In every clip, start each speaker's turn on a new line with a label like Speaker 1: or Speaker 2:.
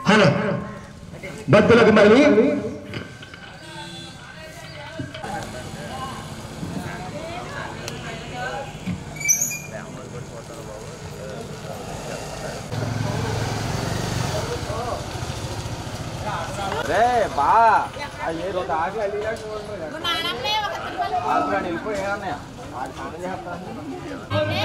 Speaker 1: Hello భక్తులకు మళ్ళీ
Speaker 2: రే బా ఏదో దాకా వెళ్ళినట్టు ఆల్రెడీ వెళ్ళిపోయాయన్నయ్య వాడు స్నానం చేస్తాను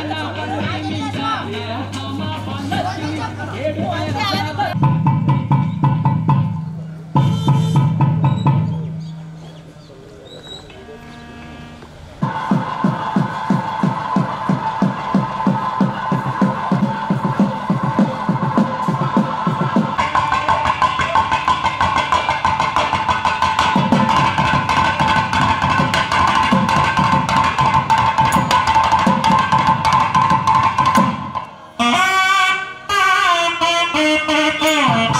Speaker 3: Thank you.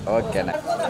Speaker 3: ఓకేనా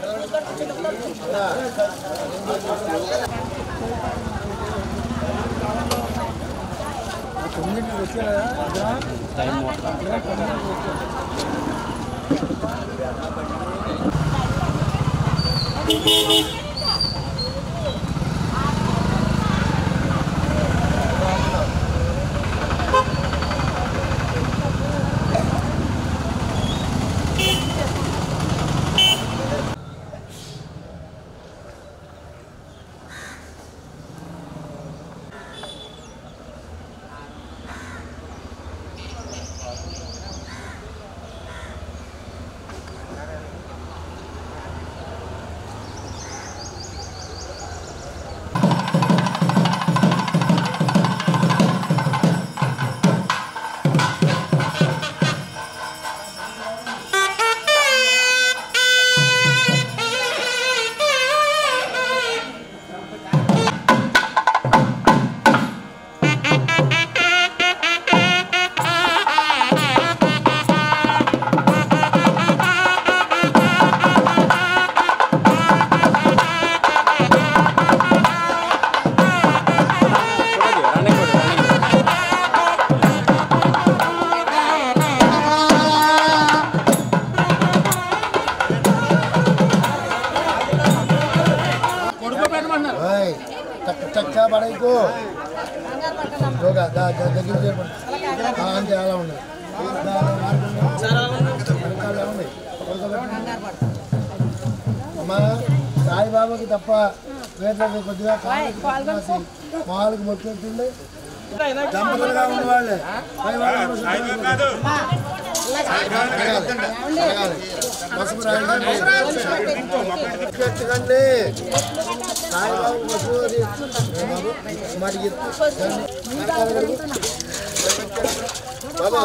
Speaker 4: ఓయ్ చక్క చక్క పడైకు దగ్గర చేపండి అంతే అలా ఉన్నాయి వెనకాల ఉన్నాయి. పడుకోబెట్టండి. అమ్మా సాయిబాబాకి తప్ప వేట్లేదు కొద్దిగా కాళ్ళకి మాలకు మొక్కెత్తుండే దంపతులుగా ఉన్నవాళ్ళే పై వాళ్ళు అడగాలి. పసుపు రాయండి ఎత్తుకండి సాయిబాబు పసుపు అది బాబు మరి ఎత్తు. వెనకాల కడుగు. బాబు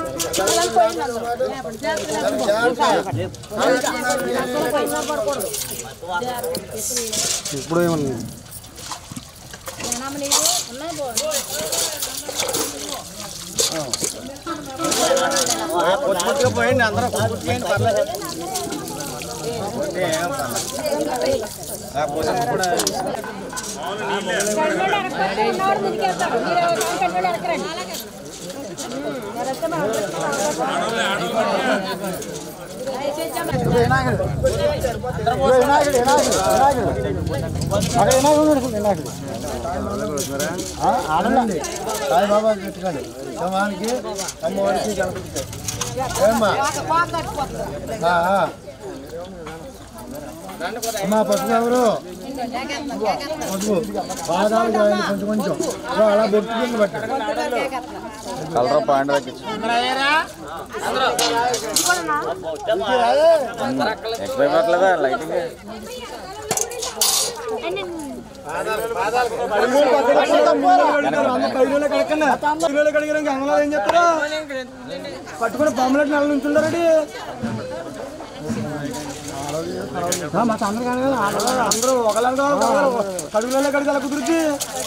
Speaker 4: ఇప్పుడు ఏమన్నా
Speaker 2: కొట్టుకుంటూ పోయండి అందరూ కొట్టుకుంటూ పర్లేదు
Speaker 4: వినాయకుడు వినాయకుడు వినాయకుడు అక్కడ వినాయకుడు వినాయకుడు ఆడండి సాయిబాబా పెట్టుకోండి సింహానికి అమ్మవారికి గణపతికి ఏమ్మా ఆ, ఆ. అమ్మా పసుపు ఎవరు పసుపు పాదాలు కావాలి కొంచెం కొంచెం ఇదిగో అలా బొట్టు కింద పట్టు
Speaker 3: కలర్ పాయింట్ తగ్గించు ఎక్కువ పట్టలేదా లైటింగ్
Speaker 4: పట్టుకుని బొమ్మలకి నెల నుంచుంటారండి మా అందరూ కానీ అందరూ ఒకలాగా కడుగులలో కడిగి అలా కుదురుద్ది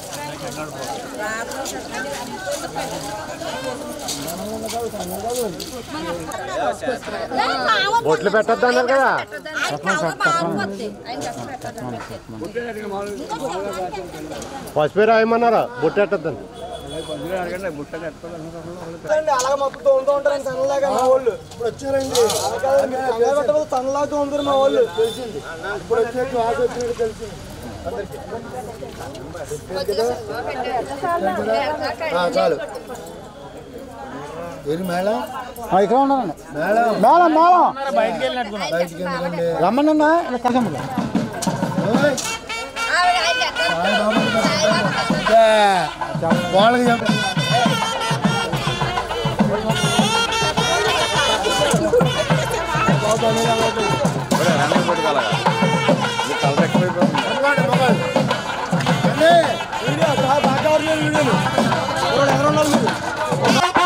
Speaker 1: బొట్లు పెట్టద్దు అన్నారు కదా పసుపు రాయమన్నారా బొట్టు పెట్టద్దని
Speaker 4: అలాగ మొత్తం తోముతూ ఉంటారండి తనలాగా మా వాళ్ళు ఇప్పుడు వచ్చారండి పెట్టబోదు తనలాగా తోముతారు మా వాళ్ళు తెలిసింది ఇప్పుడు వచ్చేట్టు ఆశ వచ్చినట్టు తెలిసింది అందరికి చాలు ఏది మేడం ఇక్కడ ఉన్నాను మేడం మేడం మేడం బయటికి వెళ్ళినట్టుకున్నా బయటికి ఎందుకండి రమ్మన్నా వాళ్ళకి చెప్పండి
Speaker 3: రన్నింగ్ పెట్టుకోవాలా కలర్ ఎక్కువైపోతుంది
Speaker 4: మొబైల్ మొబైల్ వీడియో బాగా వీడియోలు ఎవరు ఉన్నారు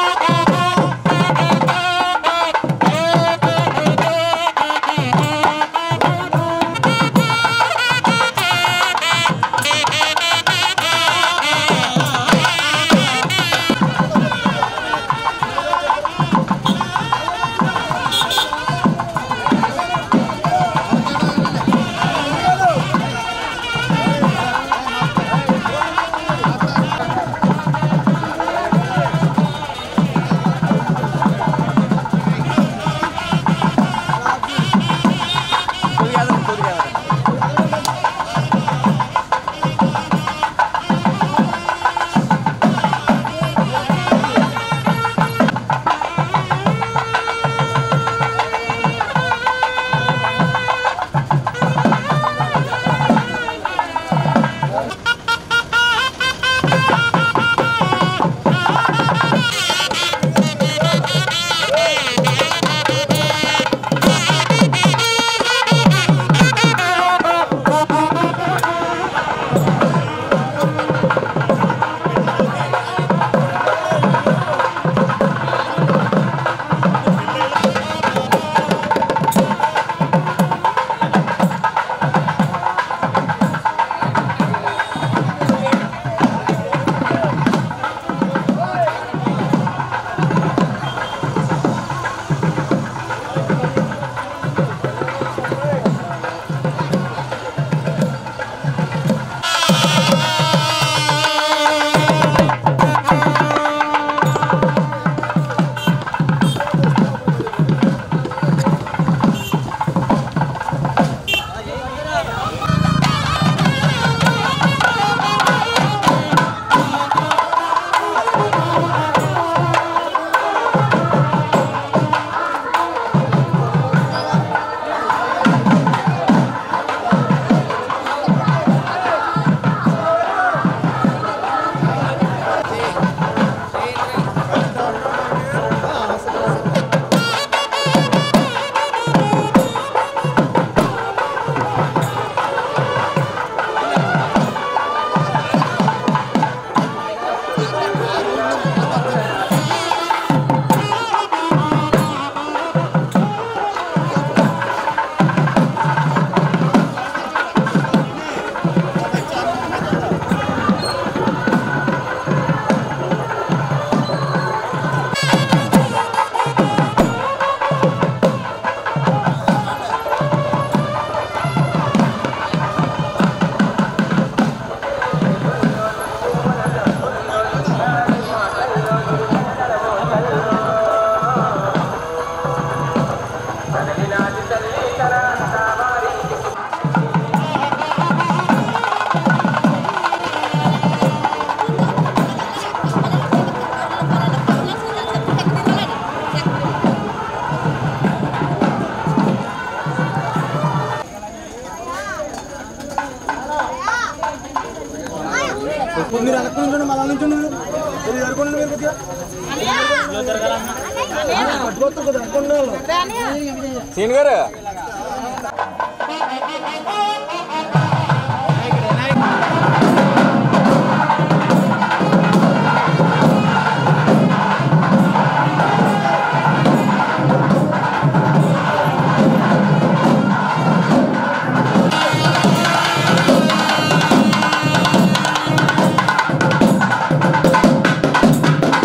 Speaker 4: నుంచండి మళ్ళా నుంచండి మీరు మీరు ఎదుర్కొండి మీరు కొద్దిగా పట్టుకోవచ్చు కదా అనుకోండి వాళ్ళు.
Speaker 3: సీన్ గారు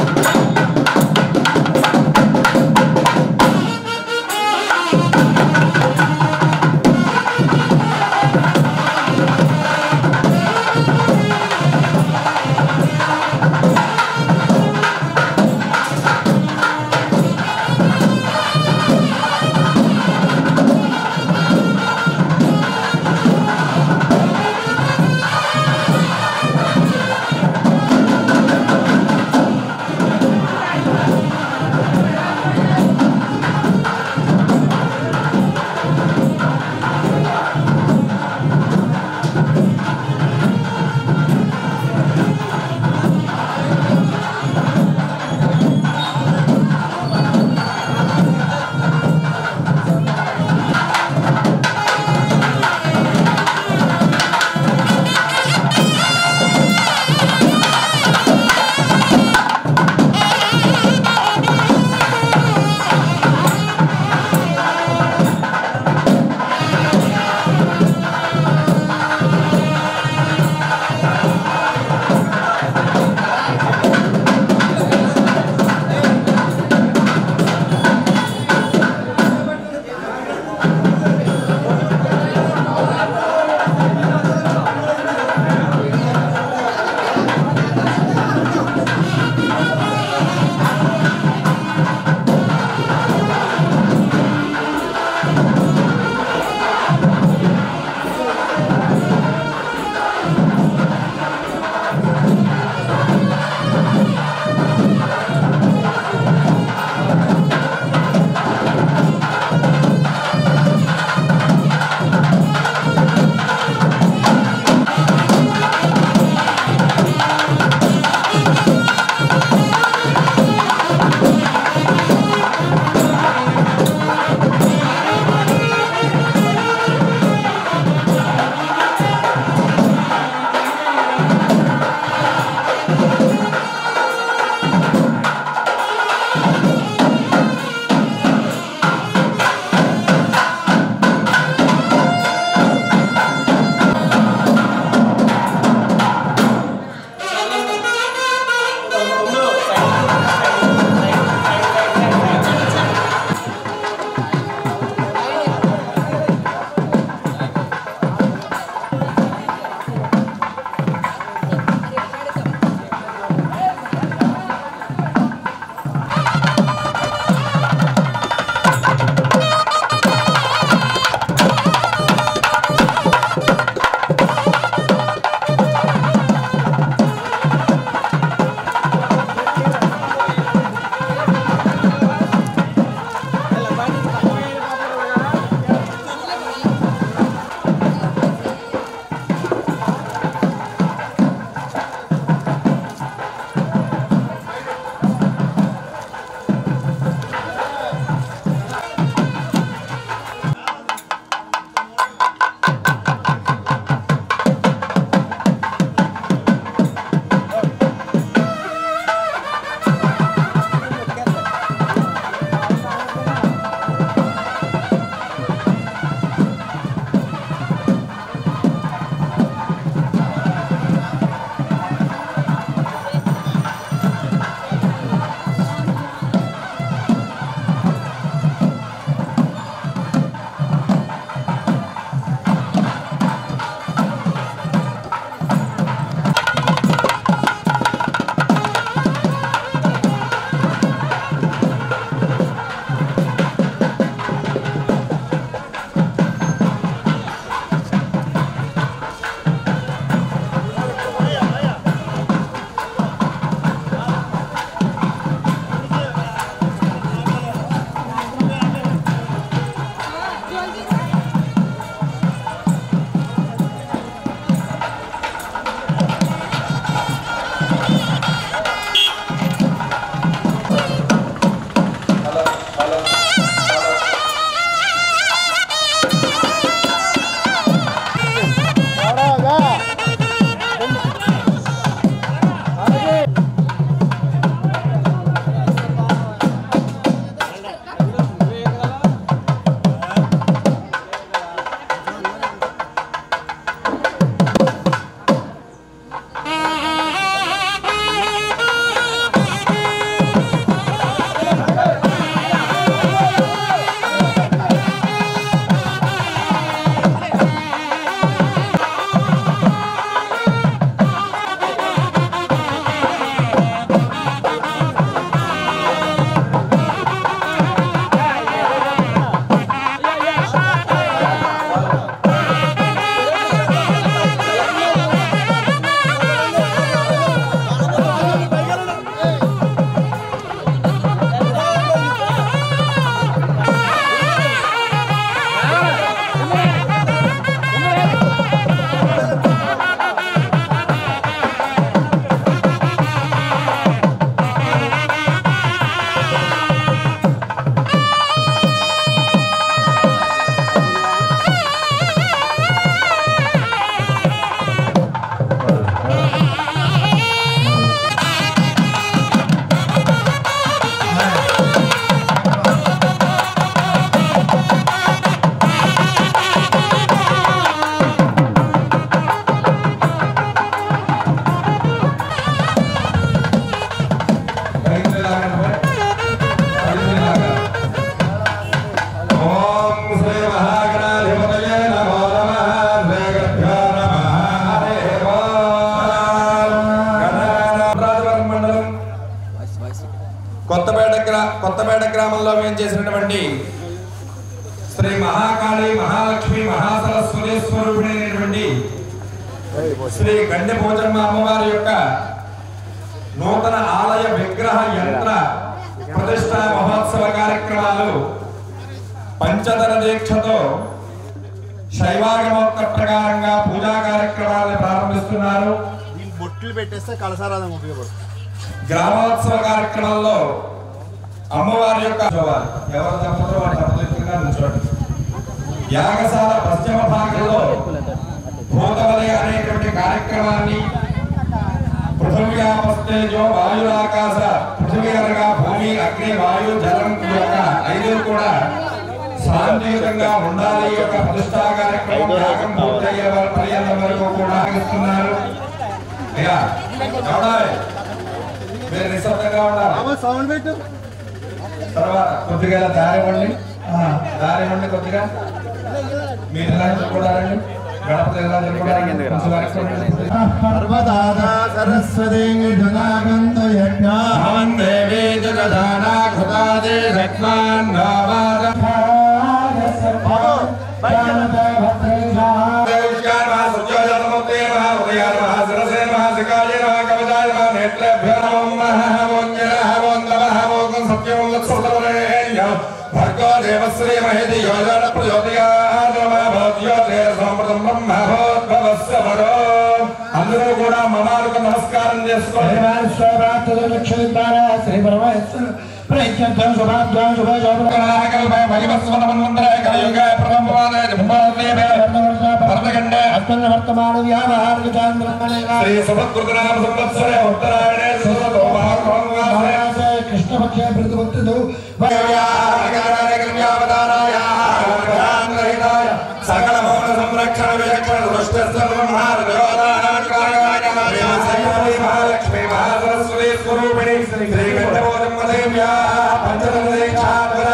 Speaker 5: Thank శ్రీ గండె భోజమ్మ అమ్మవారి యొక్క నూతన ఆలయ విగ్రహ యంత్ర ప్రతిష్టా మహోత్సవ కార్యక్రమాలు పంచదర దీక్షతో శైవాగమోక్త ప్రకారంగా పూజా కార్యక్రమాలను ప్రారంభిస్తున్నారు
Speaker 2: దీని బొట్లు పెట్టేస్తే కలసారాధన ఉపయోగపడుతుంది
Speaker 5: గ్రామోత్సవ కార్యక్రమంలో అమ్మవారి యొక్క చూడాలి. ఎవరు తప్పదో వారు తప్పదిక్కుగా నుంచోండి యాగశాల పశ్చిమ భాగంలో భూతవలయ అనేటువంటి కార్యక్రమాన్ని పృథివ్యాపస్తేజో వాయురాకాశ పృథివీ అనగా భూమి అగ్ని వాయు జలం యొక్క ఐదు కూడా శాంతియుతంగా ఉండాలి ఈ యొక్క ప్రతిష్టా కార్యక్రమం యాగం పూర్తయ్యే వారి పర్యంతం వరకు కూడా ఆగిస్తున్నారు అయ్యా చూడాలి మీరు నిశ్శబ్దంగా ఉండాలి
Speaker 2: సౌండ్ పెట్టు
Speaker 5: తర్వాత కొద్దిగా దారి ఇవ్వండి ఆ, దారి ఇవ్వండి కొద్దిగా మీరు ఎలా చెప్పుకోవాలండి గణపతి ఎలా చెప్పుకోవాలి కొంచెం వెనక్కి ఉండండి.
Speaker 4: సర్వదాదా సరస్వతి జనాగంధ యజ్ఞ
Speaker 5: భవన్ దేవీ జగదానా కృతాదే రత్నాన్ నావాద అందరూ కూడా మమాలకు నమస్కారం చేసుకోండి
Speaker 4: శ్రీ పరమేశ్వర ప్రయత్నం శుభాభ్యాం శుభ వర్తమాన వ్యాపార
Speaker 5: శ్రీ సుభద్రునామ సంవత్సరే ఉత్తరాయణే
Speaker 4: కృష్ణపక్ష ప్రతిభక్తు
Speaker 5: సకల భవన సంరక్షణ విచక్షణ దృష్టి సర్వమహార మహాలక్ష్మి మహాసరస్వతి స్వరూపిణి శ్రీ గండబోధమ్మ దేవ్యా పంచదశేక్షా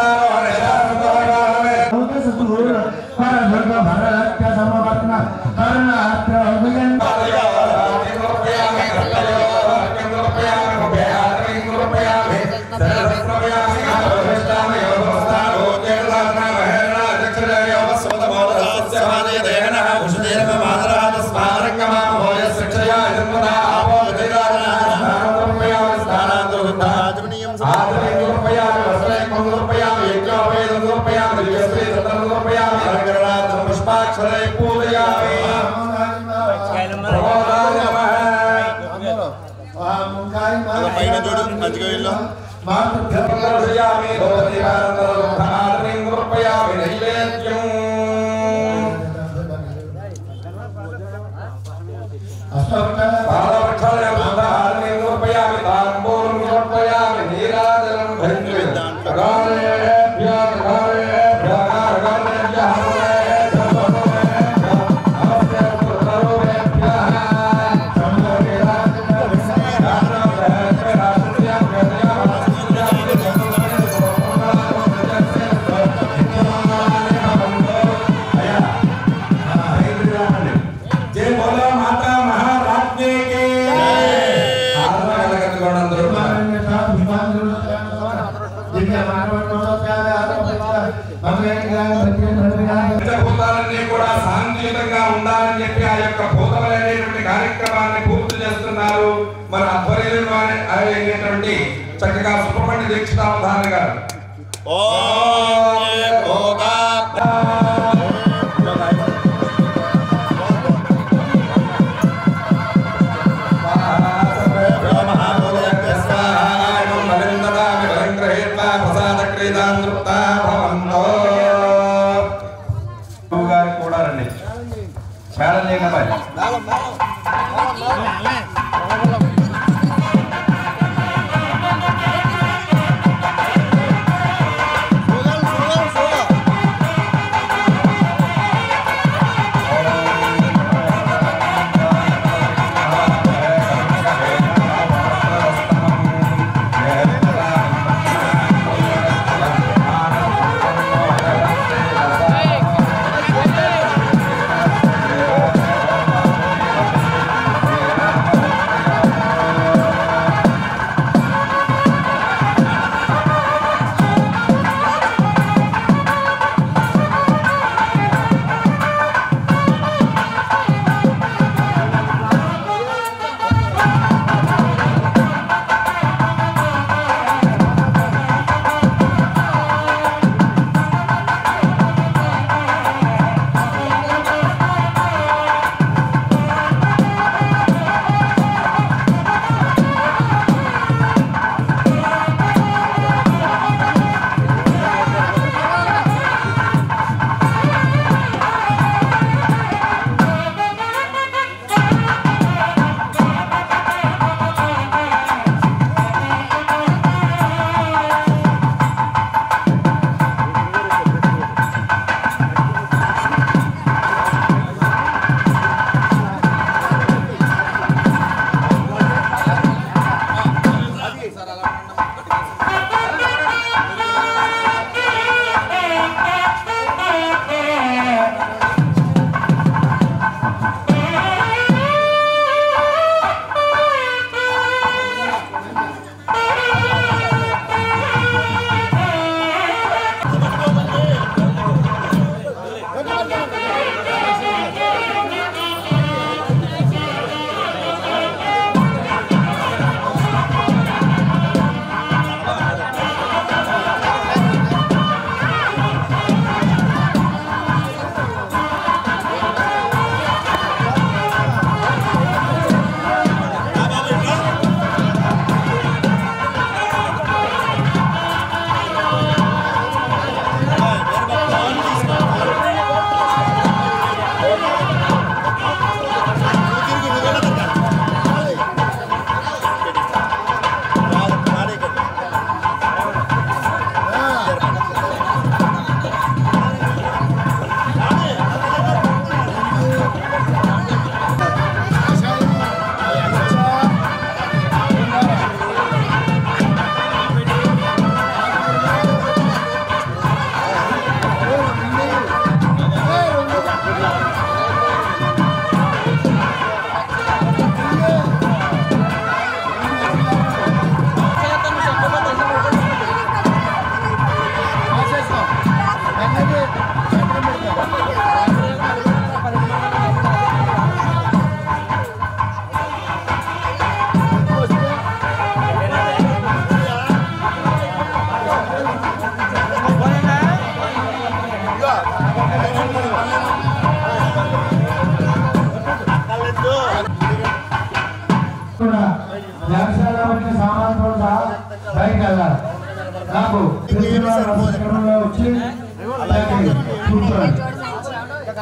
Speaker 5: పుష్పాక్షరే పూజయామి ప్రబోధాయ నమః
Speaker 2: పైన చూడు మంచిగా వెళ్ళు
Speaker 5: దర్శయామి భగవతి కృపయామి నైవేద్యం పాదవక్షాలయ బుద్ధాన్ని కృపయామి తాంబూలం కృపయామి నీరాజనం భంజు అగారేభ్య అగారేభ్య అగారేభ్య నమస్తే పుత్రోభ్య జై బోలో మాతా మహారాజ్ఞి కి అందరూ పంచభూతాలన్నీ కూడా శాంతియుతంగా ఉండాలని చెప్పి ఆ యొక్క భూతమైనటువంటి కార్యక్రమాన్ని పూర్తి చేస్తున్నారు మన ఆధ్వర్యంలో అయినటువంటి చక్కగా సుబ్రహ్మణ్య దీక్షితావధాన గారు గారికి కూడా రండి మేడం లేకపోయి
Speaker 6: Hey!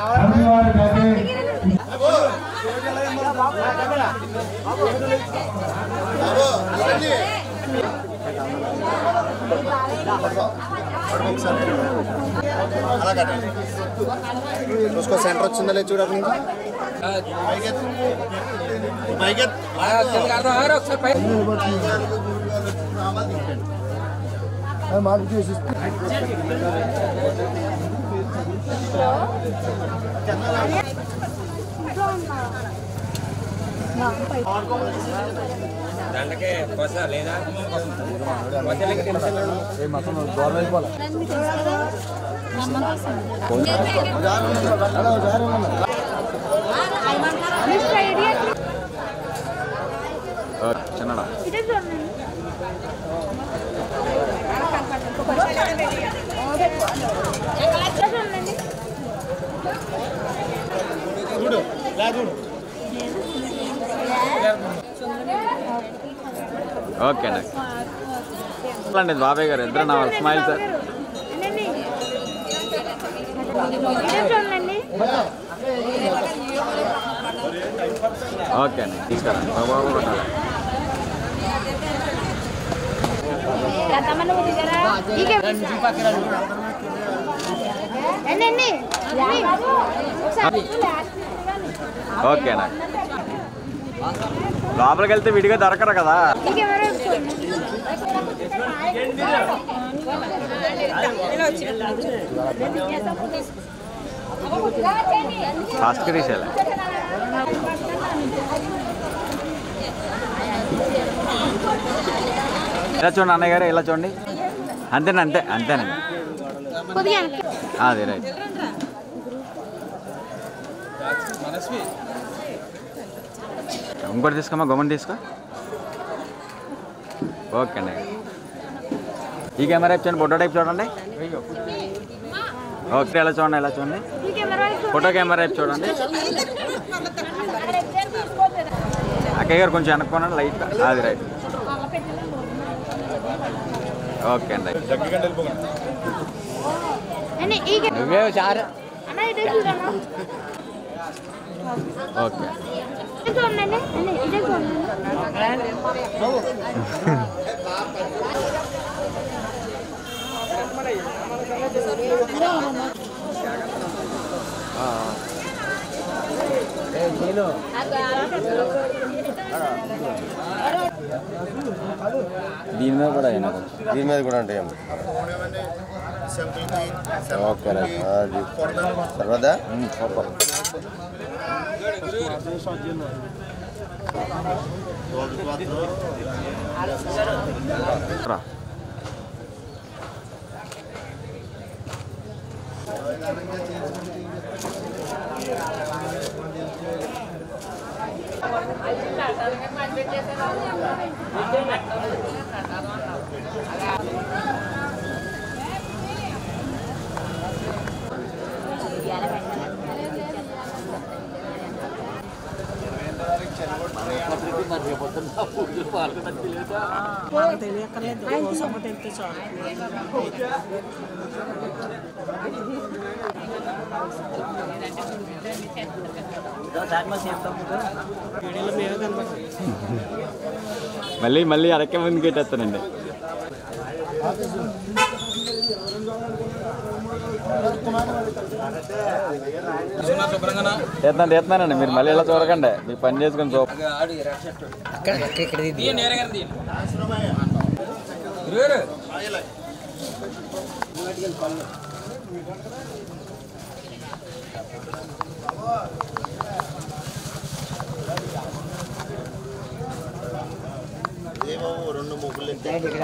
Speaker 2: అలా కట్టండి చూసుకో సెంటర్ వచ్చిందా లేదు చూడండి పైకెత్
Speaker 4: మార్పు చేసి
Speaker 3: చిన్నడా ఓకే అండి బాబాయ్ గారు ఇద్దరు నా స్మైల్ సార్
Speaker 6: చూడండి
Speaker 3: ఓకే అండి తీసుకురా బాబు కొట్టాలి
Speaker 6: ఎంతమంది దిగారా ఎన్ని ఎన్ని ఒకసారి
Speaker 3: ఓకేనా లోపలికి వెళ్తే విడిగా దొరకరు కదా
Speaker 6: ఇంకెవరు
Speaker 3: ఫాస్ట్గా తీసేయాలి ఇలా చూడండి అన్నయ్య గారు ఇలా చూడండి అంతేనండి అంతే అంతేనండి
Speaker 6: కొద్దిగా వెనక్కి.
Speaker 3: అది రైట్ ఇంకోటి తీసుకోమా గమని తీసుకో ఓకే అండి ఈ కెమెరా టైప్ చూడండి ఫోటో టైప్ చూడండి ఓకే ఎలా చూడండి ఎలా చూడండి
Speaker 6: ఈ కెమెరా వైపు
Speaker 3: ఫోటో కెమెరా టైప్ చూడండి అక్కయ్య గారు కొంచెం వెనక్కున్నాను లైట్ అది రైట్ ఓకే అండి
Speaker 6: అన్ని ఈ కె-
Speaker 3: నువ్వే చారు
Speaker 6: అన్న ఇదే చూడన్నా
Speaker 3: ఓకే
Speaker 6: ఇదే చూడండి అన్ని ఇదే చూడండి
Speaker 3: దీని మీద కూడా అయినా కొంచెం.
Speaker 1: దీని మీద కూడా ఉంటాయి ఓకే అది సర్వదా
Speaker 3: ఉమ్, సూపర్ రా. మళ్ళీ మళ్ళీ అడకే ముందుకు పెట్టేస్తానండి తీస్తున్నాను తీస్తున్నానండి మీరు మళ్ళీ ఇలా చూడకండి మీరు పని చేసుకుని చూ
Speaker 2: రెండు ముగ్గులు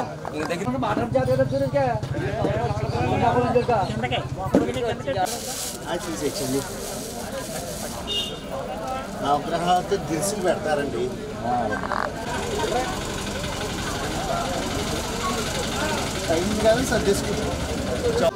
Speaker 2: తీసేచ్చండి నవగ్రహాలతో దినుసులు పెడతారండి టైం కానీ సర్దేసుకుంటాం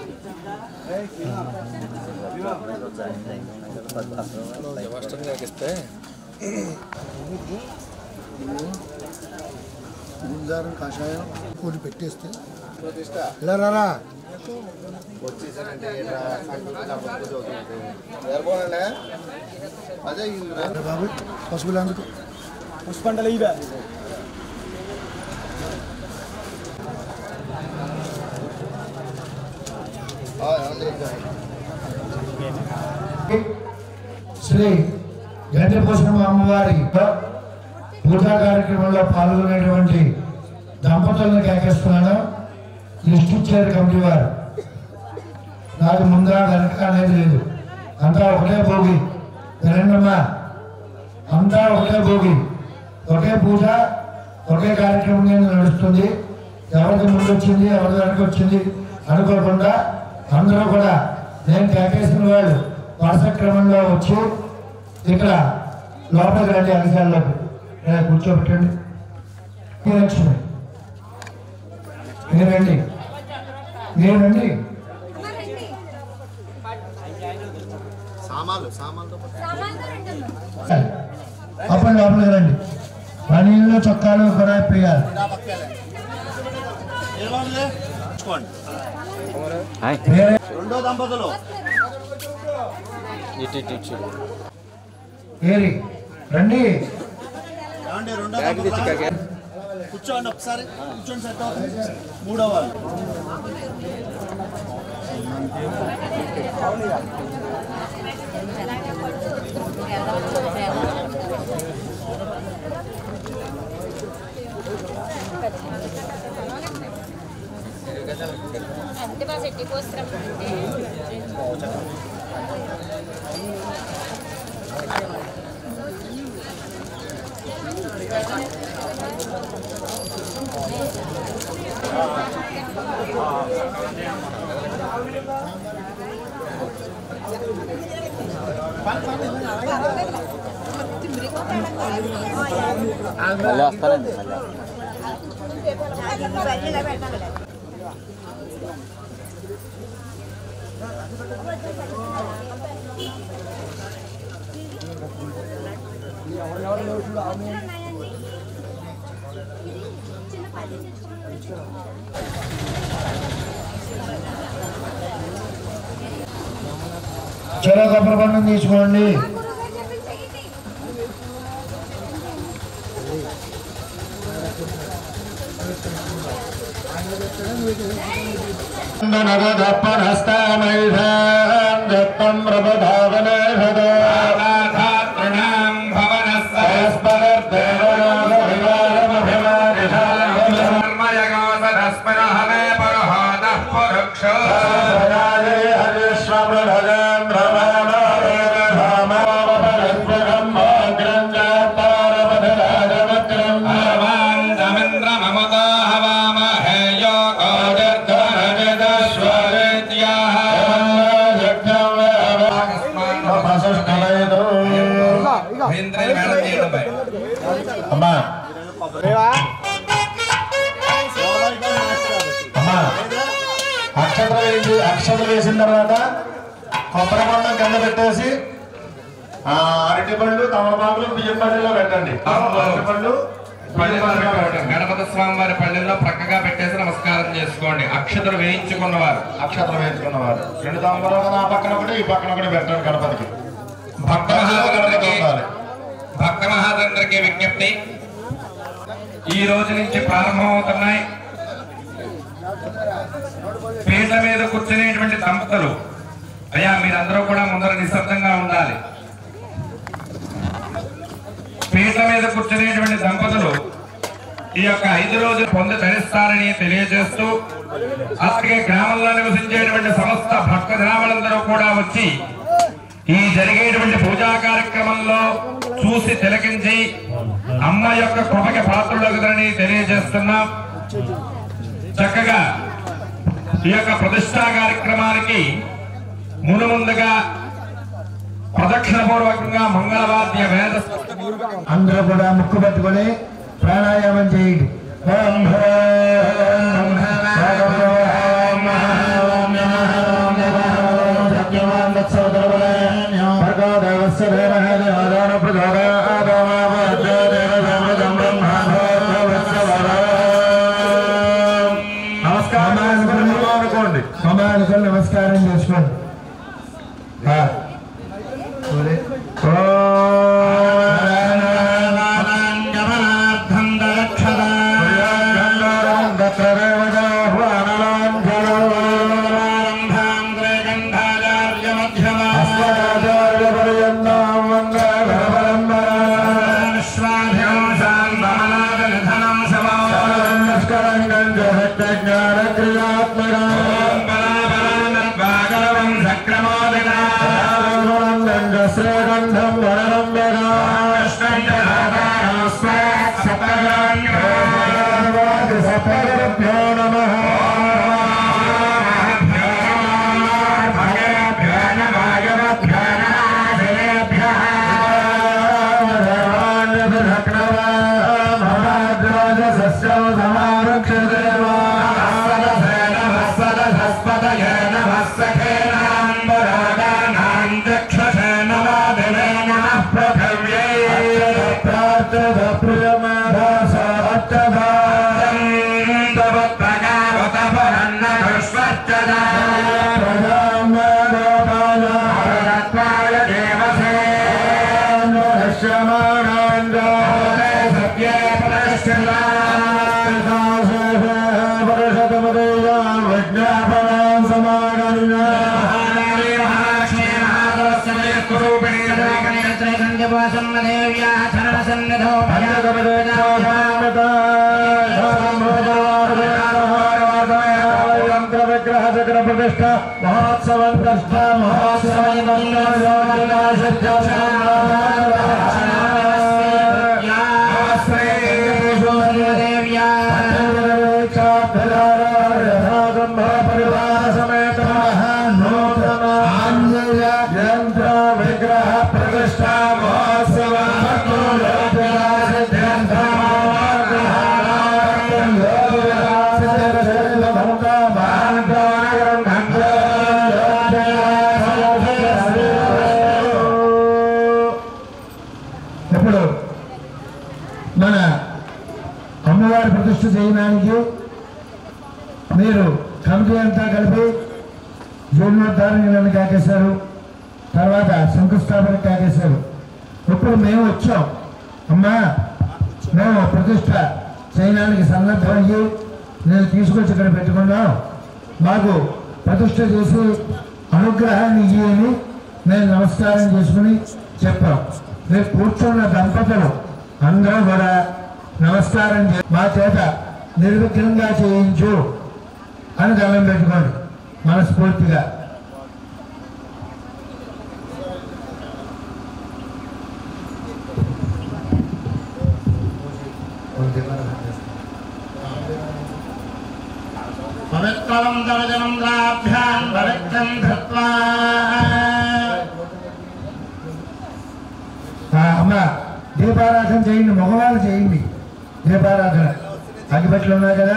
Speaker 4: గుంజారం కషాయం కూడి పెట్టేస్తే ఇలా రారా
Speaker 1: వచ్చేసానంటే చదువుతుంటే సరిపోనండి అదే ఈ
Speaker 4: బాబు పశువులు అందుకు పుష్పంటలు ఇవే
Speaker 1: ఆ, ఏమండి?
Speaker 7: శ్రీ గంటపోషణ అమ్మవారి పూజా కార్యక్రమంలో పాల్గొనేటువంటి దంపతులను కేకేస్తున్నాను లిస్ట్ ఇచ్చారు కమిటీ వారు నాకు ముందా వెనక అనేది లేదు అంతా ఒకటే భోగి వినండమ్మా అంతా ఒకటే భోగి ఒకే పూజ ఒకే కార్యక్రమం కింద నడుస్తుంది ఎవరికి ముందు వచ్చింది ఎవరికి వెనక వచ్చింది అనుకోకుండా అందరూ కూడా నేను కేకేసిన వాళ్ళు వరుస క్రమంలో వచ్చి ఇక్కడ లోపలికి రండి అధికారులకు ఇలా కూర్చోబెట్టండి మీ లక్ష్మి మీరు రండి మీరు రండి
Speaker 1: సామాన్లు సామాన్లతో పాటు
Speaker 7: సరే. అప్పుడు లోపలికి రండి పనీళ్ళు చొక్కాలు కూడా ఇప్పియాలి
Speaker 3: హాయ్
Speaker 7: వేరే
Speaker 1: రెండో దంపతులు
Speaker 3: ఇటు ఇటు ఇటు చూడు.
Speaker 7: ఏరి రండి
Speaker 1: ఏమండి రెండో దంపతులు కూర్చోండి ఒకసారి కూర్చోండి సెట్ అవుతుంది మూడో వాళ్ళు
Speaker 6: అంటే మా సెట్టి పోస్తాం
Speaker 3: మళ్ళీ వస్తానండి మళ్ళీ
Speaker 7: చెరో కొబ్బరి బండం తీసుకోండి దత్తం
Speaker 5: ఆరాధాత్మనాం భవనస్య ధర్మయగోసదస్మినహమే పరహోదః పురుక్షో అరవాందమింద్రమముదో హవామహే యోగోర్ధనజదస్వరిత్యాహ ఇంద్రియ మేడం చేయడమే
Speaker 7: అమ్మా అమ్మా అక్షతలు వేసి అక్షతలు వేసిన తర్వాత కొబ్బరి బండం కింద పెట్టేసి ఆ అరటి పళ్ళు తమలపాకులు బియ్యం పళ్ళలో పెట్టండి అరటి పళ్ళు బియ్యం పళ్ళలో పెట్టండి
Speaker 5: గణపతి స్వామి వారి పల్లెల్లో ప్రక్కగా పెట్టేసి నమస్కారం చేసుకోండి అక్షతలు వేయించుకున్నవారు
Speaker 7: అక్షతలు వేయించుకున్నవారు రెండు తమలపాకులు ఆ పక్కన ఒకటి ఈ పక్కన ఒకటి పెట్టండి గణపతికి
Speaker 5: భక్త మహాజనులకి
Speaker 7: ఉండాలి.
Speaker 5: భక్త మహాజనులకి విజ్ఞప్తి ఈ రోజు నుంచి ప్రారంభమవుతున్నాయి పీట మీద కూర్చునేటువంటి దంపతులు అయ్యా మీరందరూ కూడా ముందర నిశ్శబ్దంగా ఉండాలి పీట మీద కూర్చునేటువంటి దంపతులు ఈ యొక్క ఐదు రోజులు పొంది ధరిస్తారని తెలియజేస్తూ అలాగే గ్రామంలో నివసించేటువంటి సమస్త భక్త జనాభులందరూ కూడా వచ్చి ఈ జరిగేటువంటి పూజా కార్యక్రమంలో చూసి తిలకించి అమ్మ యొక్క కృపకి పాత్రలగుదని తెలియజేస్తున్నాం చక్కగా ఈ యొక్క ప్రతిష్టా కార్యక్రమానికి మునుముందుగా ప్రదక్షిణ పూర్వకంగా మంగళవాద్య వేద
Speaker 7: అందరూ కూడా ముక్కు పట్టుకొని ప్రాణాయామం చేయండి ఓం హ్రీం ఓం ఓం నమః ఓం నమః ఓం సత్యవాన్ వత్సవదరవరేణ్యం భర్గో దేవస్య ధీమహి ఆదాన ప్రచోదయాత్ ఓం ఆపద్యో దేవసమృతం బ్రహ్మాండోత్సవత్సవరం. నమస్కారం అనుకోండి మమ శంకరాచార్య పర్యంతం వందే గురుపరంపరాం స్వాధ్యం శాంతమనాథనిధనం సమానం నిష్కలంకం జగజ్ఞాన క్రియాత్మకం పరాపరానద్వాగరవం సక్రమోదితం శ్రీకంఠం వరణం సప్తగురుభ్యో నమః విగ్రహ చక్ర ప్రతిష్ట మహోత్సవం కష్ట పరివార సమేత నూతన యంత్ర విగ్రహ ప్రతిష్ట మహోత్సవ ఇప్పుడు మన అమ్మవారి ప్రతిష్ఠ చేయడానికి మీరు కమిటీ అంతా కలిపి జీర్ణోద్ధారణ నన్ను కాకేశారు తర్వాత శంకుస్థాపన కాకేశారు ఇప్పుడు మేము వచ్చాం అమ్మా మేము ప్రతిష్ట చేయడానికి సన్నద్ధమయ్యి నేను తీసుకొచ్చి ఇక్కడ పెట్టుకున్నాం మాకు ప్రతిష్ట చేసి అనుగ్రహాన్ని ఇయ్యని నేను నమస్కారం చేసుకుని చెప్పాం రేపు కూర్చున్న దంపతులు అందరూ కూడా నమస్కారం చే మా చేత నిర్విఘ్నంగా చేయించు అని దండం పెట్టుకోండి మనస్ఫూర్తిగా
Speaker 2: పవిత్రం దవజనంద్రాభ్యాం పవిత్రం ధృత్వా
Speaker 7: ఆ, అమ్మ దీపారాధన చేయండి మగవాళ్ళు చేయండి దీపారాధన అగ్గిపెట్లు ఉన్నాయి కదా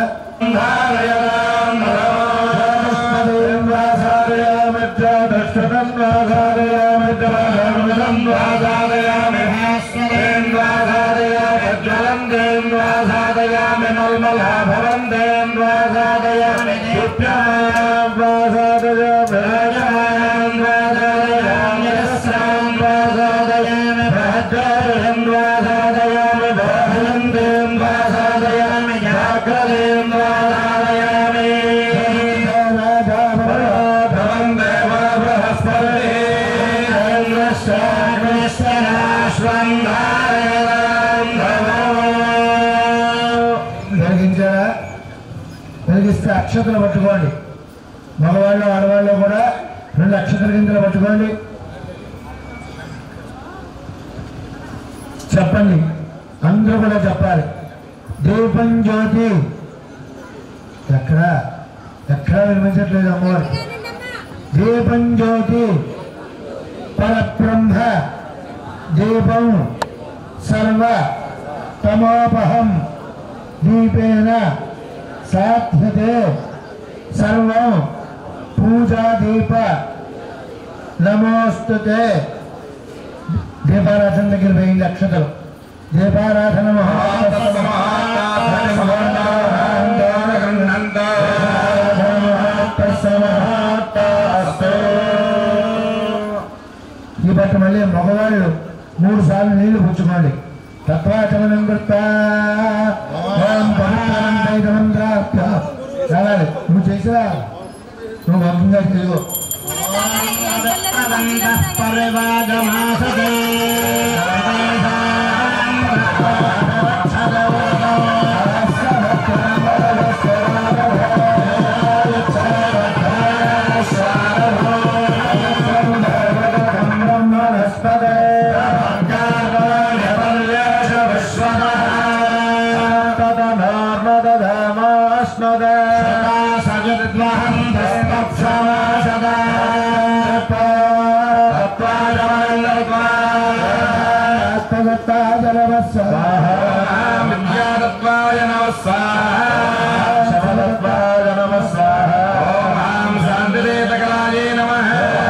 Speaker 7: వెలిగించారా వెలిగిస్తే అక్షతలు పట్టుకోండి మగవాళ్ళు ఆడవాళ్ళు కూడా రెండు అక్షతల గింజలు పట్టుకోండి చెప్పండి అందరూ కూడా చెప్పాలి దీపం జ్యోతి ఎక్కడ ఎక్కడా వినిపించట్లేదు అమ్మవారు దీపం జ్యోతి పరబ్రహ్మ దీపం సర్వ తమోపహం దీపేన సాధ్యతే సర్వం పూజాదీప నమోస్తుతే దీపారాధన దగ్గర వేయింది అక్షతలు దీపారాధన ఈ బట్టి మళ్ళీ మగవాళ్ళు మూడు సార్లు నీళ్లు పుచ్చుకోండి తత్వాచమనం కృత్వా ఓం పవిత్రం దైవమంత్రాభ్య చదవాలి నువ్వు చేసిరా నువ్వు భక్తిగా తెలుగు
Speaker 5: విద్యాదత్వాయ నమస్వాయ ఓం శాంతిదేతకలాయే నమః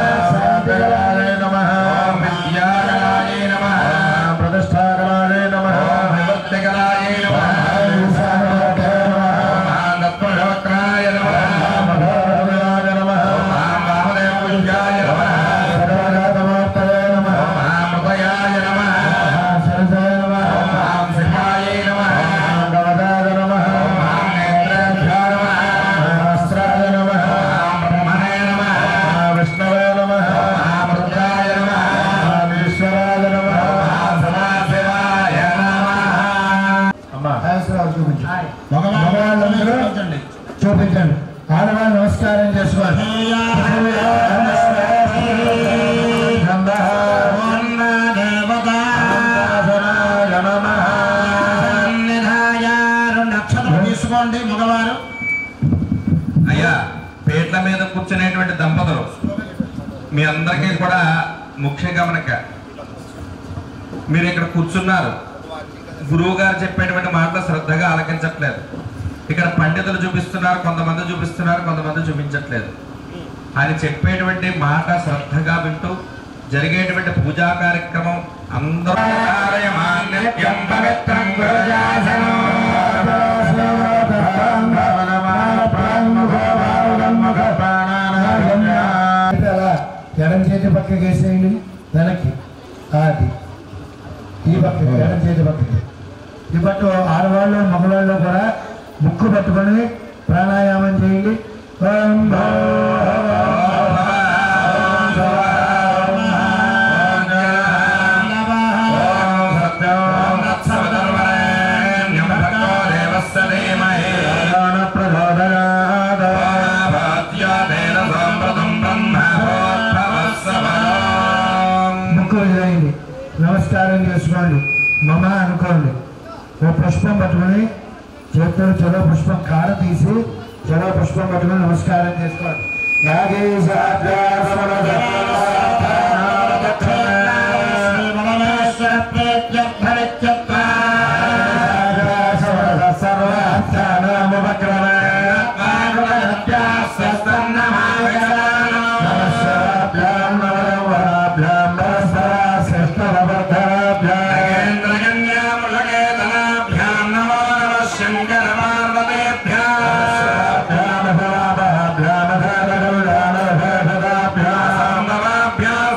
Speaker 5: ఓం విద్యాకలాయే నమః
Speaker 7: ప్రతిష్టాకరాలే నమ
Speaker 5: ఓం విభక్తికలాయే నమః ఓం దత్వశవక్రాయ నమః
Speaker 7: మధోరవిరాజ నమ
Speaker 5: ఓం వామదేవపూజ్యాయ నమః
Speaker 7: సర్వజాతమార్తయే నమ
Speaker 5: ఓం హృదయాయ నమః
Speaker 7: సరసయ నమ
Speaker 5: ఓం సింహాయే నమః
Speaker 7: గవదాయ నమ
Speaker 5: ఓం నేత్రేభ్యో నమః
Speaker 7: అస్త్రాయ నమ
Speaker 5: ఓం బ్రహ్మణే నమః
Speaker 7: విష్ణవే నమ
Speaker 5: ఓం రుద్రాయ నమః
Speaker 7: ఈశ్వరాయ నమ
Speaker 5: ఓం సదాశివాయ నమః
Speaker 7: అమ్మా చూపించు మగవాళ్ళందరూ చూపించండి ఆడవాళ్ళు నమస్కారం చేసుకోండి
Speaker 5: తీసుకోండి మగవారు అయ్యా పేట్ల మీద కూర్చునేటువంటి దంపతులు మీ అందరికీ కూడా ముఖ్య గమనిక మీరు ఇక్కడ కూర్చున్నారు గురువు గారు చెప్పేటువంటి మాటలు శ్రద్ధగా ఆలకించట్లేదు ఇక్కడ పండితులు చూపిస్తున్నారు కొంతమంది చూపిస్తున్నారు కొంతమంది చూపించట్లేదు ఆయన చెప్పేటువంటి మాట శ్రద్ధగా వింటూ జరిగేటువంటి పూజా కార్యక్రమం అందరూ నిత్యం పవిత్రం గురుజాసనం.
Speaker 7: అలా ఎడం చేతి పక్కకి వేసేయండి వెనక్కి అది ఈ పక్కకి ఎడం చేతి పక్కకి ఈ పట్టు ఆడవాళ్ళు మగవాళ్ళు కూడా ముక్కు పట్టుకొని ప్రాణాయామం చేయండి ఓం ముక్కు వదిలేయండి నమస్కారం చేసుకోండి మమ అనుకోండి ఓ పుష్పం పట్టుకొని చేతులు చలో పుష్పం కాడ తీసి చలో పుష్పం పట్టుకొని నమస్కారం చేసుకోండి
Speaker 5: శంకర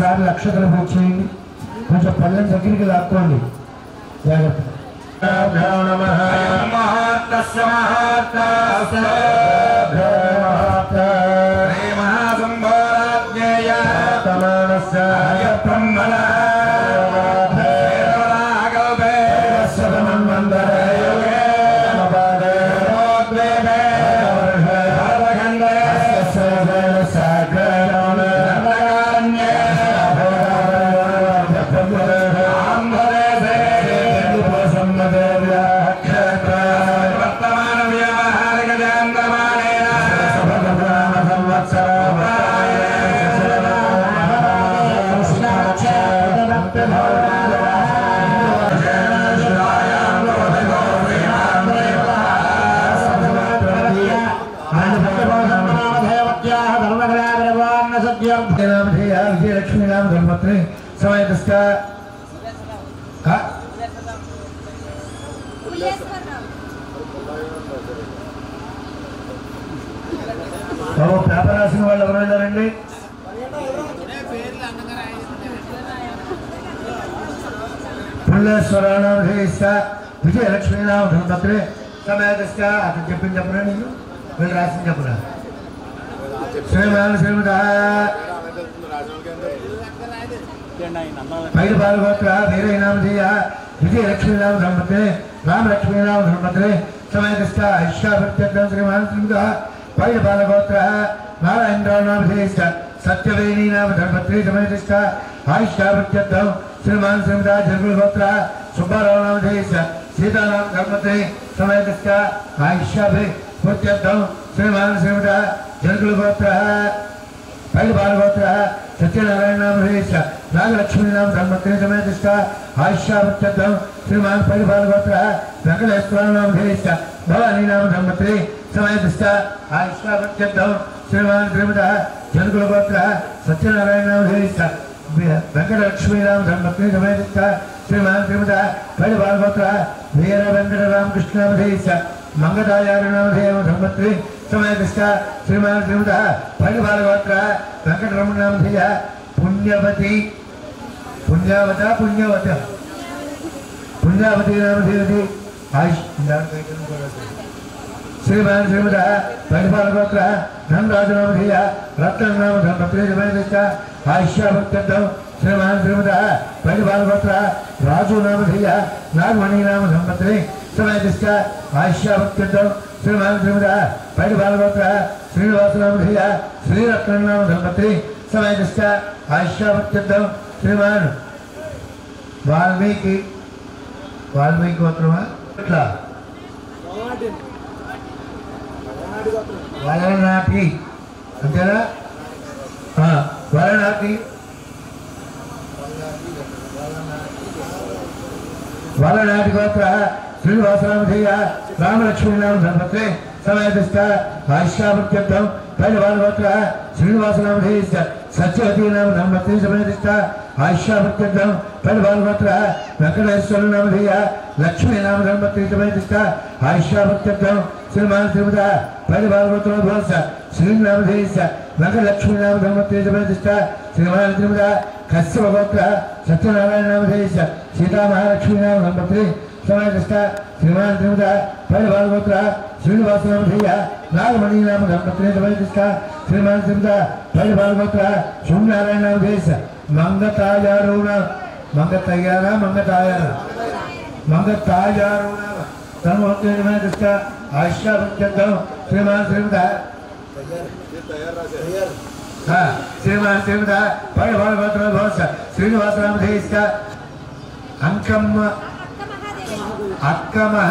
Speaker 7: సార్లు అక్షతలు పూజ చేయండి కొంచెం పళ్ళని దగ్గరికి లాక్కోండి జాగ్రత్త
Speaker 5: మహాత్మస్య మహాత్మస్య మహాసంభాజ్ఞేయ బ్రహ్మణ వర్తమాన వ్యవహారిక
Speaker 7: విజయలక్ష్మీ రామ ధర్మత్రి సమయతస్థ బాబు పేపర్ రాసిన వాళ్ళు ఎవరు వెళ్ళారండి పుల్లేశ్వరాణేస్త విజయలక్ష్మీనామ ధర్మత్రే సమయతస్థ అతను చెప్పింది చెప్పరా నేను వీళ్ళు రాసింది చెప్పరా శ్రీమాన్ శ్రీమత పైన పాల్గొత్ర వీరైనామధేయ విజయలక్ష్మీనామ ధర్మత్రే రామలక్ష్మీనామ ధర్మత్రే సమయతస్థ ఐష్యాభత్యం శ్రీమాన్ శ్రీమత పైన పాల్గోత్ర నారాయణరామధేయ సత్యవేణీనామ ధర్మత్రే సమయతస్థ ఆయుష్యాభత్యం శ్రీమాన్ శ్రీమత జరుగులగోత్ర సుబ్బారావు నామధేయ సీతారామ ధర్మత్రే సమయతస్థ ఆయుష్యాభి పూర్త్యర్థం శ్రీమాన్ శ్రీమత జరుగులగోత్ర పైన పాల్గోత్ర సత్యనారాయణ నామ హేష నాగలక్ష్మీ నామ ధర్మత్రే సమేతిష్ట ఆయుష్యాభత్యం శ్రీమాన్ పైన పాల్గోత్ర వెంకటేశ్వర నామ హేష భవానీ నామ ధర్మత్రే సమేతిష్ట ఆయుష్యాభత్యం శ్రీమాన్ శ్రీమత జనకులగోత్ర సత్యనారాయణ నామ హేష వెంకటలక్ష్మీ నామ ధర్మత్రే సమేతిష్ట శ్రీమాన్ శ్రీమత పైన పాల్గోత్ర వీర వెంకట రామకృష్ణ నామ హేష మంగదాయారు నామ ధర్మత్రే సమయతిష్ట శ్రీమాన్ శ్రీమత పైన పాల్గోత్ర వెంకటరమణ నామధేయ పుణ్యవతి పుణ్యావత పుణ్యవత పుణ్యావతి నామధేయతి ఆయుష్ శ్రీమాన్ శ్రీమత పరిపాలగోత్ర ధనరాజు నామధేయ రత్న నామ ధర్మత్రే సమయతిష్ట ఆయుష్యాభక్త్యం శ్రీమాన్ శ్రీమత పరిపాలగోత్ర రాజు నామధేయ నాగమణి నామ ధర్మత్రే సమయతిష్ట ఆయుష్యాభక్త్యం శ్రీమాన్ శ్రీమత పరిపాలగోత్ర శ్రీనివాస నామధేయ శ్రీరత్న నామ ధర్మత్రే సమయతిష్ట ఆయుష్యాభక్త్యం శ్రీమాన్ వాల్మీకి వాల్మీకి గోత్రమా ఇట్లా వలనాటి అంతేనా ఆ, వలనాటి వలనాటి గోత్ర శ్రీనివాసరామధేయ రామలక్ష్మీనామ ధర్మత్రే సమయతిష్ట ఆయుష్యాభక్త్యం పైన గోత్ర శ్రీనివాసనామధేయ సత్యవతీ నామ ధర్మత్రే సమయతిష్ట ఆయుష్యాభక్త్యం పైన గోత్ర వెంకటేశ్వర నామధేయ లక్ష్మీ నామ ధర్మత్రే సమయతిష్ట ఆయుష్యాభక్త్యం శ్రీమాన్ శ్రీమత పైన గోత్ర భోస శ్రీనామధేయ వెంకటలక్ష్మీ నామ ధర్మత్రే సమయతిష్ట శ్రీమాన్ శ్రీమత కశ్యప గోత్ర సత్యనారాయణ నామధేయ సీతామహాలక్ష్మీ నామ ధర్మత్రే సమయతిష్ట శ్రీమాన్ శ్రీమత పైన గోత్ర శ్రీనివాస నామధేయ నాగమణి నామ ధర్మత్రే సమయతిష్ట శ్రీమాన్ శ్రీమత పైన గోత్ర సూర్యనారాయణ నామధేయ మంగతాయారుణ మంగతయ్యారా మంగతాయారా మంగతాయారుణ ధర్మత్రే సమయతిష్ట ఆయుష్యాభక్త్యం శ్రీమాన్ శ్రీమత हाँ, श्रीमान श्रीमता पय भगवत भवस श्रीनिवास राम देश का अंकम अक्कमः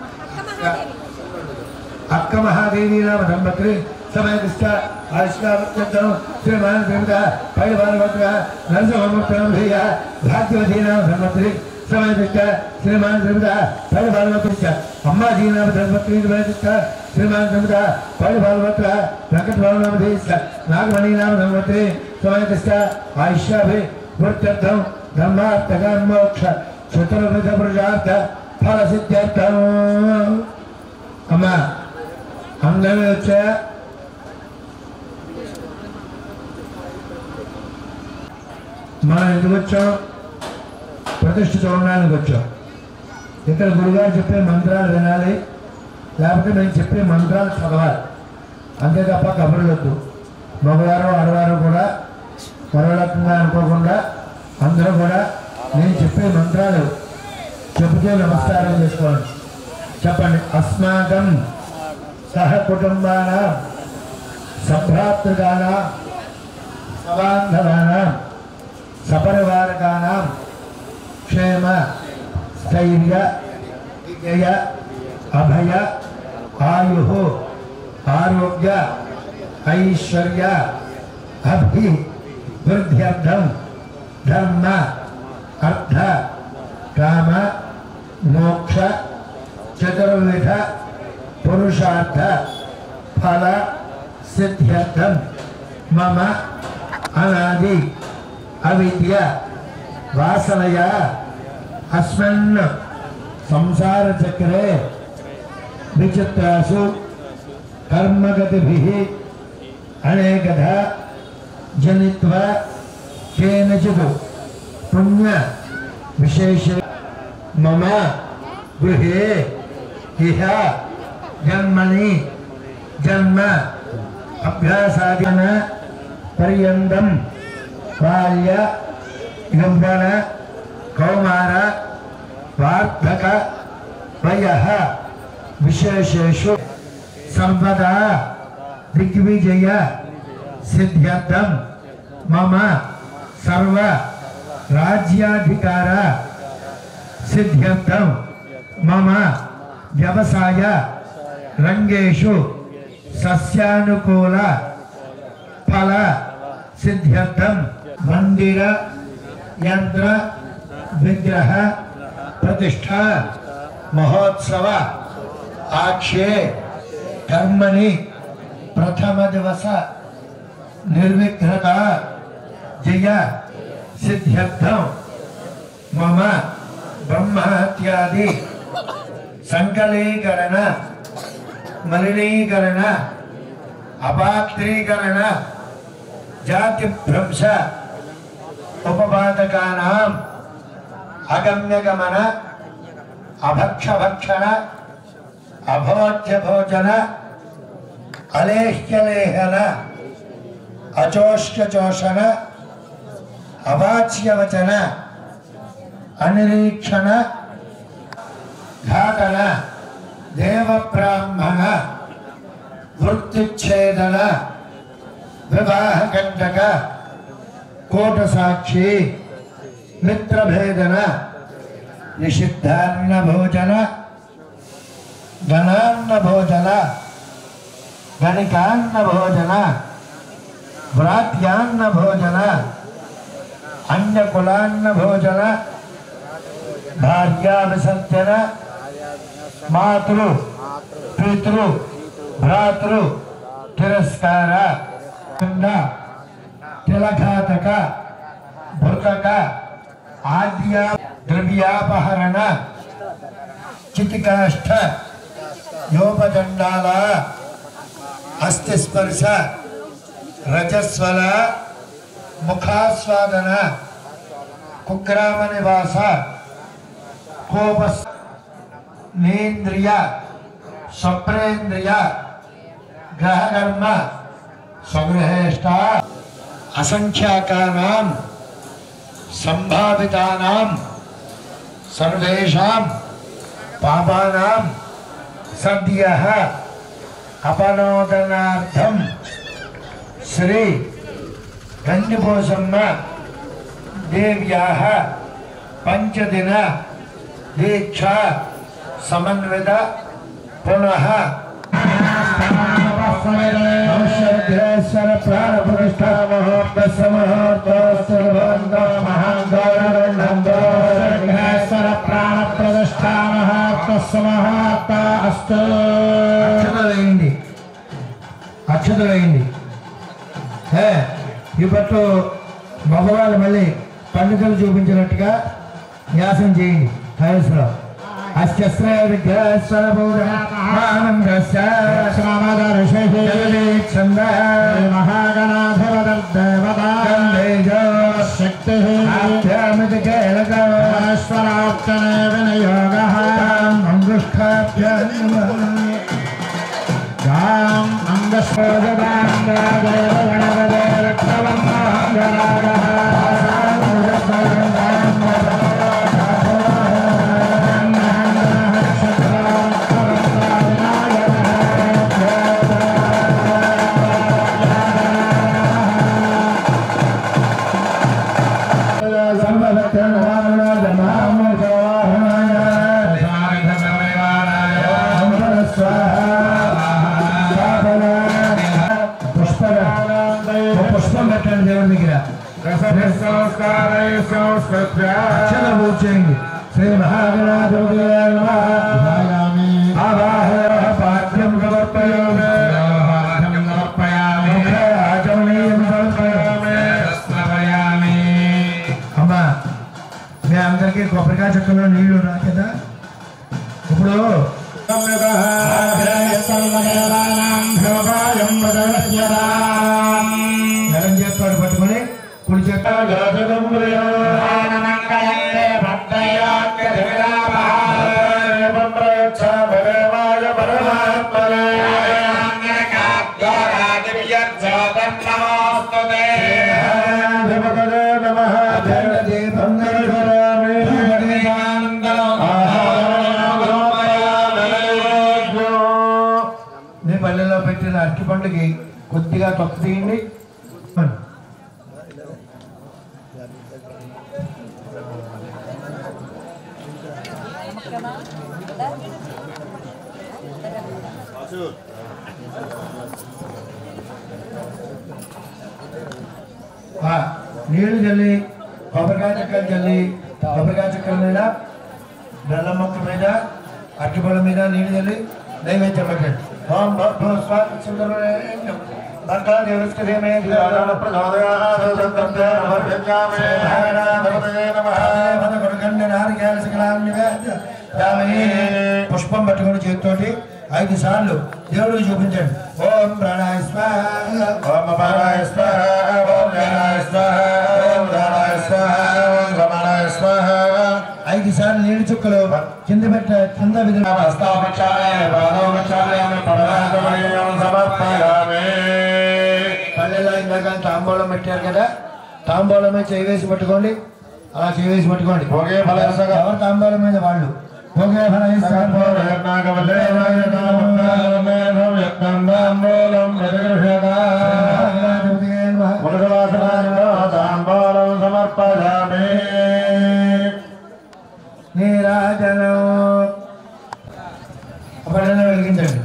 Speaker 7: अक्क महादेवी नाम धर्मत्रे समय दिष्टा आयुष्कावत्यं श्रीमान श्रीमता पय भगवत नरसिंहमूर्त नाम धैया भाग्यवती नाम धर्मत्रे समय दिष्टा श्रीमान श्रीमता पय भगवत अम्मा जी नाम धर्मत्रे समय दिष्टा श्रीमान श्रीमता पय भगवत वेंकट भाव नाम देश नागमणि नाम धर्मत्रे समय दिष्टा आयुष्याभि वृत्त्यर्थम धर्मार्थक मोक्ष चतुर्विध पुरुषार्थ फल सिद्ध्यर्थम అమ్మా అందరూ వచ్చాయా
Speaker 8: మనం ఎందుకు వచ్చాం ప్రతిష్ఠ చూడడానికి వచ్చాం ఇక్కడ గురుగారు చెప్పే మంత్రాలు వినాలి లేకపోతే మేము చెప్పే మంత్రాలు చదవాలి అంతే తప్ప కబుర్లు వద్దు మగవారు ఆడవారు కూడా మరొకగా అనుకోకుండా అందరూ కూడా నేను చెప్పే మంత్రాలు చెబుతూ నమస్కారం చేసుకోండి చెప్పండి అస్మాకం సహ కుటుంబాన సభ్రాతృగాన సబాంధవాన సపరివారకానాం క్షేమ స్థైర్య విజయ అభయ ఆయు ఆరోగ్య ఐశ్వర్య అభి వృద్ధ్యర్థం ధర్మ అర్థ కామ మోక్ష చతుర్విధ పురుషార్థ ఫల సిద్ధ్యర్థం మమ అనాది అవిద్య వాసనయ అస్మిన్ సంసార చక్రే విచిత్రాసు కర్మగతిభి అనేకధ జనిత్వ కేనచిత్ పుణ్య విశేష మమ గృహే ఇహ జన్మని జన్మ అభ్యాసాదిన పర్యంతం బాల్య యౌవన కౌమార వార్ధక వయ విశేషేషు సర్వదా దిగ్విజయ సిద్ధ్యర్థం మమ సర్వ రాజ్యాధికార సిద్ధ్యర్థం మమ వ్యవసాయ రంగేషు సస్యానుకూల ఫల సిద్ధ్యర్థం మందిర యంత్ర విగ్రహ ప్రతిష్ట మహోత్సవ ఆక్షే కర్మణి ప్రథమ దివస నిర్విఘ్నత జయ సిద్ధ్యర్థం మమ బ్రహ్మహత్యాది సంకలీకరణ మలినీకరణ అపాత్రీకరణ జాతి భ్రంశ ఉపపాదకానాం అగమ్యగమన అభక్షభక్షణ అభోజ్యభోజన అలేహ్యలేహన అచోష్యచోషణ అవాచ్యవచన అనిరీక్షణ ఘాతన దేవ బ్రాహ్మణ వృత్తిచ్ఛేదన వివాహకంటక కోట సాక్షి మిత్రభేదన నిషిద్ధాన్న భోజన ఘనాన్న భోజన గణికాన్న భోజన వ్రాత్యాన్న భోజన అన్యకులాన్న భోజన భార్యా విసర్జన మాతృ పితృ భ్రాతృ తిరస్కార కింద తిలఘాతక భృతక ఆద్య ద్రవ్యాపహరణ చితికాష్ఠ యోపచండాల అస్థిస్పర్శ రజస్వల ముఖాస్వాదన కుగ్రామ నివాస కోపస్ నేంద్రియ స్వప్నేంద్రియ గ్రహకర్మ స్వగృహేష్ట అసంఖ్యాకానాం సంభావితానాం సర్వేషాం పాపానాం సద్య అపనోదనార్థం శ్రీ గండిపోసమ్మ దేవ్యా పంచదిన దీక్ష సమన్విత పునః నమస్కారేశ్వర ప్రాణ ప్రతిష్ఠా మహోర్త సమహోర్త సర్వంత మహాగౌరవేశ్వర ప్రాణ ప్రతిష్ఠా మహోర్త సమహోర్త అస్తు అక్షతలైంది అక్షతలైంది ఏ, ఇప్పుడు మగవాళ్ళు మళ్ళీ పండితులు చూపించినట్టుగా న్యాసం చేయండి హరేశ్వరరావు అస్త్ర విద్యాస్వర మహాగణాధిపతి శక్తి రామ్ పుష్పం పెట్టండి దేవుడి దగ్గర అక్షర పూజ చేయండి శ్రీ మహాగణాధిపతి పాఠ్యం సమర్పయామి ఆచమనీయం సమర్పయామి అమ్మా మీ అందరికీ కొబ్బరికాయ చెక్కలో నీళ్లు రా కదా ఇప్పుడు ఎడం చేతితో పట్టుకొని కుడి చేత మీ పల్లెలో పెట్టిన అరటి పండుగ కొద్దిగా తొక్క తీయండి ఆ, నీళ్లు చల్లి కొబ్బరికాయ చెక్కలు చల్లి కొబ్బరికాయ చెక్కల మీద బెల్లం మొక్క మీద అరటిపళ్ళ మీద నీళ్లు చల్లి నైవేద్యం పెట్టండి ఓం భో స్వామి సుందరం బంకా దేవస్కృతమే పుష్పం పట్టుకుని చేతితోటి ఐదు సార్లు దేవుడికి చూపించండి ఓం ప్రాణాయ స్వాహ ఓం ప్రాణాయ స్వాహ ఓం ప్రాణాయ స్వాహ ఓం ప్రాణాయ స్వాహ ఓం రమణాయ స్వాహ ఐదు సార్లు నీళ్ళు చుక్కలు కింద పెట్ట కింద విధంగా పల్లెలో ఇందాక తాంబూలం పెట్టారు కదా తాంబూలమే చేయి వేసి పట్టుకోండి అలా చేయి వేసి పట్టుకోండి
Speaker 7: ఒకే ఫలం ఇస్తాగా.
Speaker 8: ఎవరు తాంబూలం మీద వాళ్ళు ఒకే ఫలం ఇస్తారు.
Speaker 7: సమర్పయామి
Speaker 8: నీరాజనం పట్టణం వెలిగించండి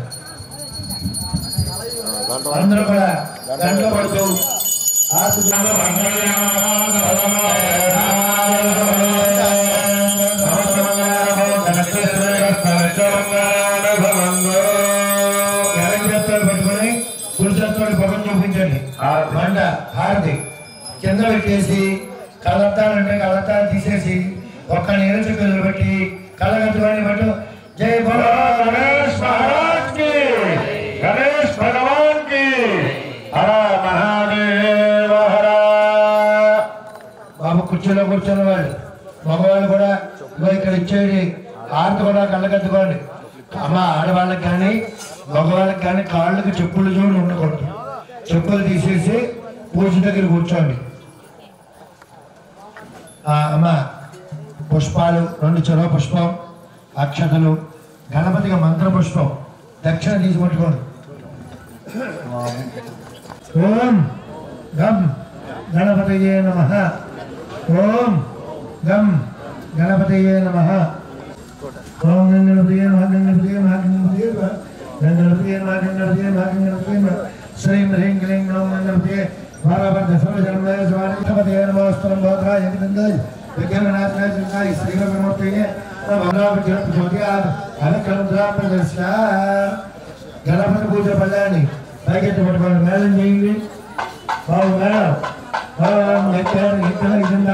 Speaker 8: అందరూ కూడా గంటలు పడుతూ ఎడం చేతులు పట్టుకొని కుడి చేతులు పొగం చూపించండి మంట హారతి కింద పెట్టేసి కళ్ళద్దాలంటే కళ్ళద్దాలు తీసేసి ఒక్క నీరు చుక్కలు పెట్టి కళ్ళగట్టుకొని పట్టు జై బోలో
Speaker 7: గణేష్ మహారాజ్ కి గణేష్ భగవాన్ కి హర మహాదేవ హర
Speaker 8: బాబు కుర్చీలో కూర్చున్న వాళ్ళు మగవాళ్ళు కూడా ఇగో ఇక్కడ ఇచ్చేది ఆర్త కూడా కళ్ళకద్దుకోండి అమ్మ ఆడవాళ్ళకి కానీ మగవాళ్ళకి కానీ కాళ్ళకి చెప్పులు చూడు ఉండకూడదు చెప్పులు తీసేసి పూజ దగ్గర కూర్చోండి ఆ, అమ్మ పుష్పాలు రెండు చెరవ పుష్పం అక్షతలు గణపతిగా మంత్ర పుష్పం దక్షిణ తీసి పట్టుకోండి ఓం గం గణపతయే నమ ఓం గం గణపతయే నమ ఓం గంగణపతయే నమ గంగణపతయే నమ గంగణపతయే నమ గంగణపతయే నమ గంగణపతయే నమ గంగణపతయే నమ శ్రీం హ్రీం క్లీం గ్లౌం గంగణపతయే వారాభద్ర సర్వజన్మయ స్వామి గణపతయే నమోస్తరం భద్రాయ జగదంగాయ విఘ్ననాథాయ జగదాయ శ్రీరమణమూర్తయే గణపతి పూజ పల్లాన్ని పైకెత్తి పట్టుకోండి మేళం చేయండి బాబు మేడం ఓం ఎక్కడ ఇక్కడ కింద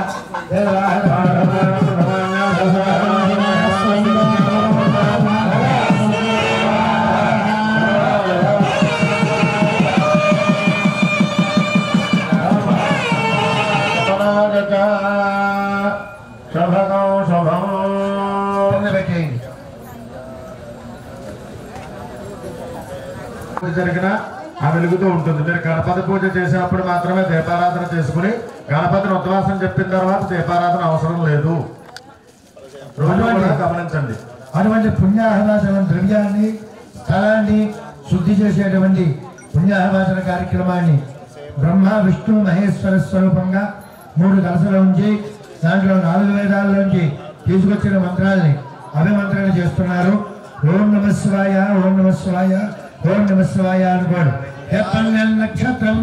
Speaker 7: శుభగం శుభం
Speaker 8: కింద పెట్టేయండి
Speaker 7: జరిగిన ఆ వెలుగుతూ ఉంటుంది మీరు గణపతి పూజ చేసినప్పుడు మాత్రమే దీపారాధన చేసుకుని గణపతిని ఉద్వాసం చెప్పిన తర్వాత దీపారాధన అవసరం లేదు రోజు కూడా గమనించండి
Speaker 8: అటువంటి పుణ్యాహవాసన ద్రవ్యాన్ని స్థలాన్ని శుద్ధి చేసేటువంటి పుణ్యాహవాసన కార్యక్రమాన్ని బ్రహ్మ విష్ణు మహేశ్వర స్వరూపంగా మూడు కలసలు ఉంచి దాంట్లో నాలుగు వేదాల్లోంచి తీసుకొచ్చిన మంత్రాల్ని అభిమంత్రణ చేస్తున్నారు ఓం నమ శివాయ ఓం నమ శివాయ ఓం నమ శివాయ అనుకోడు ఎప్పన్న నక్షత్రం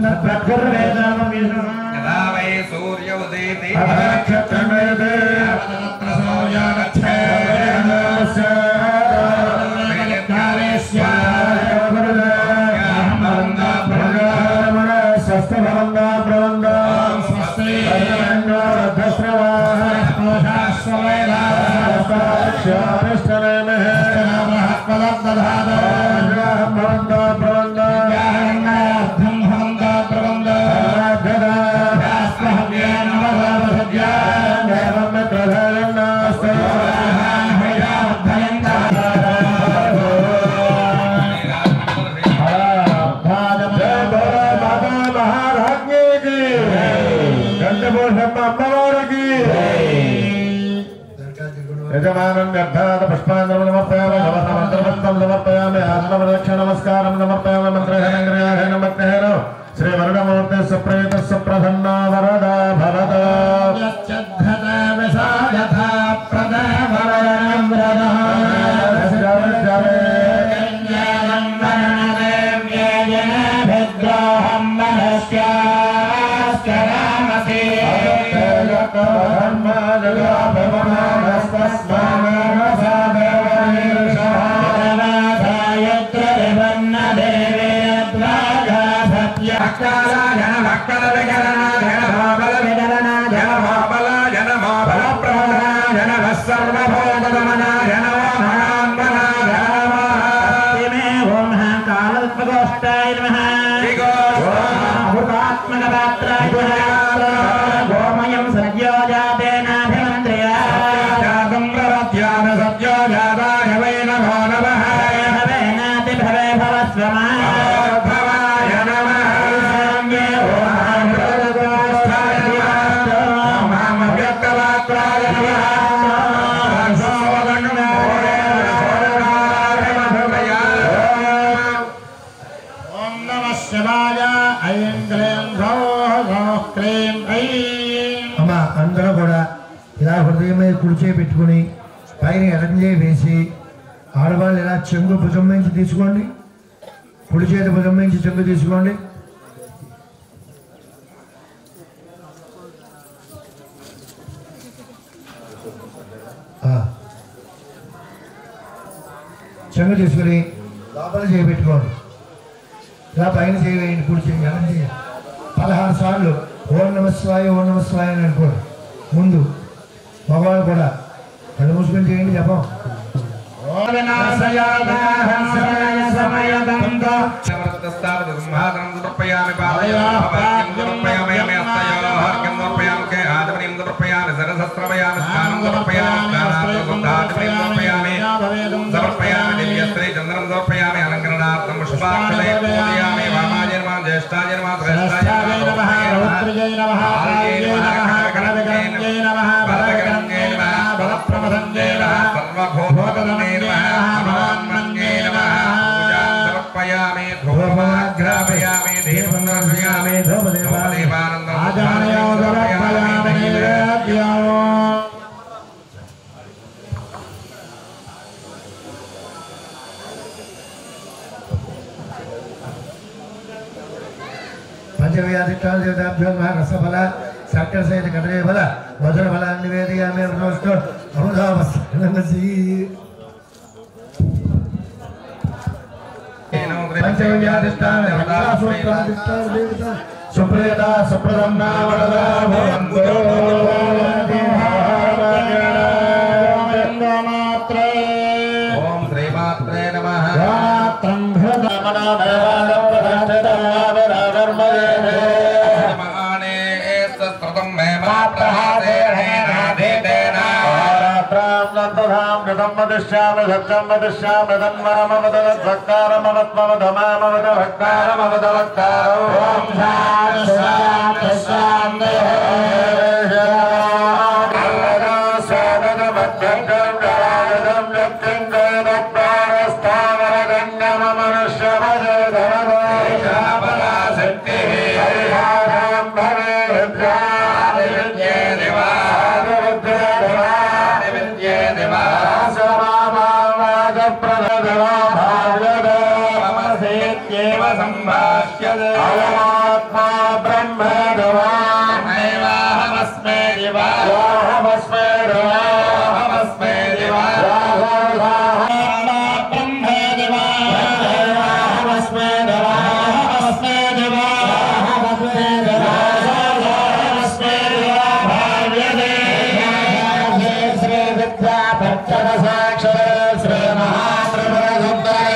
Speaker 5: యదా వై సూర్య ఉదయతి
Speaker 7: నక్షత్రం వేదే స్వస్థభవంగా ప్రవంగా యజమానం వ్యర్థాత పుష్పాంజలం సమర్పయామి నమస్తం సమర్పయామి ఆత్మప్రదక్షిణ నమస్కారం సమర్పయామి మంత్రహేన భక్తేన శ్రీ వరుణమూర్తి సుప్రేత సుప్రసన్న వరద భరద
Speaker 2: గోమయం సద్యోజాతేనాభిమంత్రియా భవేనాతి భవే భవస్వమా ఓం నమ శివాయ ఐం క్లీం గౌః గౌః క్లీం ఐం
Speaker 8: అమ్మ అందరూ కూడా ఇలా హృదయం మీద కుడిచే పెట్టుకుని పైన ఎడంజే వేసి ఆడవాళ్ళు ఇలా చెంగు భుజం నుంచి తీసుకోండి కుడి చేతి భుజం నుంచి చెంగు తీసుకోండి ఆ. చెంగు తీసుకుని లోపల చేయి పెట్టుకోండి ఇలా పైన చేయవేయండి కుడి చేయి ఎడం చేయి పదహారు సార్లు ఓం నమ శివాయ ఓం నమ శివాయ అని అనుకోండి ముందు మగవాళ్ళు కూడా కళ్ళు మూసుకొని చేయండి జపం
Speaker 5: సమర్పయామి సమర్పయామి హర్గ్యం సమర్పయామి కే ఆదమనిం సమర్పయామి సరసస్రమయామి స్నానం సమర్పయామి స్నానాత్మకుండాదిమనిం సమర్పయామి సమర్పయామి దివ్యశ్రీ చంద్రం సమర్పయామి అలంకరణార్థం పుష్పాక్షలే పూజయామి వామాజన్మా జ్యేష్ఠాజన్మా శ్రేష్ఠాజన్మా
Speaker 2: రౌద్రజై నమః రాజ్యై నమః కనకగంగై నమః బలగంగై నమః బలప్రమదంగై నమః
Speaker 5: సర్వభూతమే నమః భగవాన్మన్యే నమః పూజాం సమర్పయామి ధూపమాగ్రాపయామి దీపం దర్శయామి ధూపదీపానందం
Speaker 2: ఆజనయో సమర్పయామి నైవేద్యం
Speaker 8: పంచవ్యాధిష్టాల దేవతాభ్యో రసఫల శర్కర సహిత కదలే ఫల మధుర ఫలాన్ని నివేదయామి నమస్కో అమృతావస్థీ పంచవ్యాధిష్టాన సుప్రేత సుప్రదన్న వరద భవంతు
Speaker 5: ఓం శ్రీమాత్రే నమః మహానే సస్కృతం మే మా ప్రహాదేన
Speaker 7: వదిష్యామి సత్యం వదిష్యామి తన్మామవదవద్భక్తారమవత్మవధమామవద భక్తారమవద భక్తారో ఓం శాంతి శాంతి శాంతి సంభాష్యమాత్మా బ్రహ్మ దేవాహమస్మే దేవాహమస్మే దేవాహమస్మే బ్రహ్మ దేవాహమస్మే దేవాహమస్మే దేవాహమస్మే దేవాహమస్మే దేవాభావ్యదే శ్రీ విద్యా పచ్చద సాక్షర శ్రీ మహాప్రభురే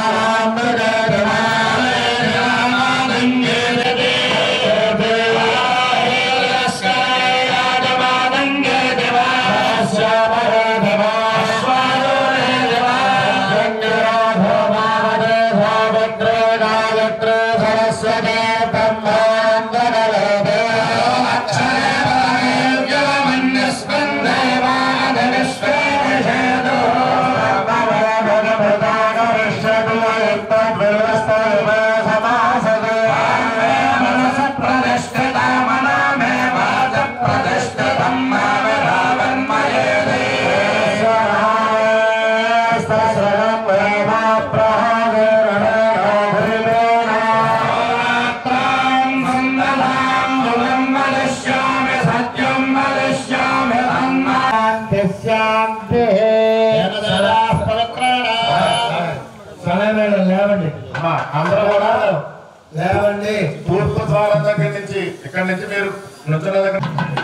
Speaker 8: సమయమేళ లేవండి
Speaker 7: అందరూ కూడా
Speaker 8: లేవండి
Speaker 7: తూర్పు ద్వారం దగ్గర నుంచి ఇక్కడ నుంచి మీరు నుంచున్న దగ్గర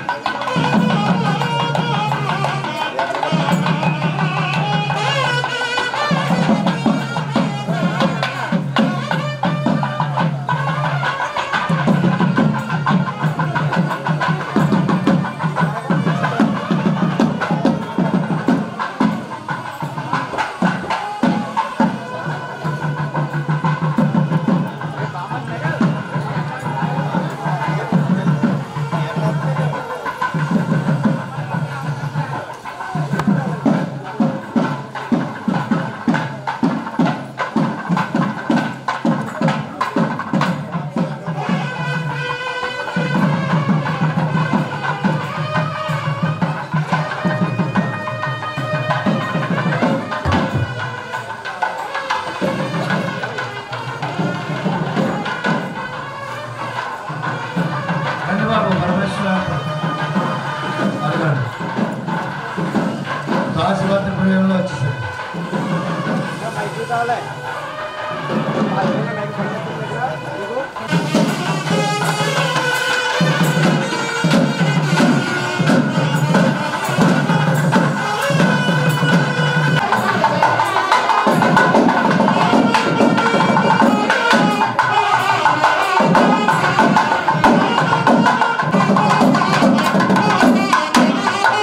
Speaker 8: రండి బాబు పరమేశ్వర అడగండి దాసిపత్రి ప్రియంలో వచ్చేసారు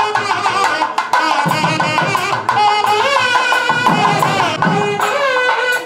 Speaker 6: Thank you.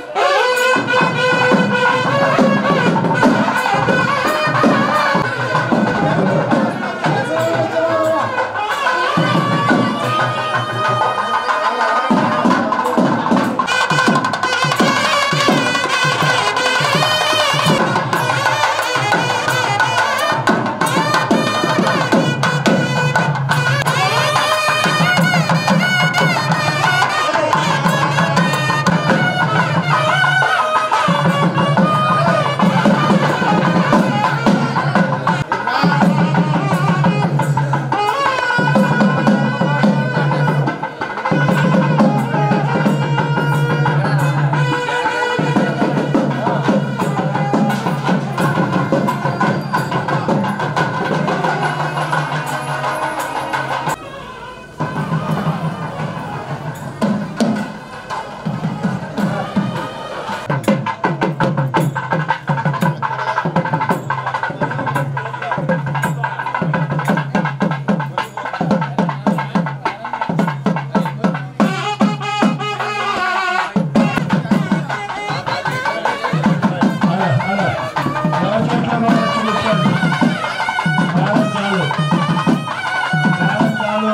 Speaker 8: చాలు ఎవరి చోట్ల వారు వచ్చి కూర్చోండి మేడం చాలు మేడం చాలు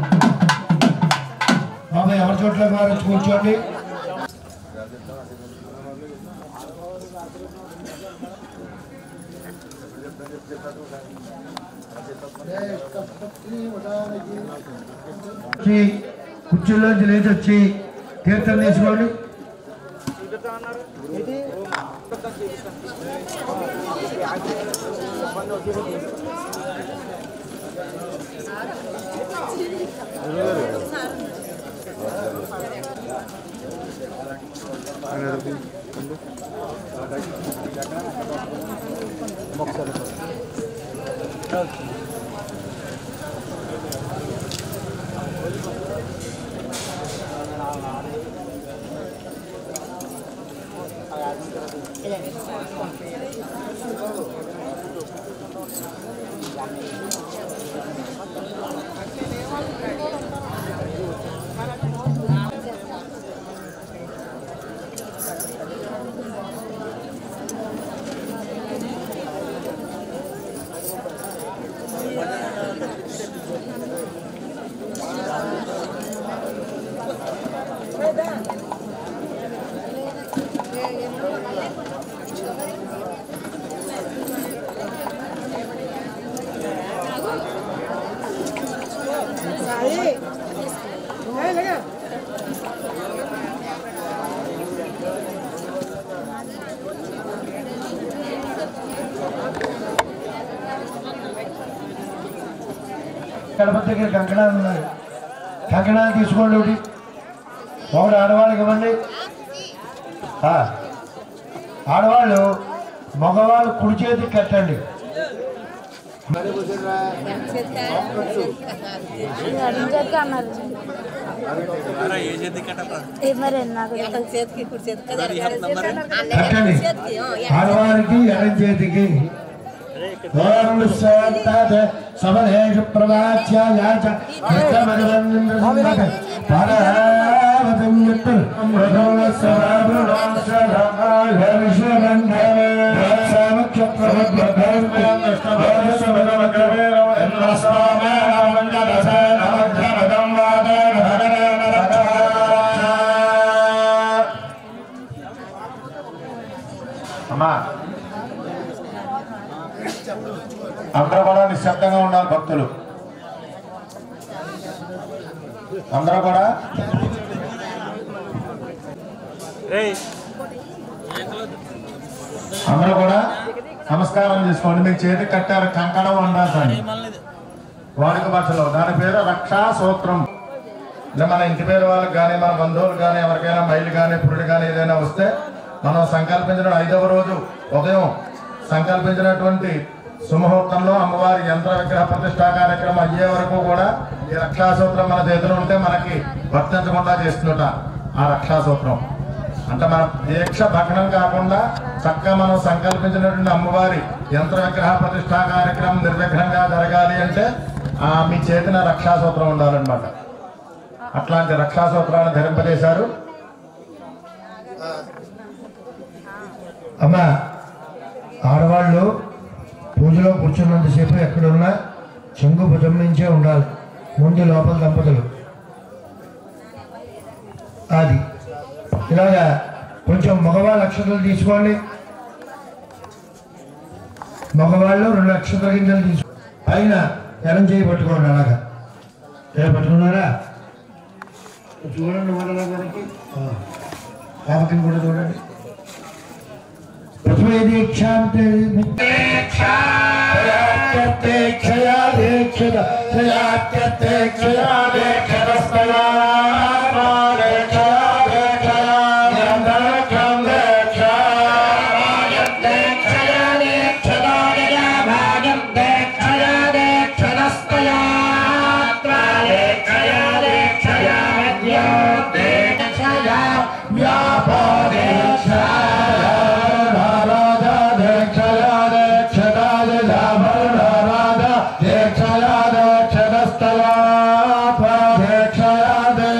Speaker 8: బాబా ఎవరి చోట్ల వారు వచ్చి కూర్చోండి వచ్చి కుర్చీలోంచి లేచి వచ్చి కీర్తన తీసుకోండి గడప దగ్గర కంకణాలు ఉన్నాయి కంకణాలు తీసుకోండి ఒకటి ఒకటి ఆడవాళ్ళకి ఇవ్వండి ఆ, ఆడవాళ్ళు మగవాళ్ళు కుడి చేతికి కట్టండి
Speaker 6: అడిగాక అన్నారు ఏ మరి నాకు
Speaker 9: చేతికి కుడి చేతికి
Speaker 8: కట్టండి ఆడవారికి ఎడం చేతికి ఓం విశ్వత్తాత్ సమలేషు ప్రవాచ్యాయాచ కృష్ణమగవన్నింద్రసింహక పరావతం యత్తు మృగం సరాభృణం సరాయ విశ్వబంధవే
Speaker 7: అమ్మా అందరూ కూడా నిశ్శబ్దంగా ఉండాలి భక్తులు అందరూ కూడా అందరూ కూడా నమస్కారం చేసుకోండి మీకు చేతి కట్టారు కంకణం ఉండాలి వాడుక భాషలో దాని పేరు రక్షా సూత్రం ఇలా మన ఇంటి పేరు వాళ్ళకి కానీ మన బంధువులు కానీ ఎవరికైనా మైలు కానీ పురుడు కానీ ఏదైనా వస్తే మనం సంకల్పించిన ఐదవ రోజు ఉదయం సంకల్పించినటువంటి సుముహూర్తంలో అమ్మవారి యంత్ర విగ్రహ ప్రతిష్టా కార్యక్రమం అయ్యే వరకు కూడా ఈ రక్షాసూత్రం మన చేతిలో ఉంటే మనకి వర్తించకుండా చేస్తున్నట ఆ రక్షాసూత్రం అంటే మన దీక్ష భగ్నం కాకుండా చక్కగా మనం సంకల్పించినటువంటి అమ్మవారి యంత్ర విగ్రహ ప్రతిష్టా కార్యక్రమం నిర్విఘ్నంగా జరగాలి అంటే ఆ మీ చేతిన రక్షాసూత్రం ఉండాలన్నమాట అట్లాంటి రక్షాసూత్రాన్ని ధరింపజేశారు
Speaker 8: అమ్మా ఆడవాళ్ళు పూజలో కూర్చున్నంతసేపు ఎక్కడున్నా చెంగు భుజం నుంచే ఉండాలి ముందు లోపల దంపతులు అది ఇలాగా కొంచెం మగవాళ్ళ అక్షతలు తీసుకోండి మగవాళ్ళు రెండు అక్షతల గింజలు తీసుకో పైన ఎడం చేయి పట్టుకోండి అలాగా ఏ పట్టుకున్నారా చూడండి మొదల గారికి పాపకిని కూడా చూడండి ప్రథమే దీక్షాంతే క్షయాత్యతే క్షయా దీక్షిత క్షయాత్యతే క్షయా దీక్షితస్తయా వ్యాపాదే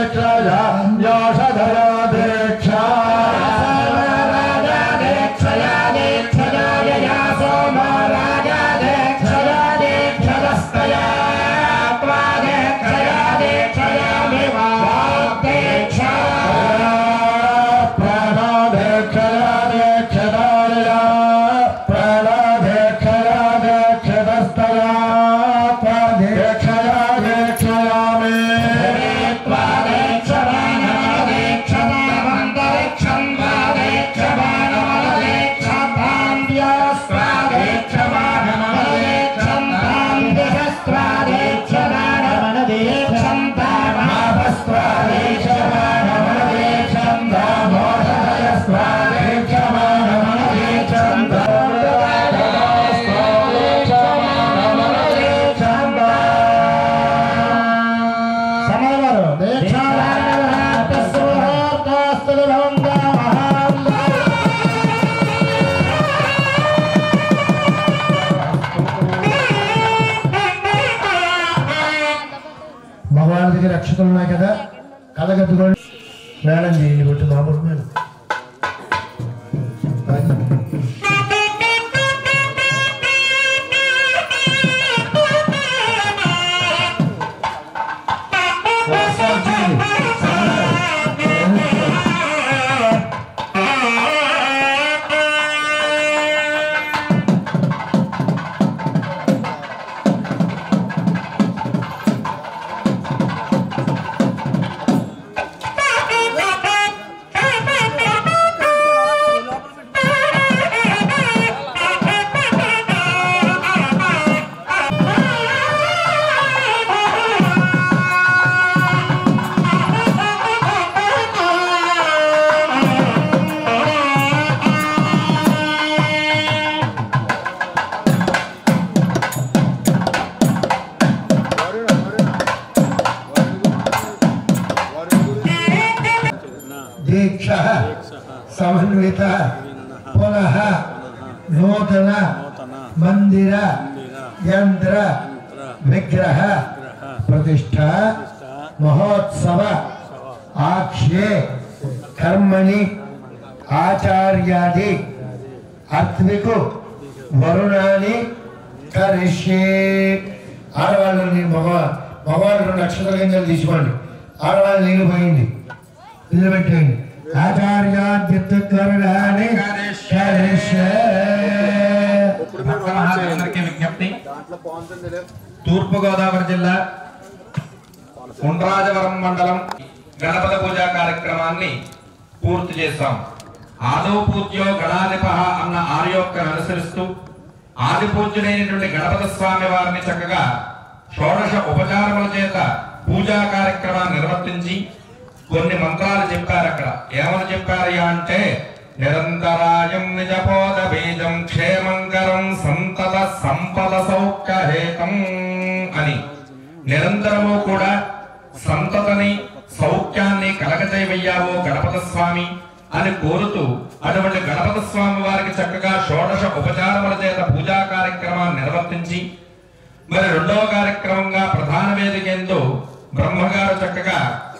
Speaker 8: అక్షతలు ఉన్నాయి కదా కలగద్దుకోండి మేడం చేయండి కొట్టు మామూలు మేడం ఒకసారి చేయండి. దీక్ష సమన్విత పునః నూతన మందిర యంత్ర విగ్రహ ప్రతిష్ట మహోత్సవ ఆక్షే కర్మణి ఆచార్యాది అత్వికు వరుణాన్ని కరిష్యే ఆడవాళ్ళని మగ మగవాళ్ళు రెండు నక్షత్ర గింజలు తీసుకోండి ఆడవాళ్ళు నీళ్ళు పోయింది నిలబెట్టండి ఆచార్యాద్యుత్కరుణాన్ని కరిష్యే
Speaker 5: భక్త మహాజనులందరికీ విజ్ఞప్తి తూర్పు గోదావరి జిల్లా ఉండ్రాజవరం మండలం గణపతి పూజా కార్యక్రమాన్ని పూర్తి చేశాం ఆదౌ పూజ్యో గణాధిప అన్న ఆర్యోక్తను అనుసరిస్తూ ఆది పూజ్యుడైనటువంటి గణపతి స్వామి వారిని చక్కగా షోడశ ఉపచారముల చేత పూజా కార్యక్రమాన్ని నిర్వర్తించి కొన్ని మంత్రాలు చెప్పారు అక్కడ ఏమని చెప్పారయ్యా అంటే నిరంతరాయం నిజపోద బీజం క్షేమంకరం సంతత సంపద సౌఖ్యహేతం అని నిరంతరము కూడా సంతతని సౌఖ్యాన్ని కలగజేవయ్యావో గణపతి స్వామి అని కోరుతూ అటువంటి గణపతి స్వామి వారికి చక్కగా షోడశ ఉపచారముల చేత పూజా కార్యక్రమాన్ని నిర్వర్తించి మరి రెండవ కార్యక్రమంగా ప్రధాన వేదిక ఎందు బ్రహ్మగారు చక్కగా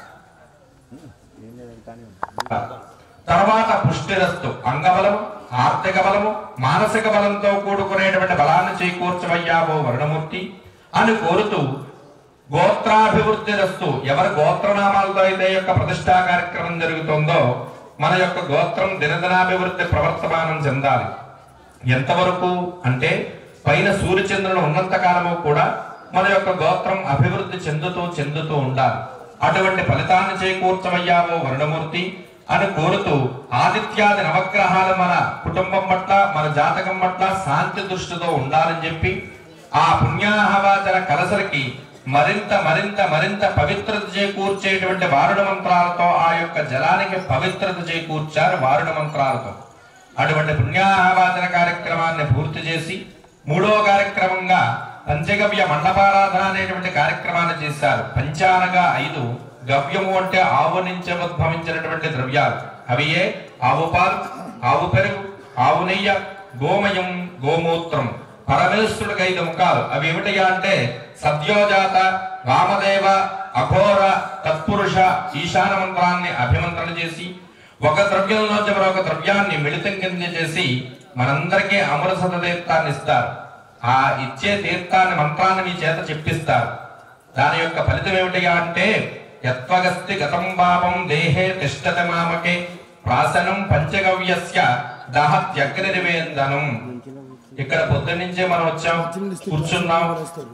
Speaker 5: తర్వాత పుష్టిరస్తు అంగబలము ఆర్థిక బలము మానసిక బలంతో కూడుకునేటువంటి బలాన్ని చేకూర్చవయ్యావో వరుణమూర్తి అని కోరుతూ గోత్రాభివృద్ధిరస్తు ఎవరి గోత్రనామాలతో అయితే ఈ యొక్క ప్రతిష్టా కార్యక్రమం జరుగుతుందో మన యొక్క గోత్రం దినదినాభివృద్ధి ప్రవర్తమానం చెందాలి ఎంతవరకు అంటే పైన సూర్యచంద్రులు ఉన్నంత కాలము కూడా మన యొక్క గోత్రం అభివృద్ధి చెందుతూ చెందుతూ ఉండాలి అటువంటి ఫలితాన్ని చేకూర్చమయ్యావో వరుణమూర్తి అని కోరుతూ ఆదిత్యాది నవగ్రహాలు మన కుటుంబం పట్ల మన జాతకం పట్ల శాంతి దృష్టితో ఉండాలని చెప్పి ఆ పుణ్యాహవాచన కలసరికి మరింత మరింత మరింత పవిత్రత చేకూర్చేటువంటి వారుణ మంత్రాలతో ఆ యొక్క జలానికి పవిత్రత చేకూర్చారు వారుణ మంత్రాలతో అటువంటి పుణ్యాహవాచన కార్యక్రమాన్ని పూర్తి చేసి మూడో కార్యక్రమంగా పంచగవ్య మండపారాధన అనేటువంటి కార్యక్రమాన్ని చేశారు పంచానగా ఐదు గవ్యము అంటే ఆవు నుంచి ఉద్భవించినటువంటి ద్రవ్యాలు అవియే ఆవు పాలు ఆవు పెరుగు ఆవు నెయ్య గోమయం గోమూత్రం పరమేశ్వరుడికి ఐదు ముఖాలు అవి ఏమిటయ్యా అంటే సద్యోజాత వామదేవ అఘోర తత్పురుష ఈశాన మంత్రాన్ని అభిమంత్రణ చేసి ఒక ద్రవ్యంలోంచి మరొక ద్రవ్యాన్ని మిళితం కింద చేసి మనందరికీ అమృత తీర్థాన్ని ఇస్తారు ఆ ఇచ్చే తీర్థాన్ని మంత్రాన్ని మీ చేత చెప్పిస్తారు దాని యొక్క ఫలితం ఏమిటయ్యా అంటే యత్వగస్తి గతం పాపం దేహే తిష్టత మామకే ప్రాసనం పంచగవ్యస్య దహత్యగ్నివేందనం ఇక్కడ పొద్దున్నుంచే మనం వచ్చాం కూర్చున్నాం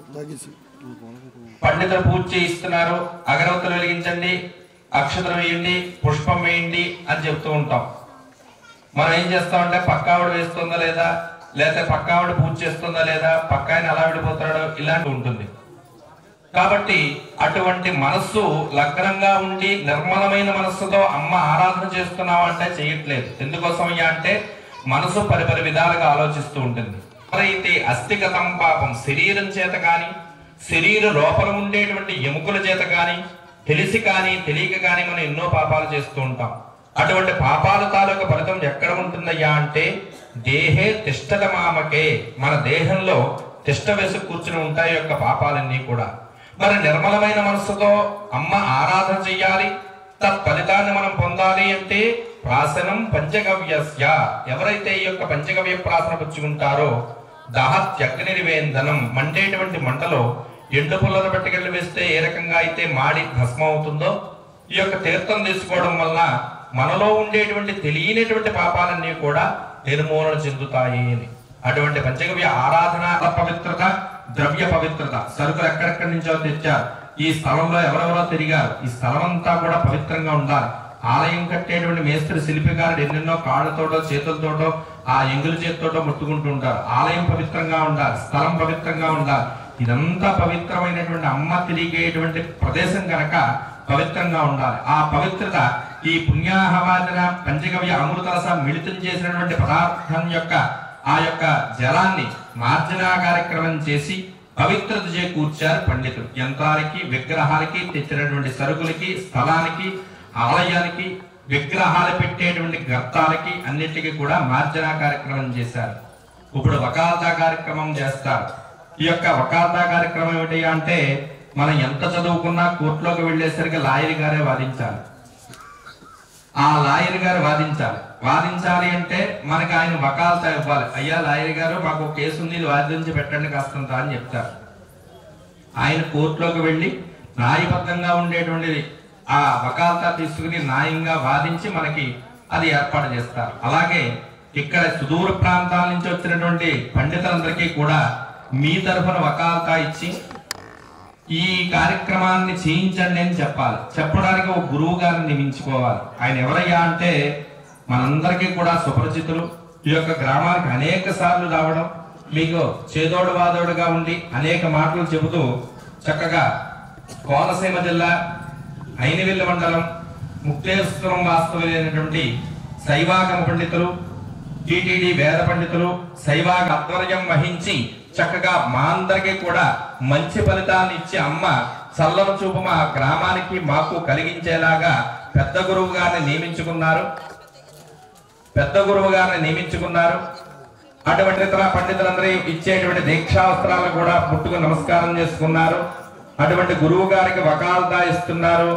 Speaker 5: పండితులు పూజ చేయిస్తున్నారు అగరవత్తులు వెలిగించండి అక్షతలు వేయండి పుష్పం వేయండి అని చెప్తూ ఉంటాం మనం ఏం చేస్తామంటే పక్కావిడ వేస్తుందా లేదా లేకపోతే పక్కావిడ పూజ చేస్తుందా లేదా పక్క ఆయన అలా విడిపోతాడో ఇలాంటి ఉంటుంది కాబట్టి అటువంటి మనస్సు లగ్నంగా ఉండి నిర్మలమైన మనస్సుతో అమ్మ ఆరాధన చేస్తున్నావు అంటే చేయట్లేదు ఎందుకోసం అయ్యా అంటే మనసు పరిపరి విధాలుగా ఆలోచిస్తూ ఉంటుంది ఎవరైతే అస్థిగతం పాపం శరీరం చేత కానీ శరీర లోపల ఉండేటువంటి ఎముకల చేత కానీ తెలిసి కానీ తెలియక కానీ మనం ఎన్నో పాపాలు చేస్తూ ఉంటాం అటువంటి పాపాల తాలూకు ఫలితం ఎక్కడ ఉంటుందయ్యా అంటే దేహే తిష్టత మామకే మన దేహంలో తిష్ట వేసి కూర్చుని ఉంటాయి యొక్క పాపాలన్నీ కూడా మరి నిర్మలమైన మనస్సుతో అమ్మ ఆరాధన చెయ్యాలి తత్ఫలితాన్ని మనం పొందాలి అంటే ప్రాసనం పంచగవ్యస్య ఎవరైతే ఈ యొక్క పంచగవ్య ప్రాసన పుచ్చుకుంటారో దహత్యగ్నిర్వేందనం మండేటువంటి మంటలో ఎండు పుల్లలు పట్టుకెళ్ళి వేస్తే ఏ రకంగా అయితే మాడి భస్మం అవుతుందో ఈ యొక్క తీర్థం తీసుకోవడం వల్ల మనలో ఉండేటువంటి తెలియనటువంటి పాపాలన్నీ కూడా నిర్మూలన చెందుతాయి అని అటువంటి పంచగవ్య ఆరాధన పవిత్రత ద్రవ్య పవిత్రత సరుకులు ఎక్కడెక్కడి నుంచో తెచ్చారు ఈ స్థలంలో ఎవరెవరో తిరిగారు ఈ స్థలం అంతా కూడా పవిత్రంగా ఉండాలి ఆలయం కట్టేటువంటి మేస్త్రి శిల్పికారుడు ఎన్నెన్నో కాళ్ళతోటో చేతులతోటో ఆ ఎంగుల చేతితోటో ముట్టుకుంటూ ఉంటారు ఆలయం పవిత్రంగా ఉండాలి స్థలం పవిత్రంగా ఉండాలి ఇదంతా పవిత్రమైనటువంటి అమ్మ తిరిగేటువంటి ప్రదేశం కనుక పవిత్రంగా ఉండాలి ఆ పవిత్రత ఈ పుణ్యాహవాదన పంచగవ్య అమృతరస మిళితం చేసినటువంటి పదార్థం యొక్క ఆ యొక్క జలాన్ని మార్జనా కార్యక్రమం చేసి పవిత్రత చేకూర్చారు పండితులు యంత్రాలకి విగ్రహాలకి తెచ్చినటువంటి సరుకులకి స్థలానికి ఆలయానికి విగ్రహాలు పెట్టేటువంటి గర్తాలకి అన్నిటికీ కూడా మార్జనా కార్యక్రమం చేశారు ఇప్పుడు వకాల్తా కార్యక్రమం చేస్తారు ఈ యొక్క వకాల్తా కార్యక్రమం ఏమిటి అంటే మనం ఎంత చదువుకున్నా కోర్టులోకి వెళ్ళేసరికి లాయర్ గారే వాదించాలి ఆ లాయర్ గారు వాదించాలి వాదించాలి అంటే మనకి ఆయన వకాల్తా ఇవ్వాలి అయ్యా లాయర్ గారు మాకు ఒక కేసు ఉంది ఇది వాదించి పెట్టండి కాస్తంత అని చెప్తారు ఆయన కోర్టులోకి వెళ్ళి న్యాయబద్ధంగా ఉండేటువంటిది ఆ వకాల్తా తీసుకుని న్యాయంగా వాదించి మనకి అది ఏర్పాటు చేస్తారు అలాగే ఇక్కడ సుదూర ప్రాంతాల నుంచి వచ్చినటువంటి పండితులందరికీ కూడా మీ తరఫున వకాల్తా ఇచ్చి ఈ కార్యక్రమాన్ని చేయించండి అని చెప్పాలి చెప్పడానికి ఒక గురువు గారిని నియమించుకోవాలి ఆయన ఎవరయ్యా అంటే మనందరికీ కూడా సుపరిచితులు ఈ యొక్క గ్రామానికి అనేక సార్లు రావడం మీకు చేదోడు వాదోడుగా ఉండి అనేక మాటలు చెబుతూ చక్కగా కోనసీమ జిల్లా అయినవిల్లి మండలం ముక్తేశ్వరం వాస్తవులైనటువంటి శైవాగమ పండితులు టిటిడి వేద పండితులు శైవాగ ఆధ్వర్యం వహించి చక్కగా మా అందరికీ కూడా మంచి ఫలితాన్ని ఇచ్చి అమ్మ చల్లని చూపు మా గ్రామానికి మాకు కలిగించేలాగా పెద్ద గురువు గారిని నియమించుకున్నారు పెద్ద గురువు గారిని నియమించుకున్నారు అటువంటి ఇతర పండితులందరూ ఇచ్చేటువంటి దీక్షా వస్త్రాలను కూడా ముట్టుకు నమస్కారం చేసుకున్నారు అటువంటి గురువు గారికి వకాల్తా ఇస్తున్నారు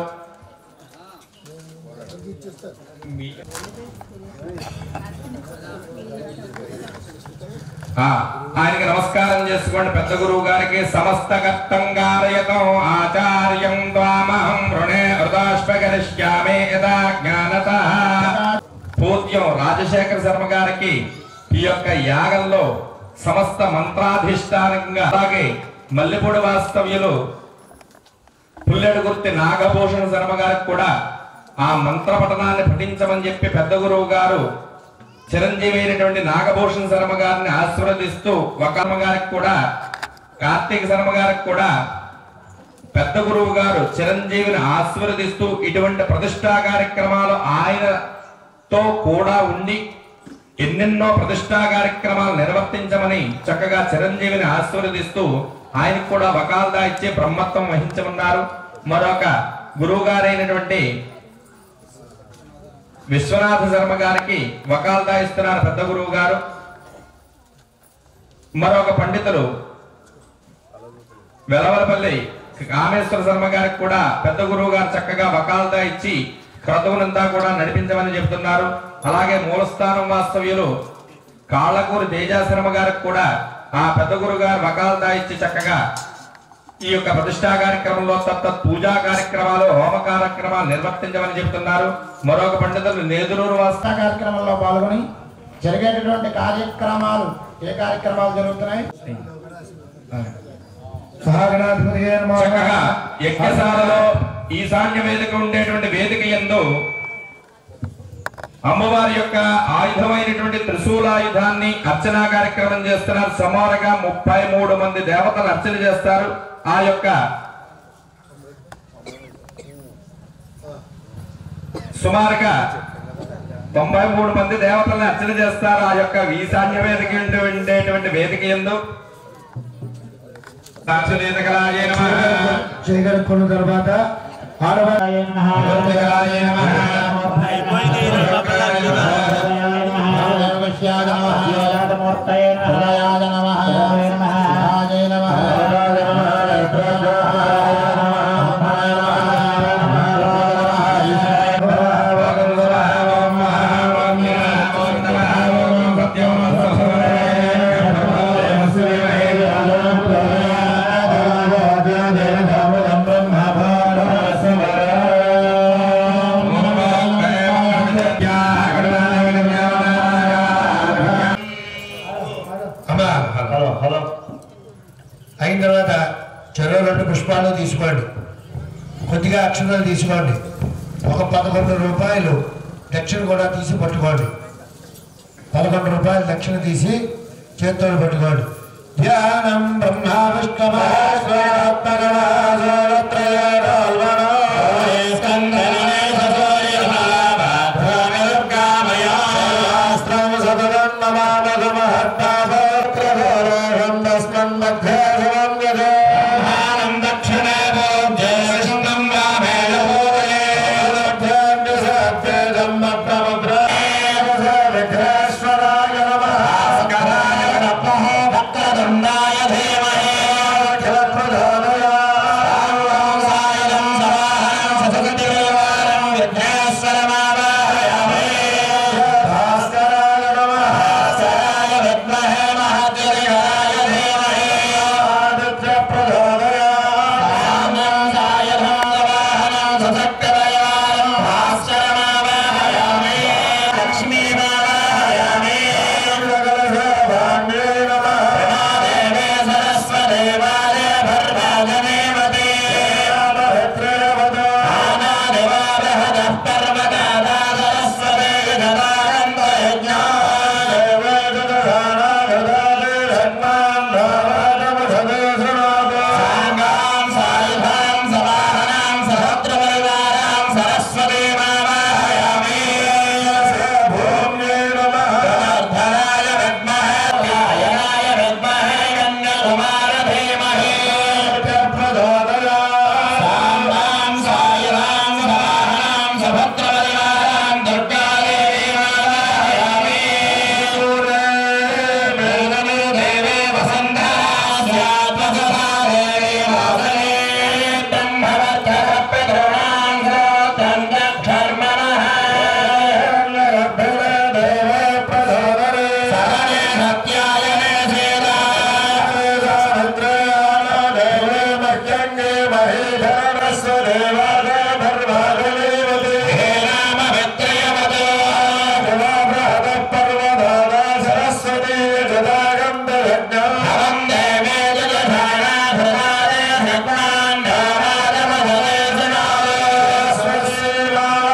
Speaker 5: ఆ, ఆయనకి నమస్కారం చేసుకోండి పెద్ద గురువు గారికి సమస్త కర్తం గారయతం ఆచార్యం ద్వామహం రుణే హృదాష్పగరిష్యామే యదా జ్ఞానత పూజ్యం రాజశేఖర శర్మ గారికి ఈ యొక్క యాగంలో సమస్త మంత్రాధిష్టానంగా అలాగే మల్లెపూడి వాస్తవ్యులు పుల్లెడు గుర్తి నాగభూషణ శర్మ గారికి కూడా ఆ మంత్ర పఠనాన్ని పఠించమని చెప్పి పెద్ద గురువు గారు చిరంజీవి అయినటువంటి నాగభూషణ శర్మ గారిని ఆశీర్వదిస్తూ వకర్మ గారికి కూడా కార్తీక శర్మ గారికి కూడా పెద్ద గురువు గారు చిరంజీవిని ఆశీర్వదిస్తూ ఇటువంటి ప్రతిష్టా కార్యక్రమాలు ఆయనతో కూడా ఉండి ఎన్నెన్నో ప్రతిష్టా కార్యక్రమాలు నిర్వర్తించమని చక్కగా చిరంజీవిని ఆశీర్వదిస్తూ ఆయనకు కూడా వకాల్దా ఇచ్చే బ్రహ్మత్వం వహించమన్నారు మరొక గురువు గారైనటువంటి విశ్వనాథ శర్మ గారికి వకాల్దా ఇస్తున్నారు పెద్ద గురువు గారు మరొక పండితులు వెలవలపల్లి కామేశ్వర శర్మ గారికి కూడా పెద్ద గురువు గారు చక్కగా వకాల్దా ఇచ్చి క్రతువునంతా కూడా నడిపించమని చెబుతున్నారు అలాగే మూలస్థానం వాస్తవ్యులు కాళ్ళకూరి తేజాశర్మ గారికి కూడా ఆ పెద్ద గురువు గారు వకాల్దా ఇచ్చి చక్కగా ఈ యొక్క ప్రతిష్టా కార్యక్రమంలో తత్త పూజా కార్యక్రమాలు హోమ కార్యక్రమాలు నిర్వర్తించమని చెబుతున్నారు మరొక పండితులు నేదురూరు వాస్త
Speaker 7: వార్తా కార్యక్రమంలో పాల్గొని జరిగేటటువంటి కార్యక్రమాలు ఏ కార్యక్రమాలు జరుగుతున్నాయి
Speaker 8: సహగణాధిపతియే నమః.
Speaker 5: చక్కగా యజ్ఞశాలలో ఈశాన్య వేదిక ఉండేటువంటి వేదిక ఎందు అమ్మవారి యొక్క ఆయుధమైనటువంటి త్రిశూలాయుధాన్ని అర్చనా కార్యక్రమం చేస్తున్నారు సుమారుగా ముప్పై మూడు మంది దేవతలు అర్చన చేస్తారు ఆ యొక్క సుమారుగా తొంభై మూడు మంది దేవతలను అర్చన చేస్తారు ఆ యొక్క ఈశాన్య వేదిక ఎందు ఉండేటువంటి వేదిక ఎందు సాక్షులేతకలాయ నమః
Speaker 8: చేయగలుగుకున్న తర్వాత ఆడవారి
Speaker 5: దుర్గలాయ నమః
Speaker 7: నమః
Speaker 8: అమ్మా హలో హలో అయిన తర్వాత చెరువు రెండు పుష్పాలు తీసుకోండి కొద్దిగా అక్షరాలు తీసుకోండి ఒక పదకొండు రూపాయలు దక్షిణ కూడా తీసి పట్టుకోండి పదకొండు రూపాయలు దక్షిణ తీసి చేతితో పట్టుకోండి ధ్యానం బ్రహ్మ విష్ణు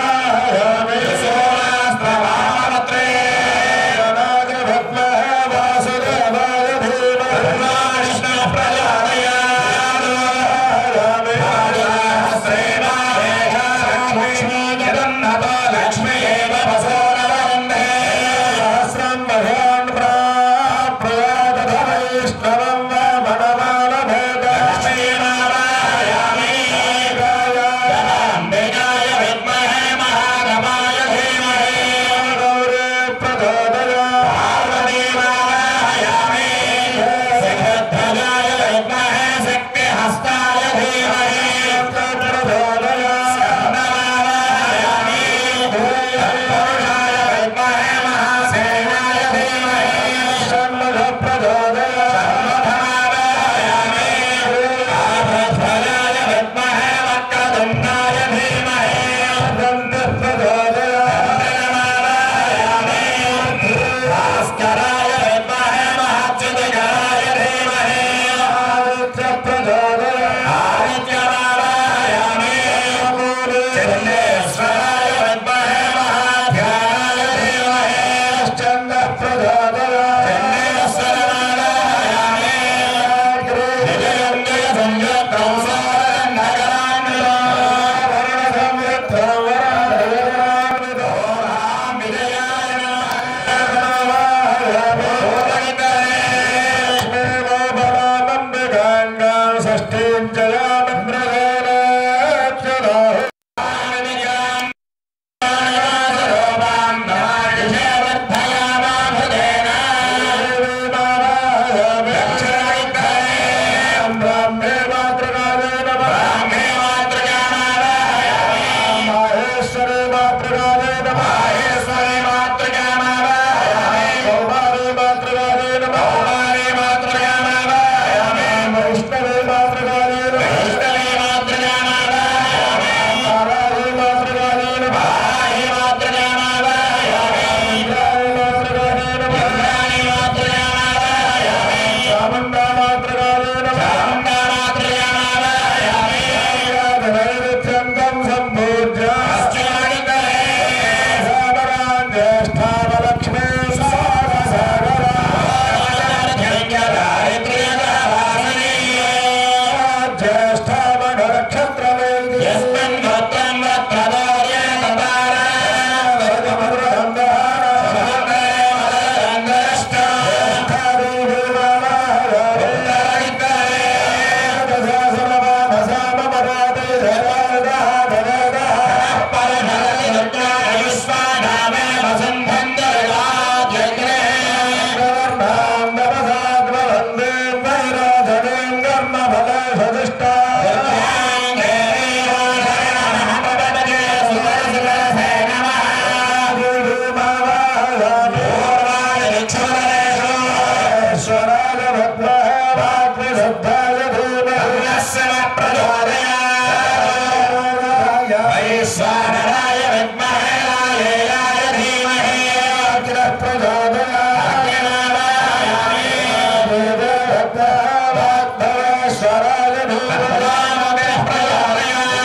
Speaker 7: భద్మ వైశ్వరాయ విద్మహే వాగ్విశుద్ధాయ ధీమహి వైశ్వరాయ విద్మహే రాయేయాయ ధీమహి అగ్నిః ప్రచోదయాత్ వాగ్భవేశ్వరాయ ధీమహి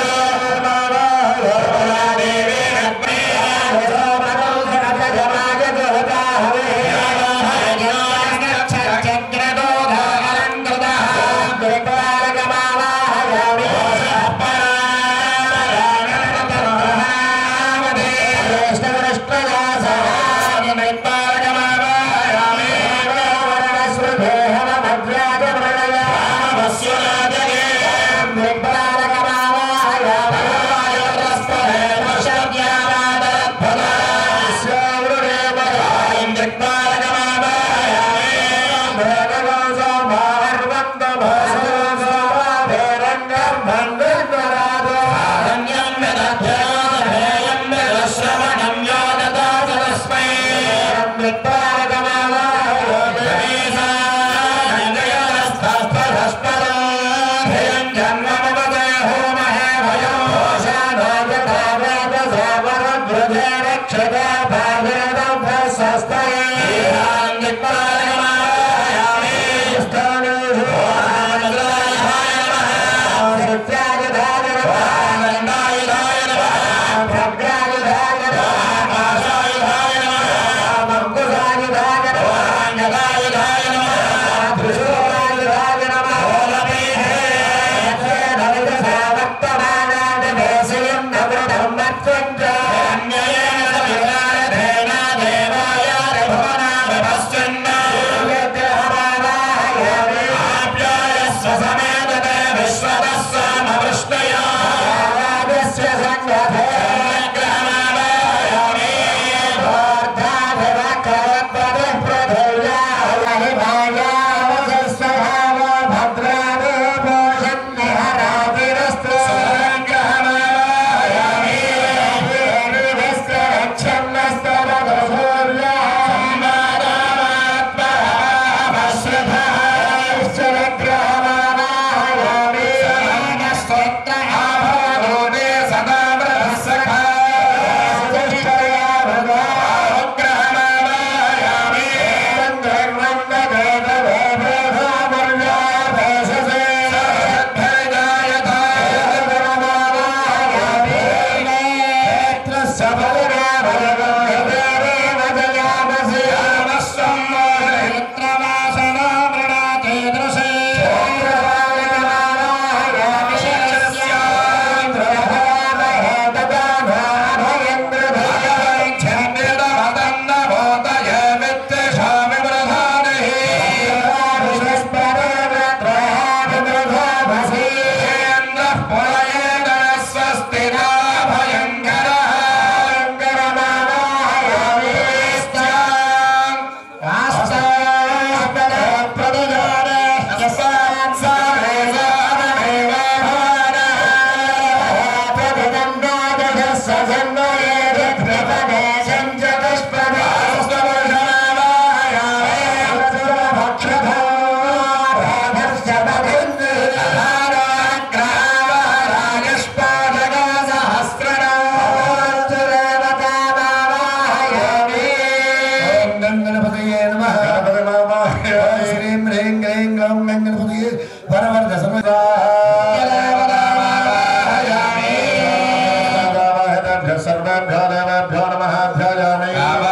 Speaker 7: సర్వేభ్యో దేవేభ్యో నమః ధ్యాయామి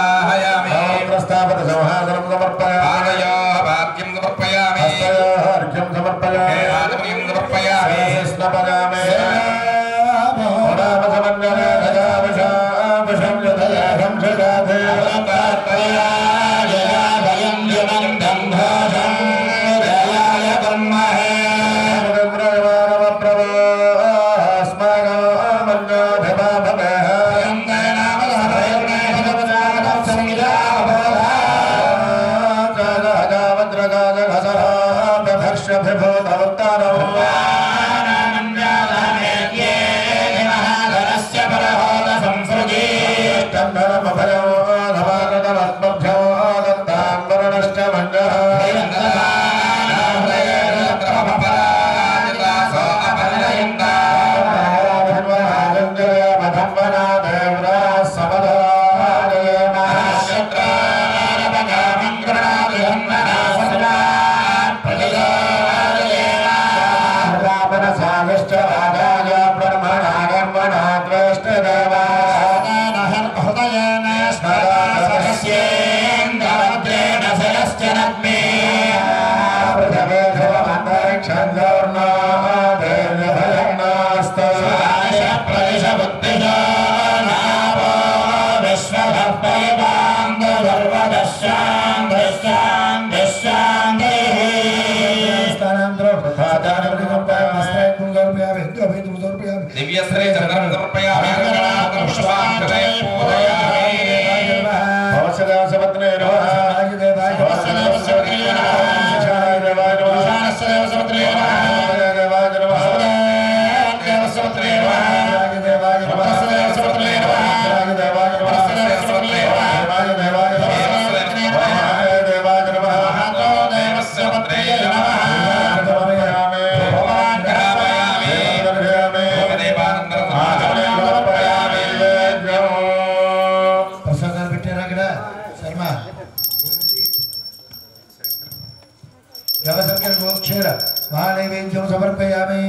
Speaker 7: ప్రస్తాపన సంహాసనం సమర్పయామి హస్తయోః అర్ఘ్యం సమర్పయామి స్నపయామి నామ సమన్వయామిషామిషం యథయాహం శశాధే సంస్కృతి
Speaker 8: జలసర్గోక్షీర మహానైవేద్యం సమర్పయామి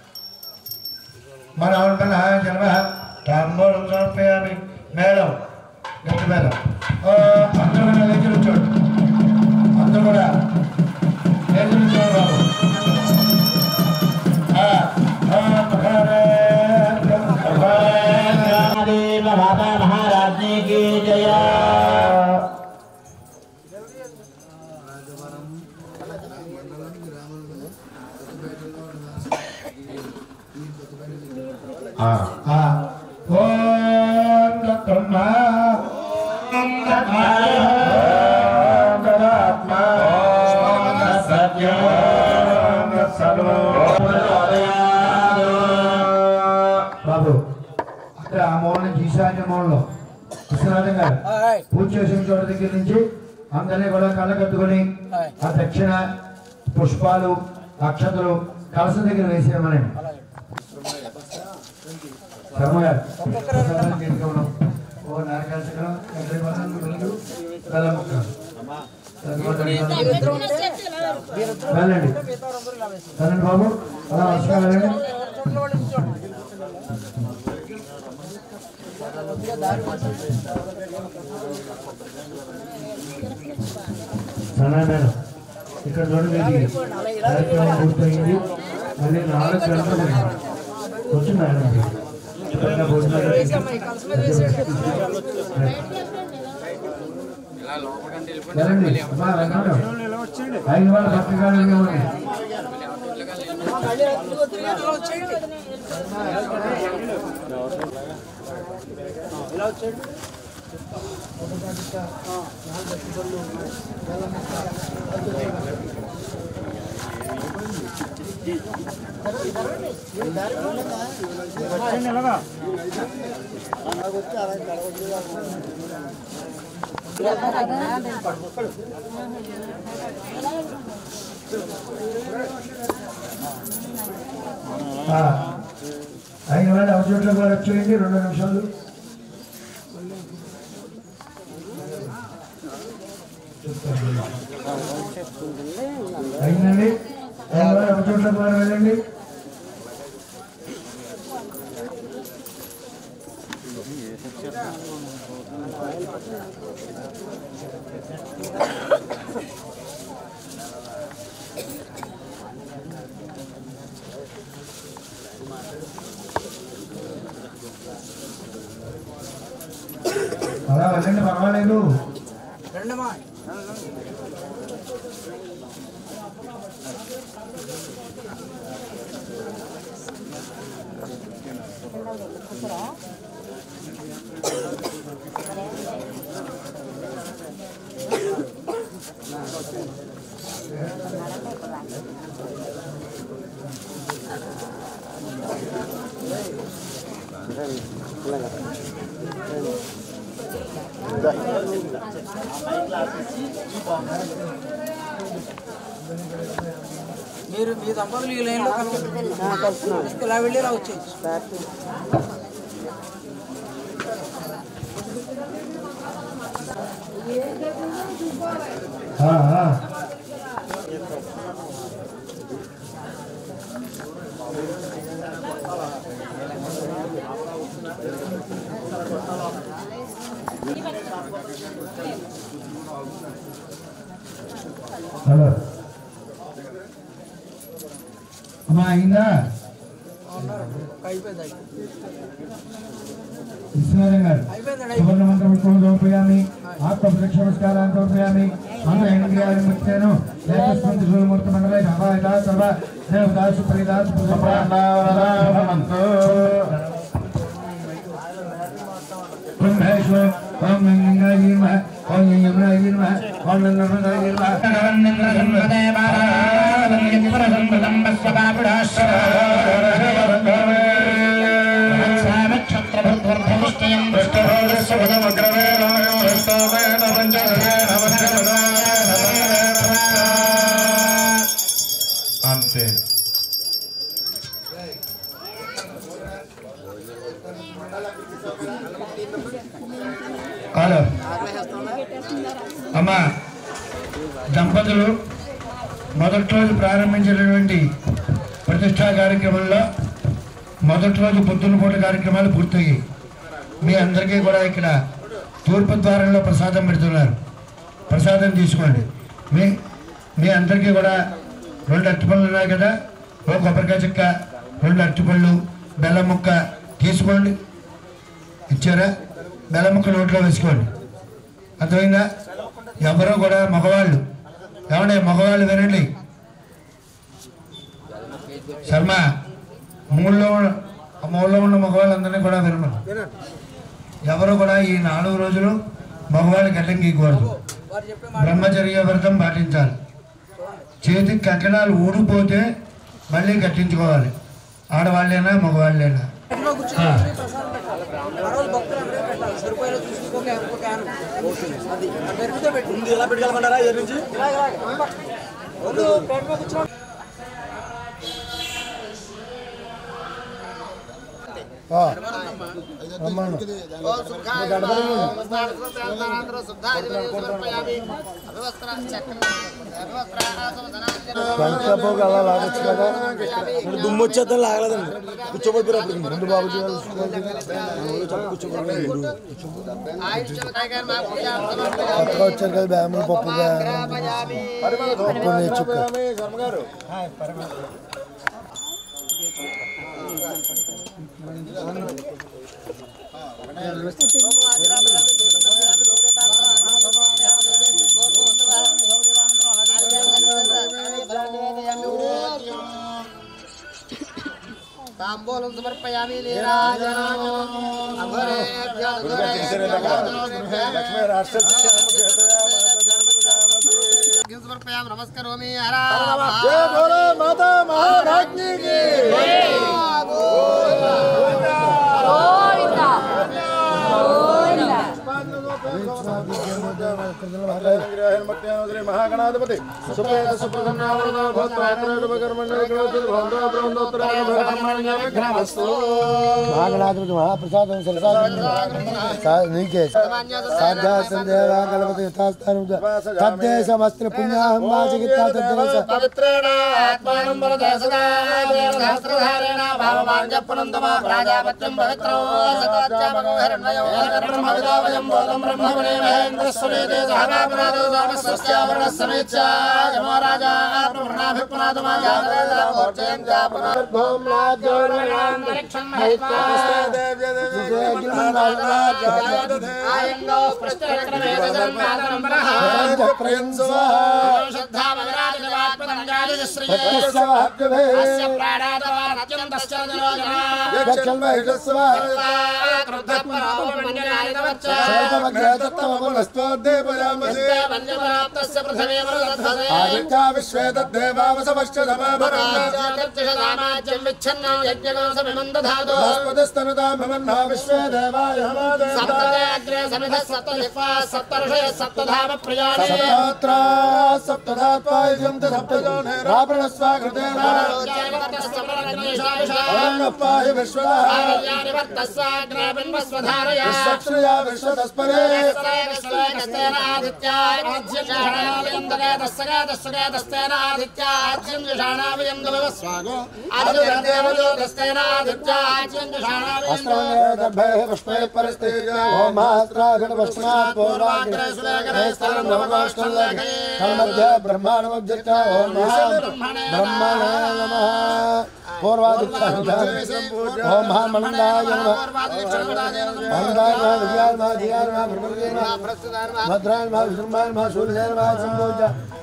Speaker 8: మనోన్మన జన్మ తాంబూలం సమర్పయామి మేళం నెత్తి మీద ఓ, అందరూ కూడా లేచి కూర్చోండి అందరూ కూడా లేచి కూర్చోండి బాబు ఆ, ఆ, మహారాజ్, మహారాజ్.
Speaker 2: దేవ మాతా మహారాజ్ఞి की जय
Speaker 8: ఆ, ఆ. ఓం తత్బ్రహ్మ ఓం తత్మాయ ఓం తదాత్మ ఓం తత్సత్యం ఓం తత్సర్వం. బాబు అక్కడ ఆ మూల నుంచి ఈశాన్య మూలలో విశ్వనాథం గారు పూజ చేసిన చోట దగ్గర నుంచి అందరినీ కూడా కళ్ళకత్తుకొని ఆ దక్షిణ పుష్పాలు అక్షతలు కలస దగ్గర వేసేయమనండి శర్మ గారు ప్రసాదం చేసుకోవడం ఓ నారకాల్చకం ఎక్కడి పనులు వెళ్ళు బెల్లం ముక్కలు వెళ్ళండి వెళ్ళండి బాబు అలా వరుసగా వెళ్ళండి సరే మేడం ఇక్కడ చూడండి ఇది కార్యక్రమం పూర్తయింది మళ్ళీ నాలుగు గంటలు వచ్చింది మేడం ఎప్పుడైనా భోజనాలు వెళ్ళండి అమ్మా, రంగంలో. ఐదు వాళ్ళ పక్కగా ఇవ్వండి ఆ, ఐదు వాళ్ళ అవసరంలో కూడా వచ్చేయండి రెండు నిమిషాలు అయిందండి ఐదు వాళ్ళ అవసరంలో కూడా వెళ్ళండి అలా వెళ్ళండి పర్వాలేదు
Speaker 9: మీరు మీ దంపతులు ఈ లైన్లో కలుపుతున్నారు ఇలా వెళ్ళి ఇలా వచ్చేయచ్చు
Speaker 8: ఆ, ఆ. హలో అమ్మా అయిందా
Speaker 9: అయిపోయింది
Speaker 8: విశ్వనాథం గారు
Speaker 9: అయిపోయిందండి
Speaker 8: సువర్ణ మంత్రం పుష్పం సమర్పయామి ఆత్మ ప్రదక్ష నమస్కారాన్ని సమర్పయామి మంత్ర ఇంద్రియాలను ముఖ్యాను లేఖస్పంది సూర్యమూర్తి మండలే సభాయిదా సభ దేవదాసు పరిదాసు బ్రహ్మేశ్వర ఓం గంగాయ నమః ఓం యమునాయ నమః ఓం నర్మదాయ నమః
Speaker 5: అంతే
Speaker 8: హలో అమ్మా దంపతులు మొదటి రోజు ప్రారంభించినటువంటి ప్రతిష్టా కార్యక్రమంలో మొదటి రోజు పొద్దున్న పూట కార్యక్రమాలు పూర్తయ్యాయి మీ అందరికీ కూడా ఇక్కడ తూర్పు ద్వారంలో ప్రసాదం పెడుతున్నారు ప్రసాదం తీసుకోండి మీ మీ అందరికీ కూడా రెండు అరటిపళ్ళు ఉన్నాయి కదా ఒక కొబ్బరికాయ చెక్క రెండు అరటిపళ్ళు బెల్లం ముక్క తీసుకోండి ఇచ్చారా బెల్లం ముక్క నోట్లో వేసుకోండి అర్థమైందా ఎవరో కూడా మగవాళ్ళు ఏమంటే మగవాళ్ళు వినండి శర్మ మూడులో ఉన్న- ఆ మూడులో ఉన్న మగవాళ్ళందరినీ కూడా వినమను ఎవరు కూడా ఈ నాలుగు రోజులు మగవాళ్ళు గడ్డం గీయకూడదు బ్రహ్మచర్య వ్రతం పాటించాలి చేతికి కంకణాలు ఊడిపోతే మళ్ళీ కట్టించుకోవాలి ఆడవాళ్ళైనా మగవాళ్ళైనా
Speaker 9: ఇంట్లో కూర్చొని ప్రసాదం పెట్టాలి ఆ రోజు భక్తులు అందరూ పెట్టాలి సరిపోయేలా చూసి ఇంకో క్యాన్ ఇంకో క్యాన్ అది ఆ గరిటతో పెట్టి
Speaker 1: ఇలా పెట్టుకెళ్ళమంటారా ఎదురు నుంచి
Speaker 9: ఇలా ఇలా ముందు ప్లేట్ మీద కూర్చో
Speaker 4: పంచపోకు అలా లాగొచ్చు కదా ఇప్పుడు దుమ్ము వచ్చేద్దాం లాగలేదండి కూర్చోబడిపోయారు అప్పుడు ముందు బాబుజీ వాళ్ళు కూర్చోబడి కొత్తగా వచ్చారు కదా బ్యాములు పప్పు పప్పు నేర్చుకో
Speaker 2: తాంబూలం సమర్పయామి నీరాజనాయ సమర్పయామి నమస్కరోమి హరా
Speaker 4: మాతా మహారాజ్ఞి మహాగణాధిపతి సుపేత మహాగణాధిపతి మహాప్రసాదం సరసాదం నీకే సాధ్యాసం దేవా గణపతి యథాస్థానం తద్దేశమస్త్ర పుణ్యాహం వాచకిత్తా తద్దేశ
Speaker 2: పవిత్రేణ ఆత్మానం వరద సదా సహస్రధారేణ భావమాంజపునందమా ప్రాజాపత్యం పవిత్రో సదాచామగో హిరణ్మయో బ్రహ్మవిదావయం బోధం బ్రహ్మవనే మహేంద్రస్వరేతే సహనాపరాధో సమస్యావరణ సమేచ్ఛ యమో రాజా ఆయంగో స్పష్టచక్రమే ధర్మాదనంబరః అస్య ప్రాణాదవానత్యంతశ్చ నిరోధనా పంచప్రాప్తస్య పృథివీ వరదధ్వదే రామాజ్యం విచ్ఛన్నం యజ్ఞకోసమిమం దధాతు సప్తతే అగ్రే సమిధ సప్తజిహ్వా సప్తర్షయ సప్తధామ ప్రియాణి
Speaker 4: ఓం మహామండాయ నమ మందాయ నమ విజయాయ నమ ధియాయ నమ బ్రహ్మణ్య నమ భద్రాయ నమ విష్ణుమాయ నమ సూర్యాయ నమ సంభోజ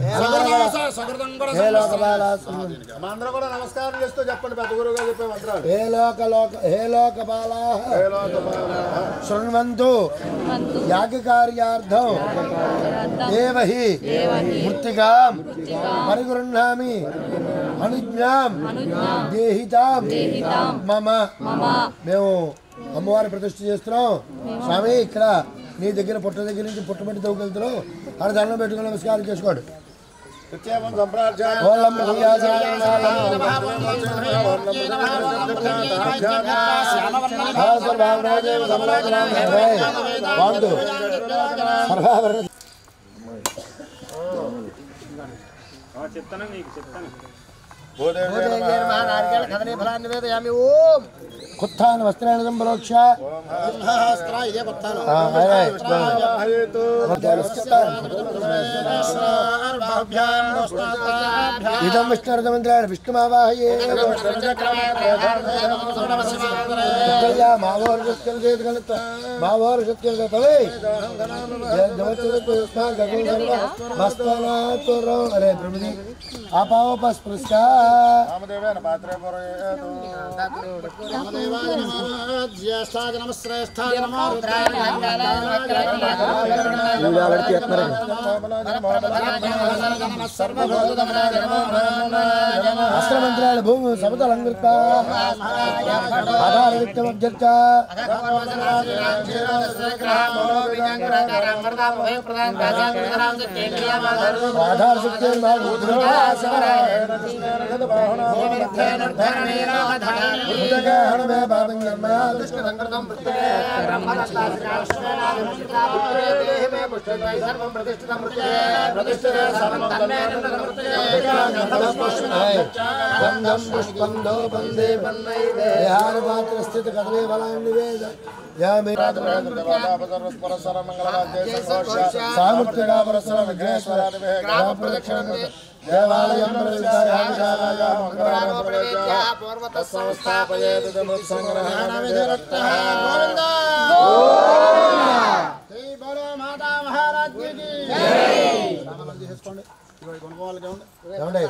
Speaker 4: హే లోకపాల
Speaker 1: అందరూ కూడా నమస్కారం చేస్తూ చెప్పండి పెద్ద గురువు గారు చెప్పే మంత్రాలు
Speaker 4: హే లోక లోక హే లోకపాల శృణ్వంతు యాగకార్యార్థం దేవహి మృత్తికాం పరిగృహ్ణామి అనుజ్ఞాం దేహితాం మమ మేము అమ్మవారి ప్రతిష్ఠ చేస్తున్నాం స్వామి ఇక్కడ నీ దగ్గర పుట్ట దగ్గర నుంచి పుట్టబెట్టి తవ్వుకెళ్తున్నాం ఆడ దండం పెట్టుకుని నమస్కారం చేసుకోండి
Speaker 1: నిత్యేవం సంప్రార్థ్యాయ
Speaker 4: ఓం భూయాసాయ సర్వావరాజేవ సమరాజరాజే బాగుండు సర్వావరణ
Speaker 2: చెప్తాను నీకు చెప్తాను
Speaker 4: కుత్థాన వస్త్రాన్ని పరోక్ష
Speaker 1: ఇదే కొత్తాను
Speaker 4: ఇదం విష్ణుర్ధమంత్రాన్ని విష్ణుమావాహయే మావోర్షత్కృతమే అరే బ్రహ్మది ఆపావపస్పృష్కా
Speaker 1: జ్యేష్ఠాయ నమ శ్రేష్ఠాయ నమ
Speaker 4: అస్త్రమంత్రాలు భూమి సమతలంకృత ఆధార విత్తమభ్యర్థ ఆధార శక్తి గంధం పుష్పం లోపందే విహార పాత్ర స్థిత కదలే బలాన్ని వేద యామే సామర్థ్యగా పరస్పర విఘ్నేశ్వర గ్రామ ప్రదక్షిణ దేవాలయం ఏమండి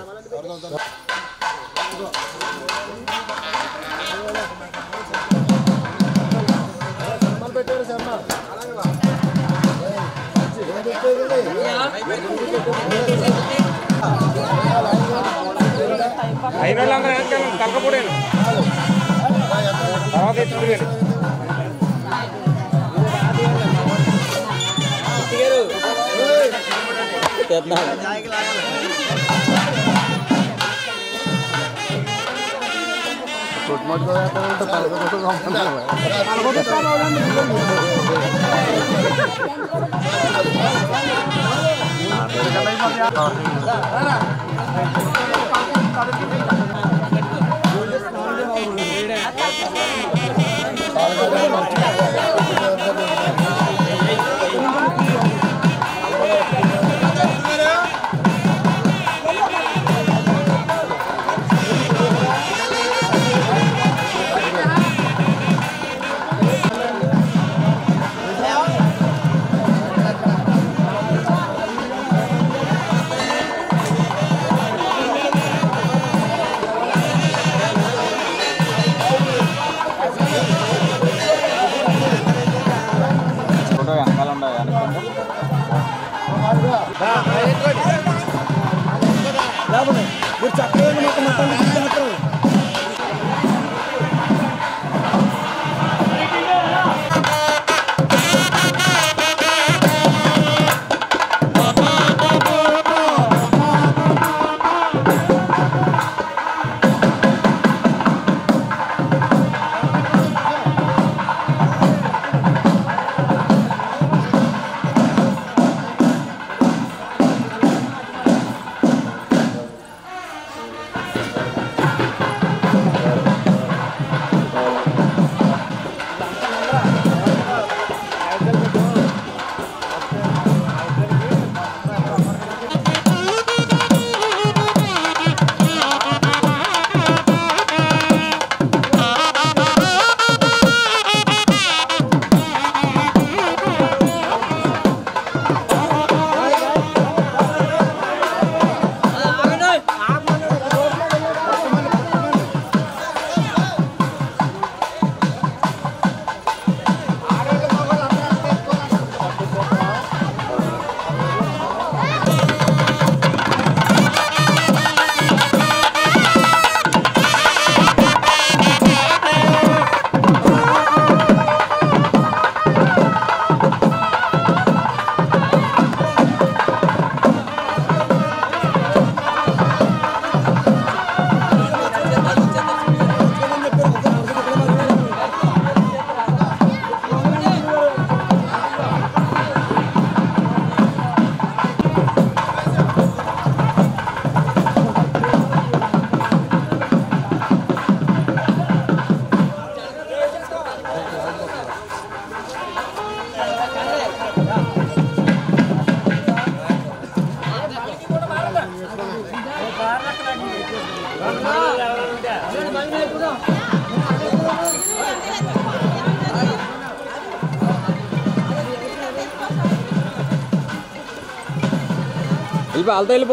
Speaker 2: అయిన వాళ్ళందరూ వెనకాల తగ్గకూడదు తర్వాత ఎత్తుకుని
Speaker 3: ఫోటో వెనకాల ఉండవు వెనకాల
Speaker 1: మీరు చక్కగా మొత్తం మొత్తం
Speaker 4: ఆ
Speaker 3: వెళ్ళిపో వాళ్ళతో వెళ్ళిపో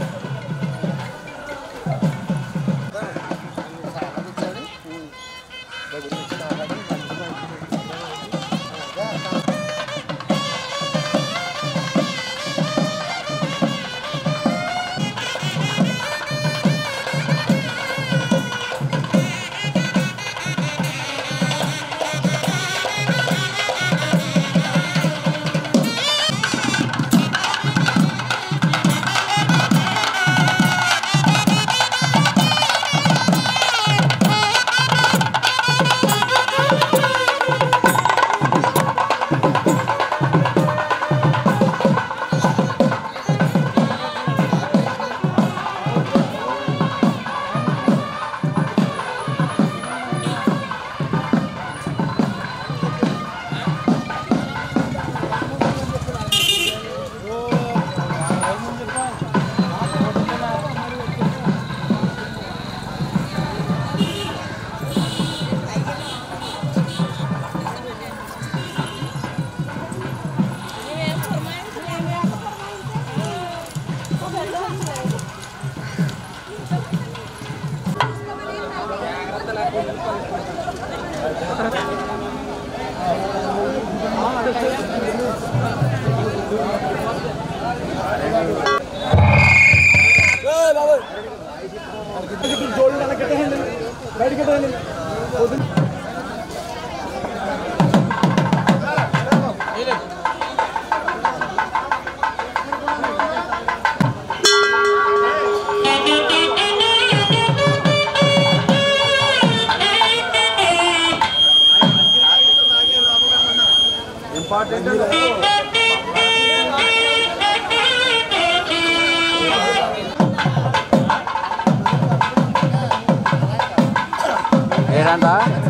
Speaker 3: ఏడంట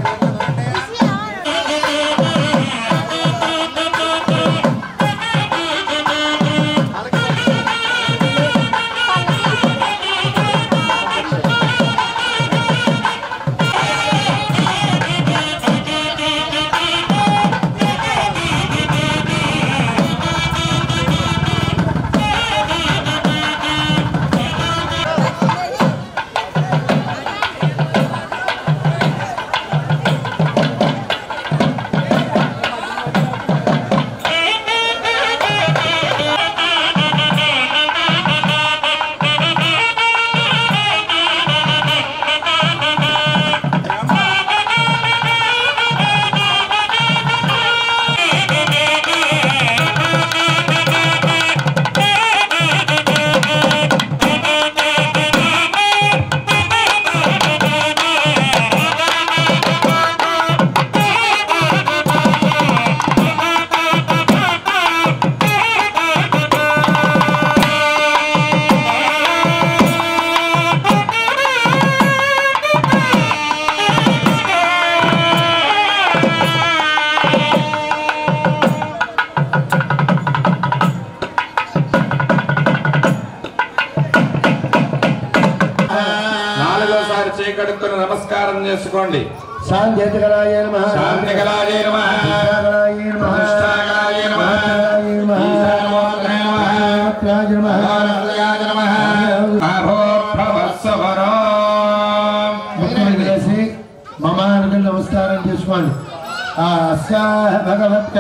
Speaker 5: నాలుగోసారి చేకడుక్కుని నమస్కారం చేసుకోండి
Speaker 8: శాంతికరాయ నమ
Speaker 5: శాంతికలాయ నమః
Speaker 8: శాంతికరాయ నమ
Speaker 5: ప్రతిష్టాకరాయ నమః
Speaker 8: శాంతికరాయ నమ
Speaker 5: ఈశానమూర్తయే నమః
Speaker 8: శాంతికరాయ నమ
Speaker 5: భారతయాయ నమః అభోభవస్సవరో
Speaker 8: ముఖ్యం చేసి మమానికి నమస్కారం చేసుకోండి ఆ అస్యాహ భగవత్క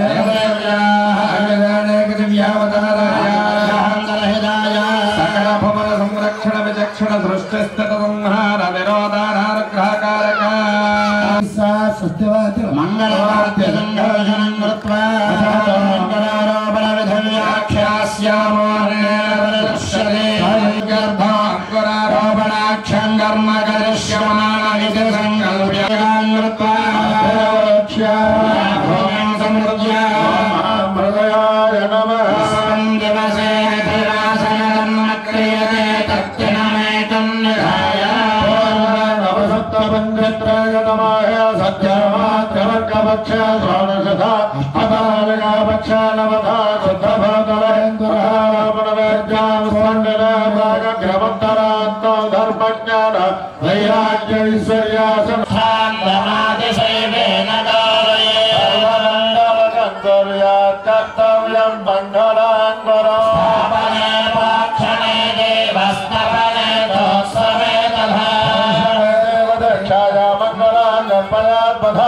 Speaker 5: సకల భవన సంరక్షణ విచక్షణ సృష్టిస్థిత సంహార విరోధానానుగ్రహకారక
Speaker 8: సత్యవాది
Speaker 5: మంగళవాద్య సంఘర్షణం కృత్వా మంగళారోపణ విధ వ్యాఖ్యాస్యామో గర్భాంకురారోపణాఖ్యం కర్మ కరిష్యమాణ ఇది సంకల్ప్యాన్ కృత్వా భోగం సమృద్ధ్య
Speaker 8: మృగయాయ నమ
Speaker 5: దివసే ధిరాసనం క్రియతే తత్తినమేకం నిధాయ
Speaker 8: నవసప్తపంచత్రాయ నమాయ సత్యమాత్రవర్గపక్ష శ్రవణశత అపాలగాపక్ష నవధ శుద్ధభాతలయంకురహారాపణ వేద్యాం స్వండన భాగగ్రమ
Speaker 7: ధర్మోత్తరాత్మో ధర్మజ్ఞాన కర్తవ్యం బంధనాన్వరం దక్షాయ మంగళాన్ పదాత్మధ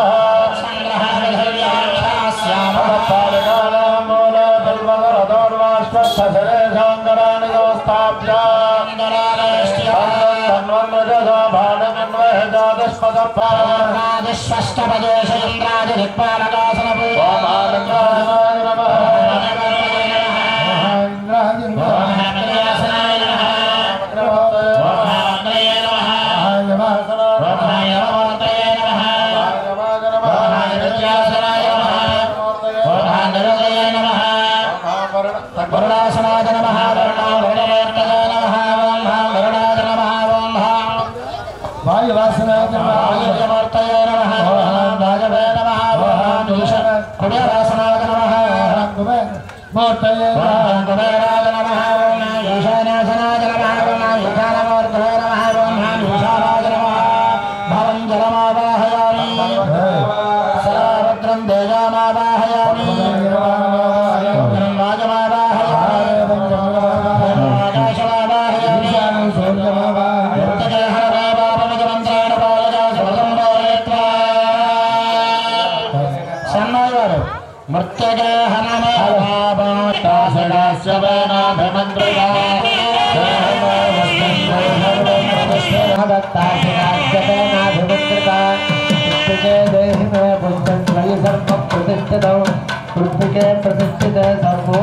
Speaker 2: వరుణాసనాయ నమ వరుణావరణాయ నమ వరుణాయ నమ
Speaker 8: వాయువాసనాయ
Speaker 2: వాయుమూర్తయ నమ రాజవే నమ కుబేరాసనాయ నమ
Speaker 8: మూర్తయే
Speaker 2: కుబేరాయ నమ ఈశానాసనాయ నమ ఈశానమూర్తయ నమ ఈశానాయ నమ భవం జలమావాహయామి సరాభద్రం దేజామావాహయామి భద్రం వాజమావాహయామి ఆకాశమావాహయామి సన్నవారు ప్రతిష్ఠిత సర్వో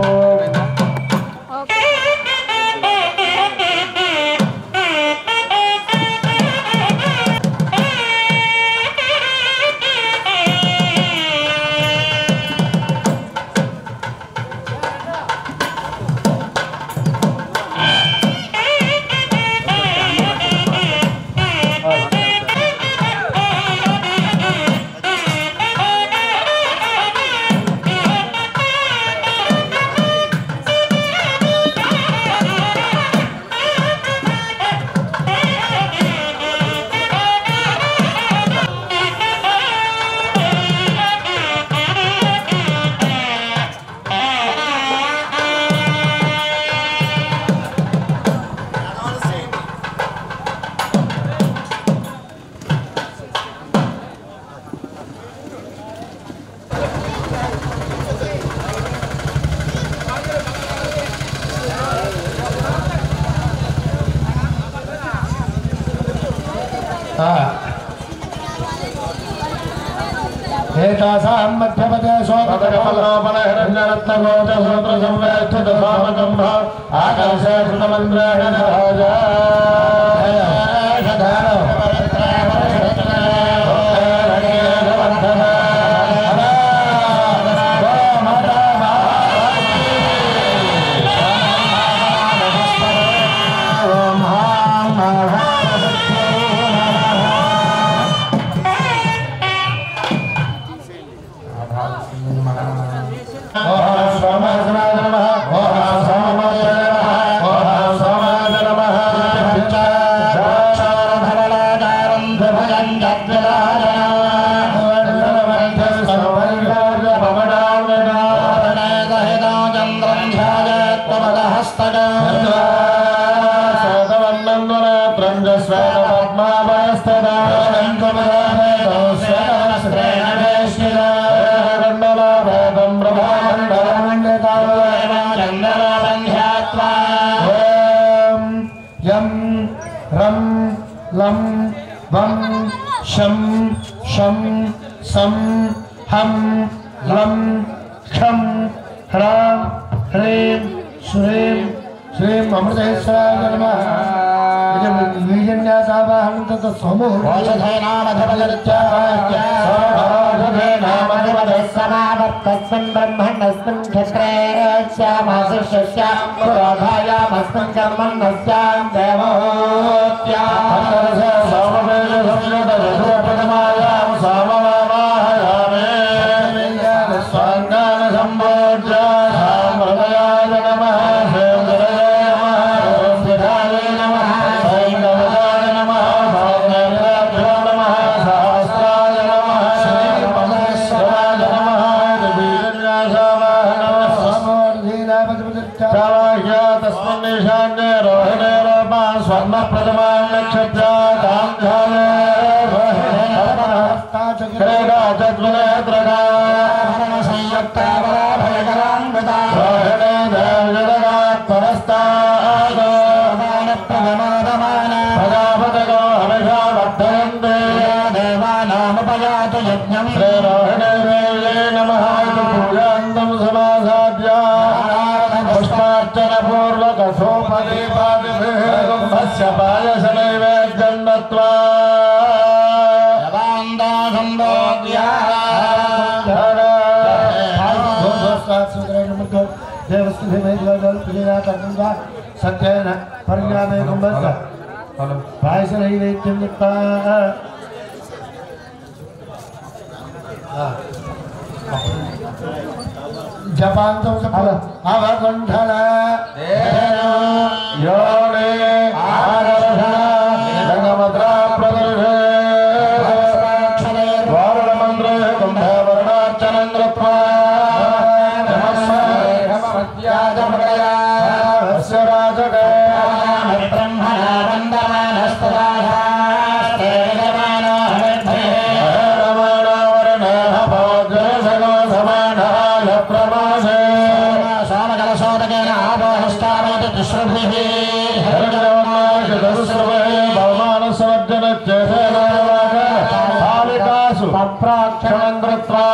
Speaker 8: ఏతాసాం మధ్యప్రదేశో యం రం లం వం శం శం సం హం లం ఖం హ్రాం హ్రీం శ్రీం శ్రీం అమృతేశ్వరాయ నమః వీజన్యాసావాహం తత సమూహ
Speaker 2: సమావర్తస్మిన్ బ్రహ్మణస్మిన్ క్షత్రేశ్యామాశిష్యాం పురోధాయామస్మిన్ కర్మణస్యాం దేవోత్యా
Speaker 7: సంబోధ్య స్వర్ణ ప్రథమాన్ నక్షత్ర క్రీడా చద్వనేత్రగా సంయుక్త ప్రజాపతగో హమిషా వర్ధయంతే దేవానామపయాతు యజ్ఞం శ్రీరోహిణే నమః పూజాంతం సమాసాద్య పుష్పార్చన పూర్వక సోపదీపాదిభిర్గుంభస్య పాయస నైవేద్యం దత్వా
Speaker 8: సత్యన పరిణామే కుంభస్స పాయస నైవేద్యం దత్వా జపాంతం అవగుంఠల
Speaker 7: యోనే ఆరభ జగమద్రా ప్రదర్శే వారణమంత్రే కుంభవర్ణార్చనం కృత్వా అస్య రాజకే రమణవర్ణः భోజనసగో సమానాయ ప్రమాసే సామకలశోదకేన ఆపోహస్తామతి తిస్రుభిः బహుమానసవర్జనత్యేనాక పప్రాక్షణం కృత్వా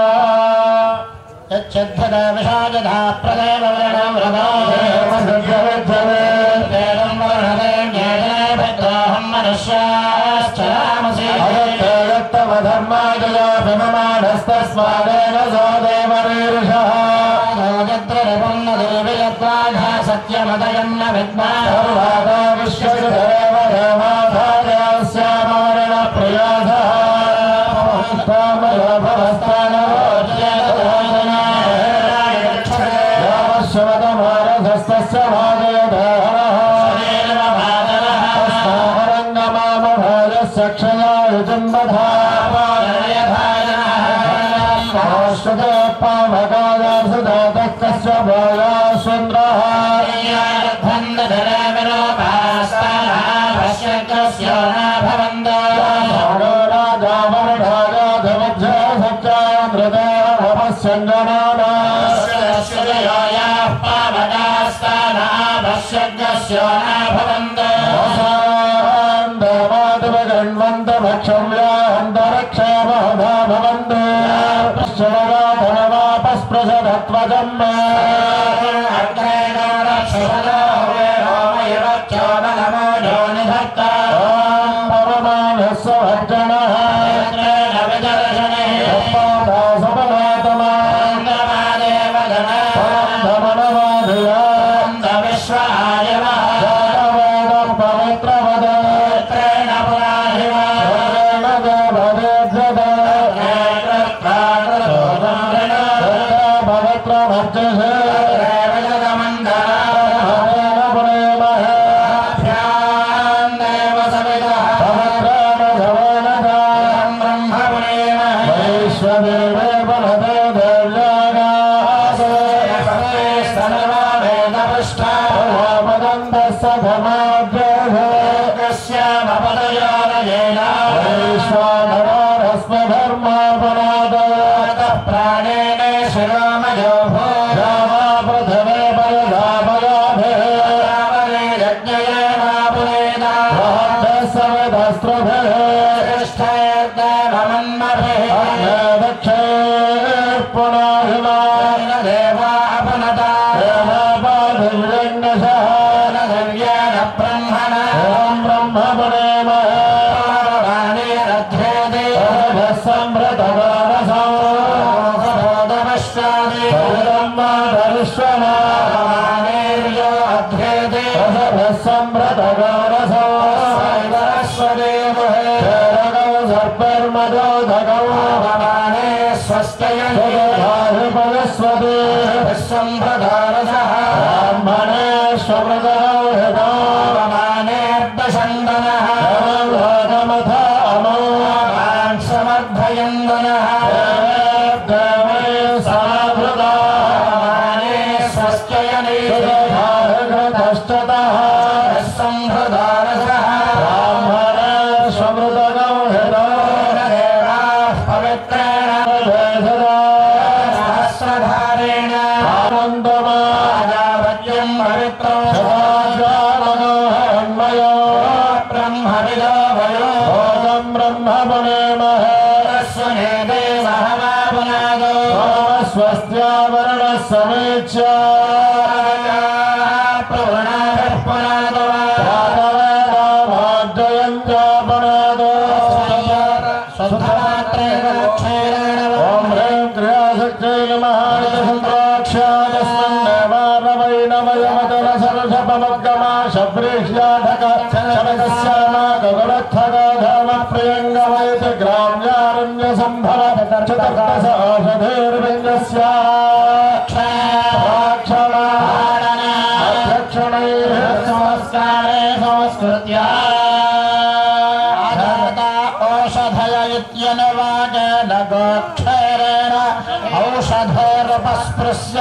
Speaker 8: యచ్చద్ధదావిషాజధా ప్రదేవ వరణం వేదం వర్ణదే జ్ఞానే భద్రాహం మనుష్యాశ్చరామసి
Speaker 7: ధర్మాజయాభిమానస్తస్మాదేన సోదేవరీర్షः
Speaker 8: సత్యమదయం న విద్మా
Speaker 7: సర్వాదా విశ్వసుదేవ దేవాధార్యాస్యామరణ ప్రియాధः యావశ్వతమారధస్తస్య పావకాదాసుదాతస్య ప్రాణేన శిరోమయో భో రామాపృథవే బలధామయాభే సంహృదా ఓం హ్రీం క్రియాశక్తి శబ్రేష్యాఢకశ్యామగరథగధర్మప్రియంగవైత గ్రామ్యారణ్య సంభవ చతుర్దశ ఔషధైర్వింగస్య
Speaker 2: సంస్కారే సంస్కృత్య ఔషధయ ఇత్యనువాదేన గోక్షరేణ ఔషధోరుపస్పృశ్య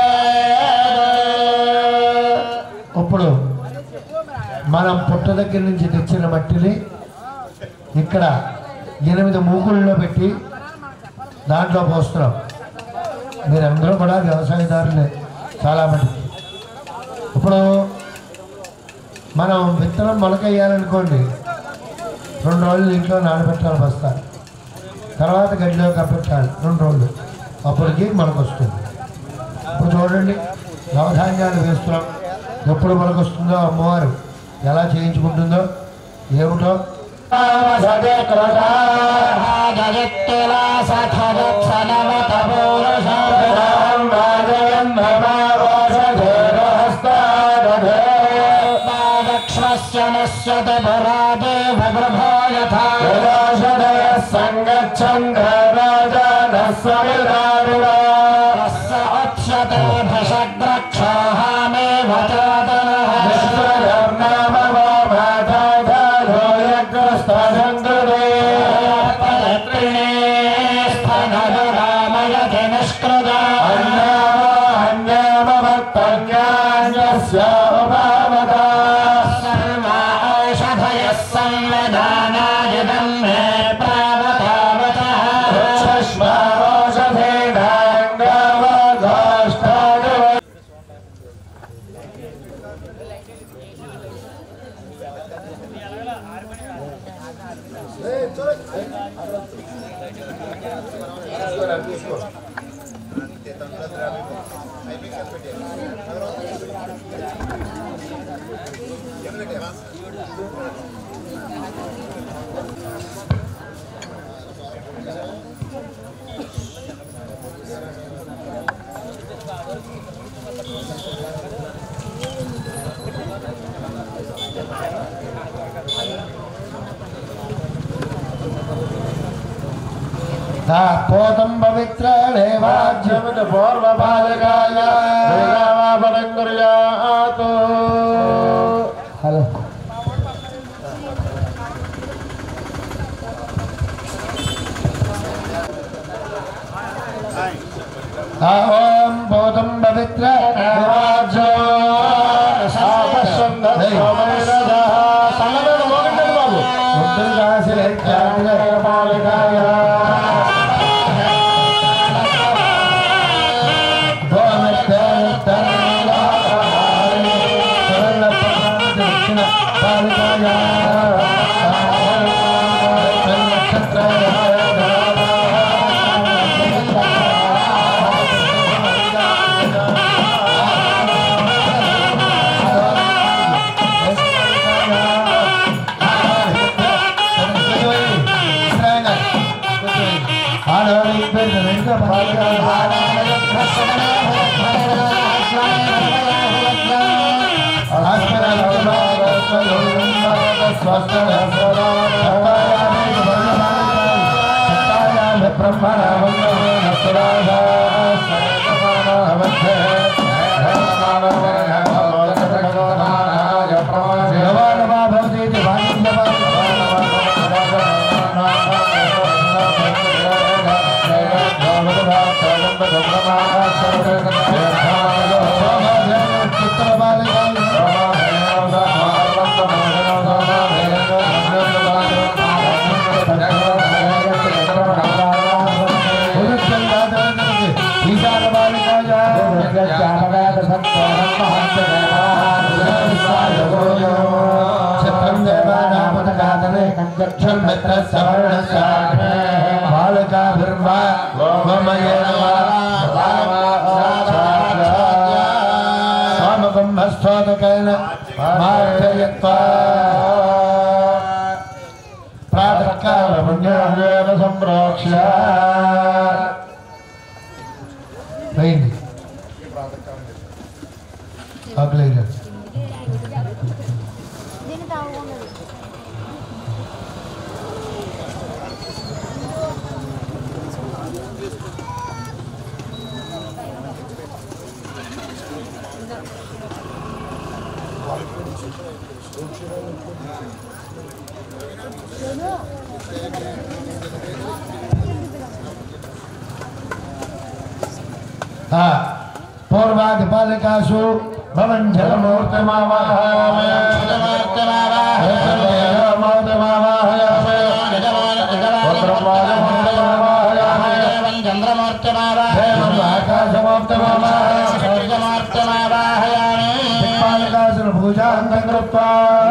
Speaker 8: ఇప్పుడు మనం పుట్ట దగ్గర నుంచి తెచ్చిన మట్టిని ఇక్కడ ఎనిమిది మూకుల్లో పెట్టి దాంట్లో పోస్తున్నాం మీరందరూ కూడా వ్యవసాయదారులే చాలా మంది ఇప్పుడు మనం విత్తనం మొలకెయ్యాలనుకోండి రెండు రోజులు ఇంట్లో నానబెట్టాలి బస్తా తర్వాత గడ్డిలో కప్పెట్టాలి రెండు రోజులు అప్పటికి మనకు వస్తుంది ఇప్పుడు చూడండి నవధాన్యాలు వేస్తున్నాం ఎప్పుడు మనకు వస్తుందో అమ్మవారు ఎలా చేయించుకుంటుందో ఏమిటో పోతం పవిత్రే వాజ్యమిత పూర్వపాలకాయ హలో ఓం భూతం పవిత్ర బాలకాభిర్వా మమయ పూర్వాధిపాలికాసు భవన్ ఆకాశను పూజాంతం కృత్వా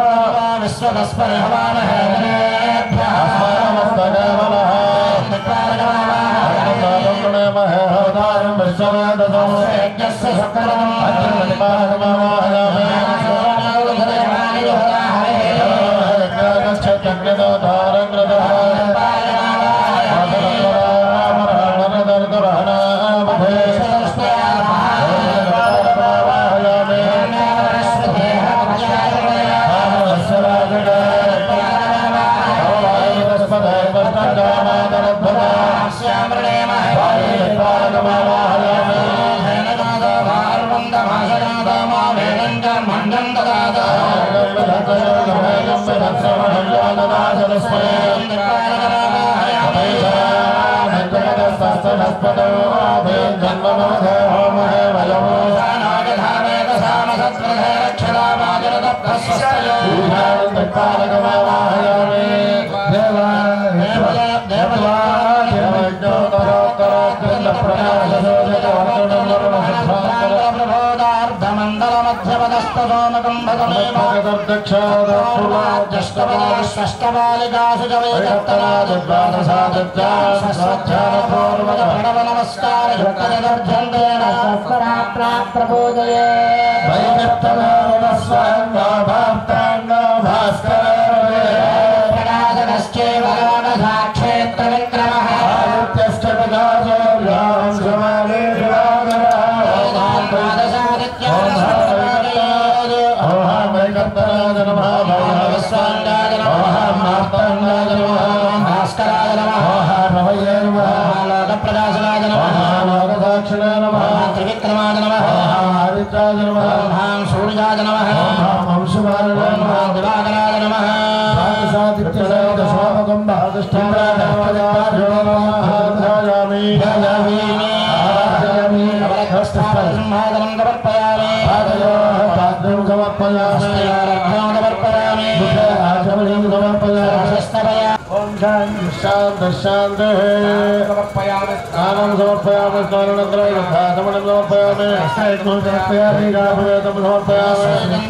Speaker 8: స్నానం సమర్పయామి స్నానంతరం యథాసమనం సమర్పయామి సమర్పయామి గాభవేదం సమర్పయామి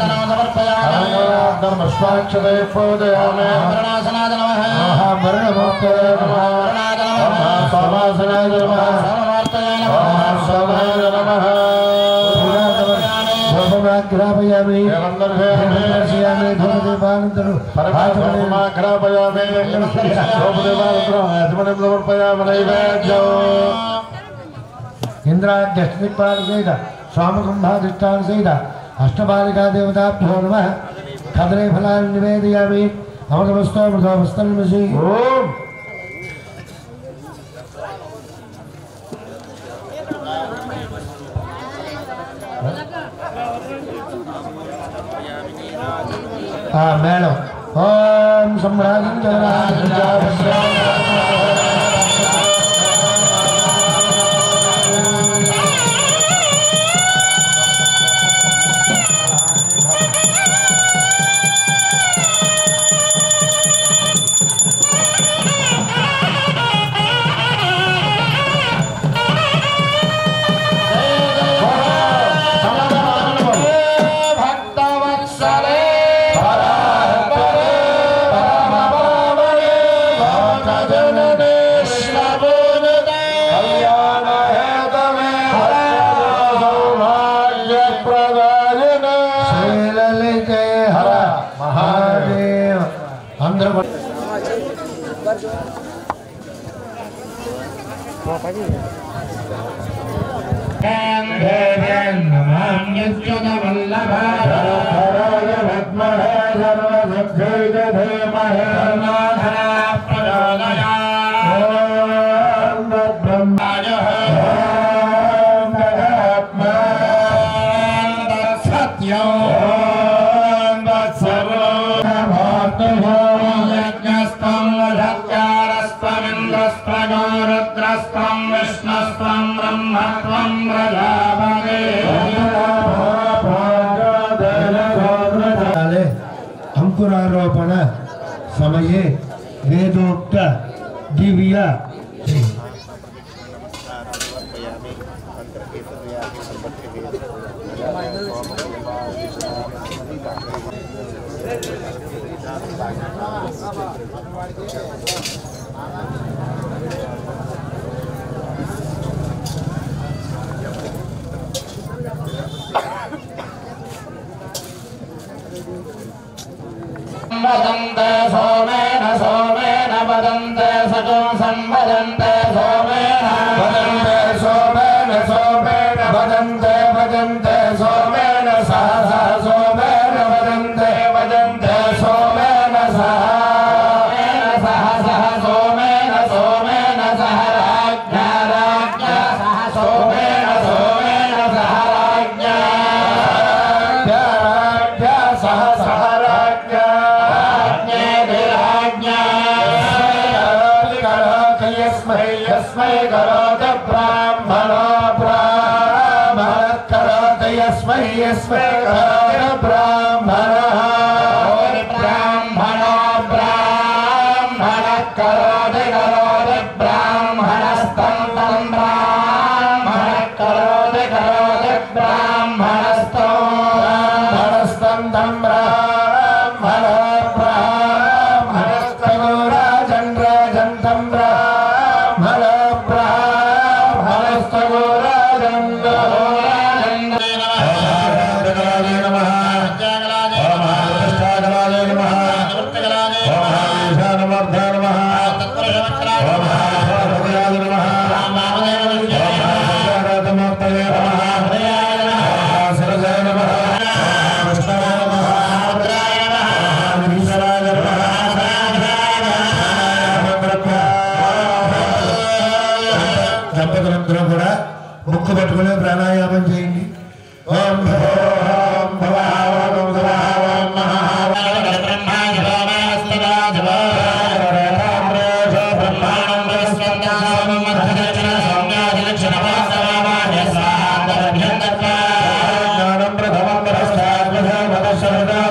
Speaker 8: ధర్మస్వాక్షతే పూజయామి మరణమోక్తే నమః సమాసనాయ నమః సమాయ నమః గ్రాపయామి దర్శయామి ధూమదీపానంతరం గ్రాపయామి ధూమదీపానంతరం సమర్పయామి నైవేద్యం ఇంద్రాధ్యక్షిపాల సహిత స్వామకుంభాధిష్టాన సహిత అష్టబాలికా దేవతాభ్యో నమ కదలే ఫలాన్ని నివేదయామి అమృతమస్తో అమృతమస్తన్మసి ఓం ఆ మేడం ఓం సమ్రాజం హర మహాదేవ్ అందరూ నమామ్యుచ్యుత వల్లభ
Speaker 2: రుద్రస్త్వం విష్ణుస్త్వం బ్రహ్మత్వం ప్రజాపదే
Speaker 8: काले अंकुरारोपण समये वेदोक्त दिव्य
Speaker 2: वदन्ते सोमेन सोमेन वदन्ते सजो संवदन्ते सोमेन वदन्ते सोमेन सोमेन वदन्ते वदन्ते सोमेन सहसा सोमेन वदन्ते वदन्ते सोमेन सह सह सह सोमेन सोमेन सह राज्ञा राज्ञा सह सोमेन सोमेन सह राज्ञा राज्ञा सह सह राज्ञा यस्मै यस्मै करोत ब्राह्मणो ब्राह्मण करोत यस्मै यस्मै करोत ब्राह्मणः ब्राह्मणो ब्राह्मण करोत करोत ब्राह्मणस्तं तं ब्राह्मण करोत करोत ब्राह्मणस्तं ब्राह्मणस्तं तं ब्राह्मण ब्राह्मणस्तगो राजन् राजन् तं ब्राह्मण ब्राह्मणस्तगो राजन् राजन्
Speaker 8: దంపతులందరూ కూడా ముక్కు పట్టుకుని ప్రాణాయామం చేయండి ఓం భవో ఓం భవావ ఓం భవావ ఓం మహావ జ్ఞానం ప్రథమం పరస్తాత్ ప్రథమదశరదా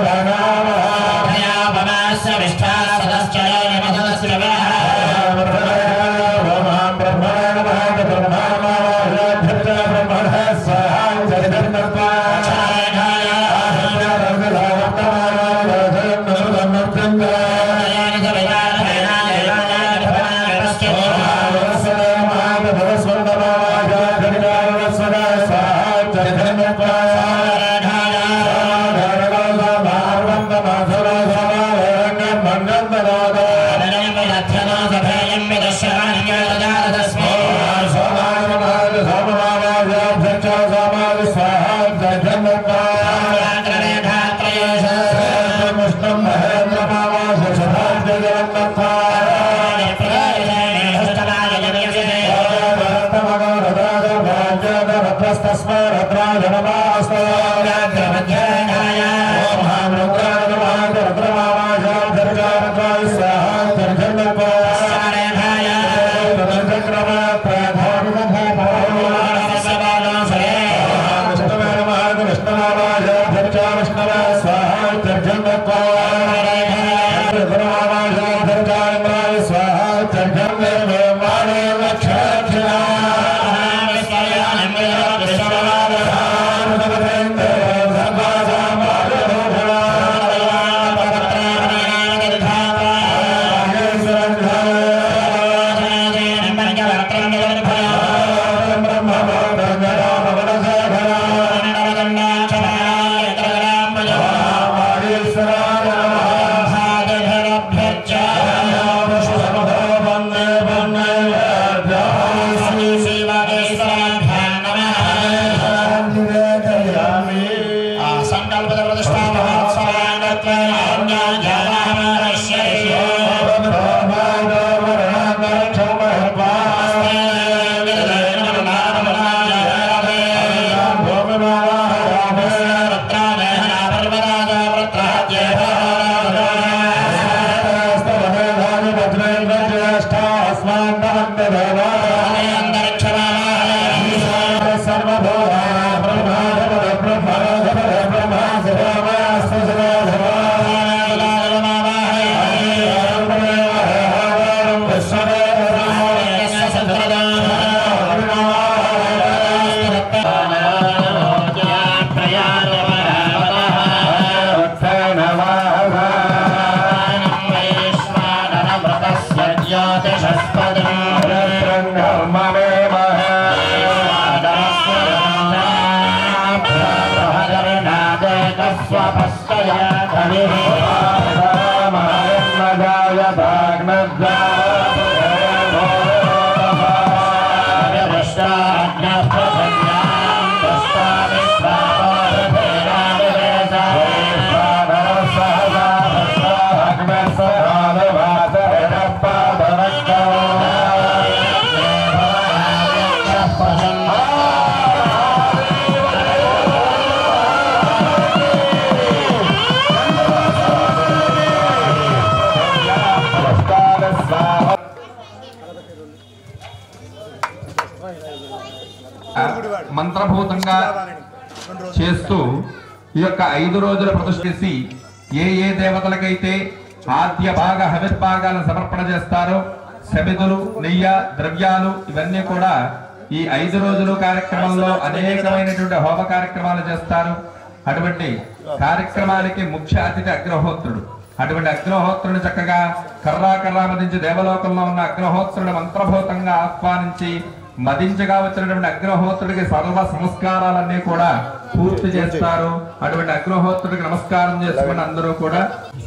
Speaker 5: మంత్రభూతంగా చేస్తూ ఈ యొక్క ఐదు రోజుల ప్రతిష్ఠ చేసి ఏ ఏ దేవతలకైతే ఆద్య భాగ హవిర్భాగాలను సమర్పణ చేస్తారో సమితులు నెయ్య ద్రవ్యాలు ఇవన్నీ కూడా ఈ ఐదు రోజులు కార్యక్రమంలో అనేకమైనటువంటి హోమ కార్యక్రమాలు చేస్తారు అటువంటి కార్యక్రమానికి ముఖ్య అతిథి అగ్రహోత్రుడు అటువంటి అగ్రహోత్రుని చక్కగా కర్రా కర్రా మదించి దేవలోకంలో ఉన్న అగ్రహోత్రుని మంత్రభూతంగా ఆహ్వానించి మదించగా వచ్చినటువంటి అగ్రహోత్రుడికి సర్వ సంస్కారాలన్నీ కూడా పూర్తి చేస్తారు అటువంటి అగ్రహోత్రుడికి నమస్కారం చేసుకుని అందరూ కూడా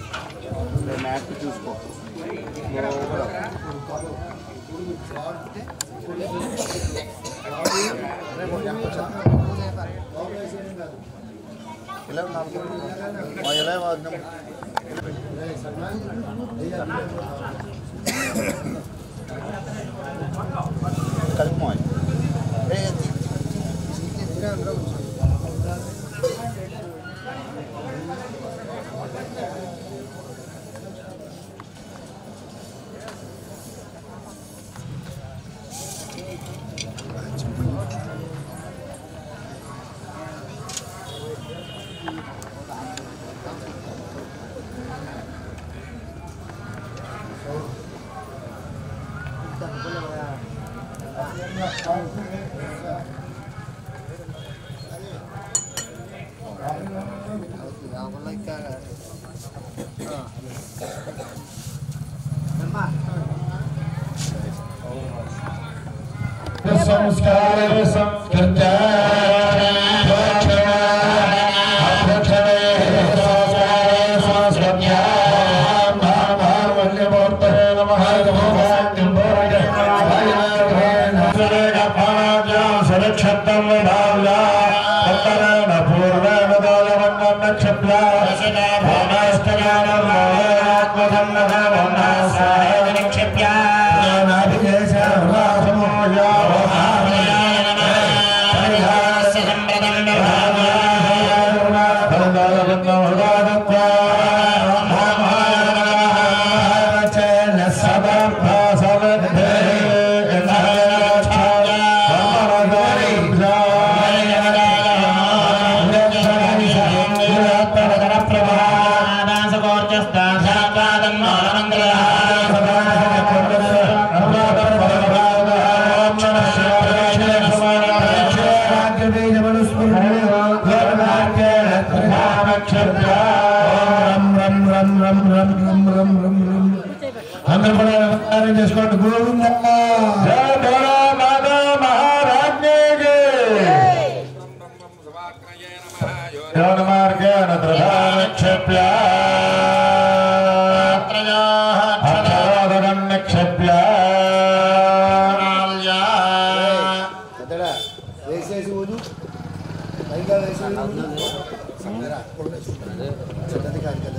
Speaker 1: ఇలా నాలుగు ఇలా వాడినాం కలుపుమో
Speaker 7: సంస్కార సంస్కృత సురక్షితం పూర్వేణ నక్షత్ర అందరూ కూడా నమస్కారం చేసుకోండి గోవింద జయ బోలో మాతా మహారాజ్ఞికి యోగమార్గేణ ప్రధానక్షప్య అక్షరాధరం నిక్షప్య
Speaker 4: పెద్దడా వేసేసి ఊదు పైగా వేసేసి ఊదు చెడ్డది కాదు కదా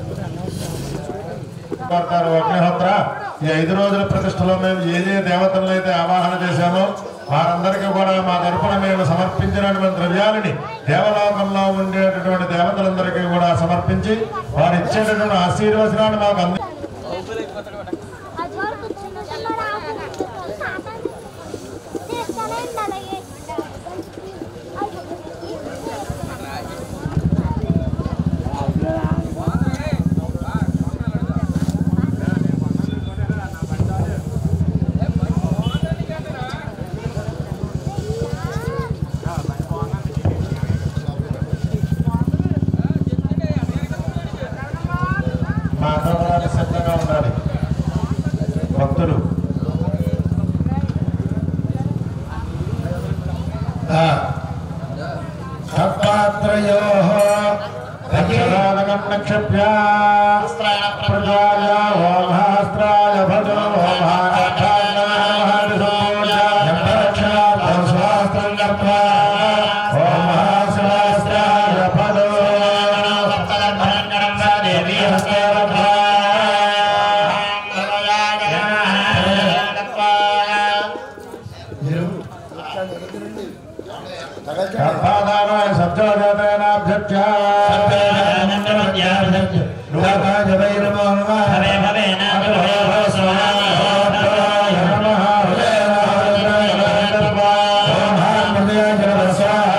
Speaker 7: పడతారు అగ్నిహోత్ర ఈ ఐదు రోజుల ప్రతిష్టలో మేము ఏ ఏ దేవతలను అయితే ఆవాహన చేశామో వారందరికీ కూడా మా తరపున మేము సమర్పించినటువంటి ద్రవ్యాలని దేవలోకంలో ఉండేటటువంటి దేవతలందరికీ కూడా సమర్పించి వారు ఇచ్చేటటువంటి ఆశీర్వచనాన్ని మాకు అంది మా తరపున సిద్ధంగా ఉండాలి భక్తులు సత్పాత్రయో అక్షరాధకం నక్షప్య ప్రజాయ ఓమహాస్త్రాయ భజో గర్భాధారాయ సబ్జాజాతేనాభ్యక్ష లోకాయ వై నమో నమః ఓం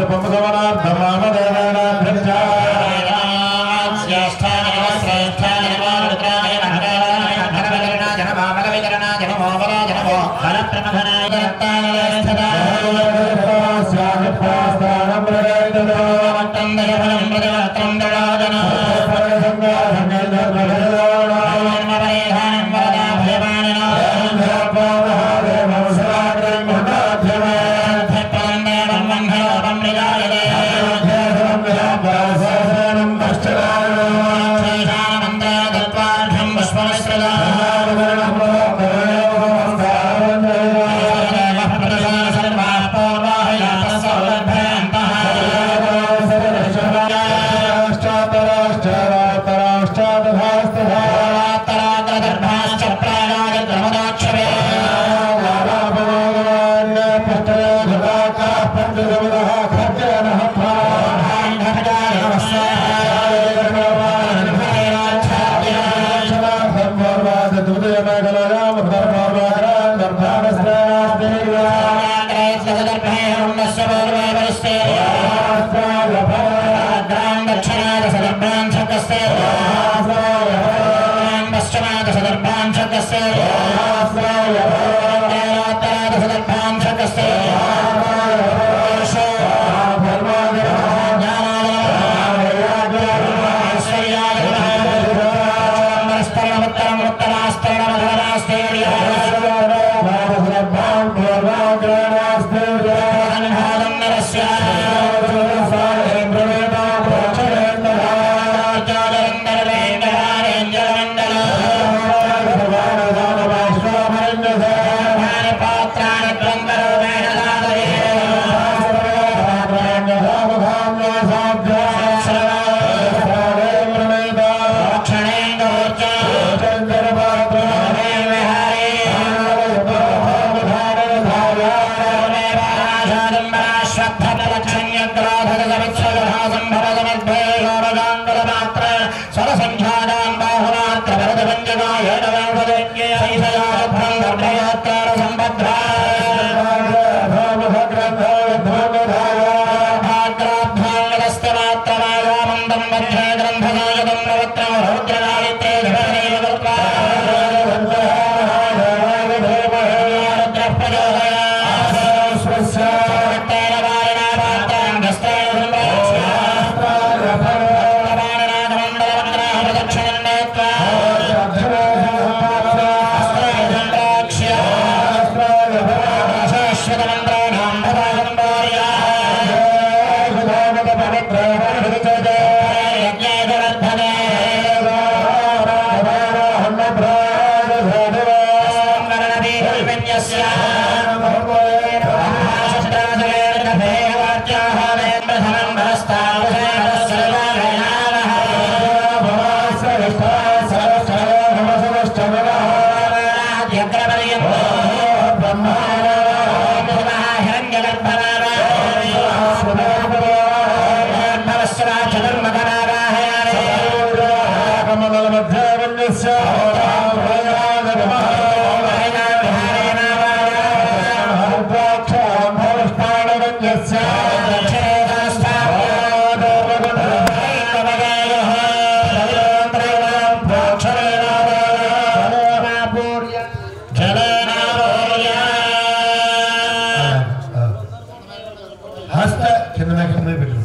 Speaker 7: హస్త కింద కింద పెట్టు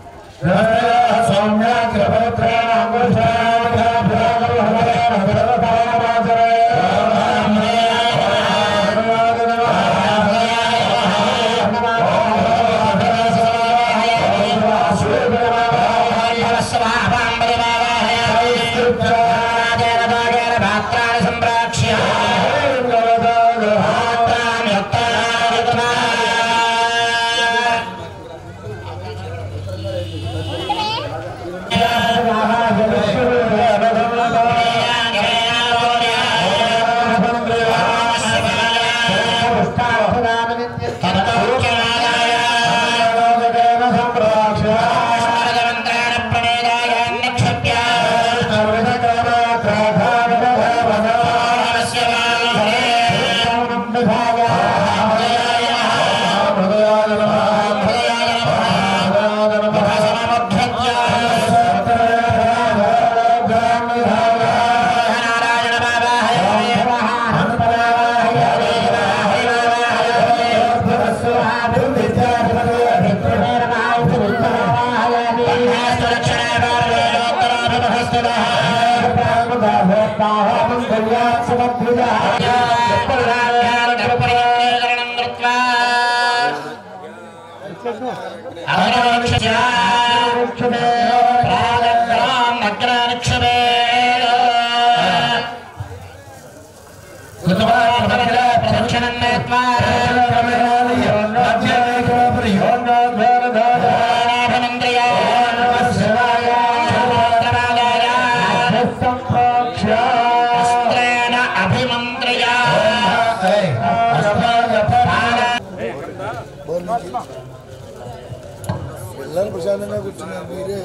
Speaker 7: సౌమ్య సంప్రాక్ష్య
Speaker 4: పిల్లలు ప్రశాంతంగా కూర్చున్నారు మీరే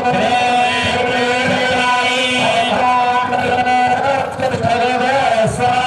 Speaker 7: Yes, sir.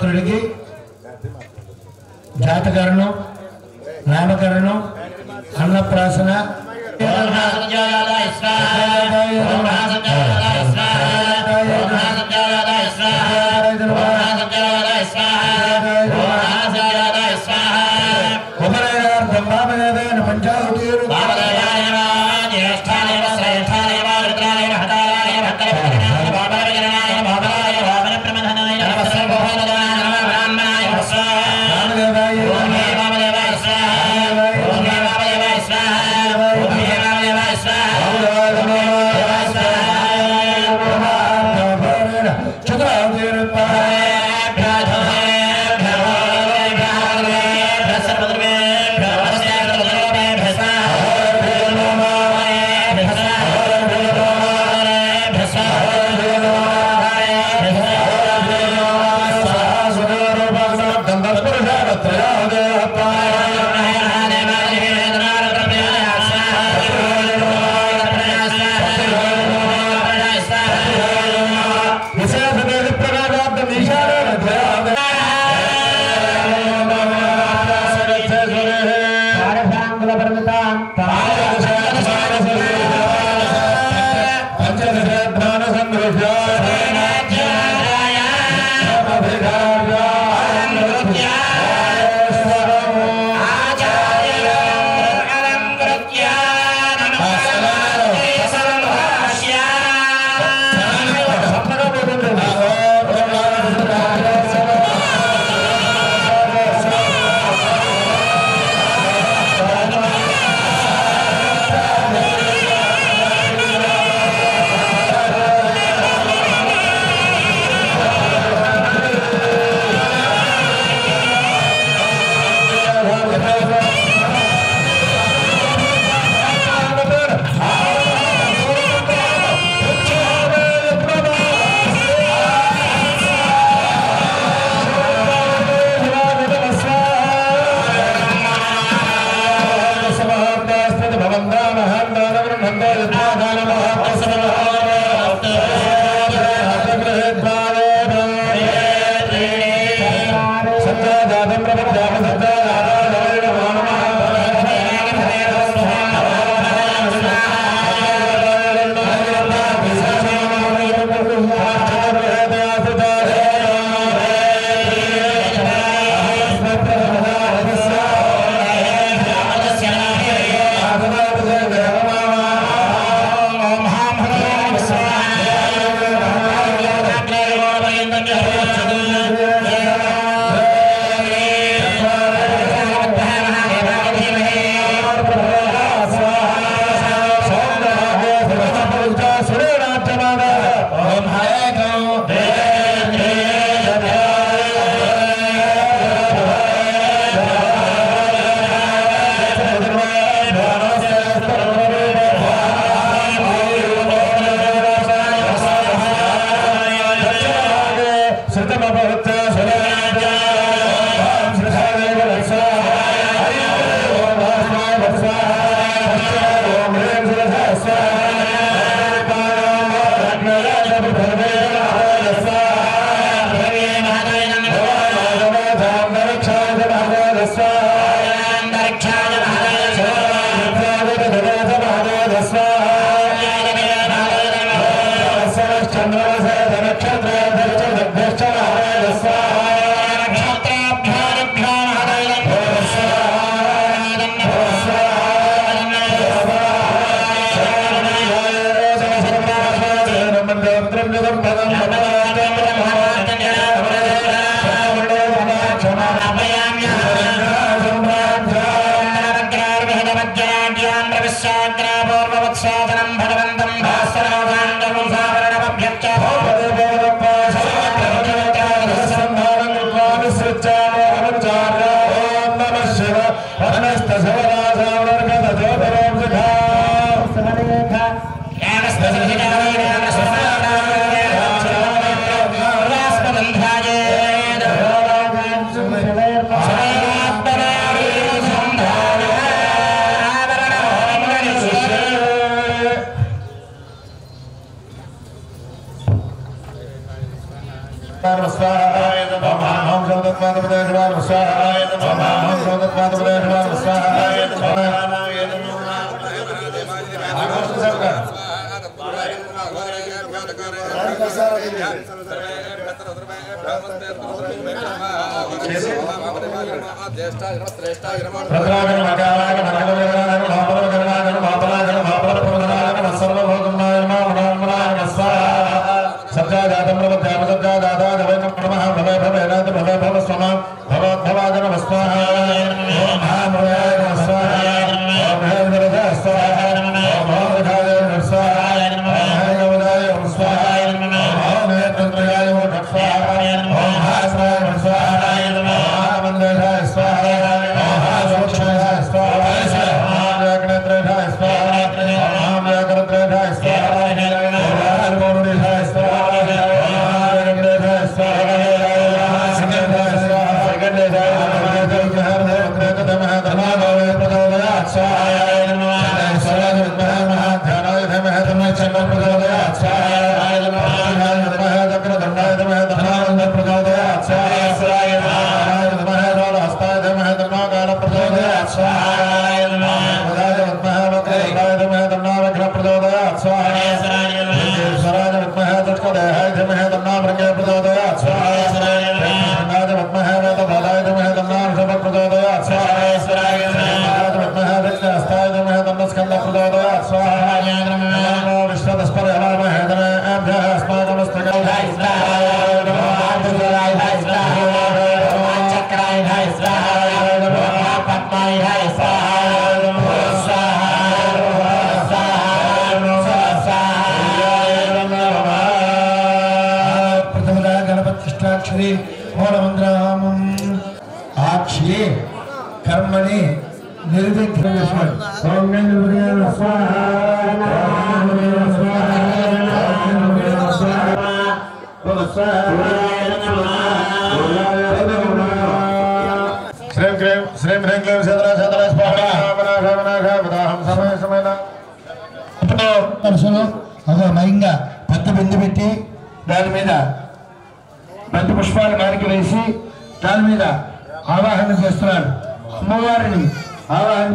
Speaker 8: పుత్రుడికి జాతకరణం నామకరణం అన్నప్రాసన ఉపనయనార్థం వామదేవేన పంచాహుతీరు ప్రథమదా గణపతిష్టాక్షరి మూలమంద్రామం ఆక్షి కర్మణి నిర్విఘ్న ఓం నిర్విఘ్న స్వాహ ఓం నిర్విఘ్న స్వాహ ఓం నిర్విఘ్న స్వాహ ఓం శ్రీం క్రీం శ్రీం హ్రీం క్లీం శతరా శతరా స్వాహ వదాహం సమయ సమయన ఇప్పుడు మనసులో ఒక మయంగా పెద్ద బిందు పెట్టి దాని మీద బంతి పుష్పాలు కారికి వేసి దాని మీద ఆవాహన చేస్తున్నాడు అమ్మవారిని ఆవాహన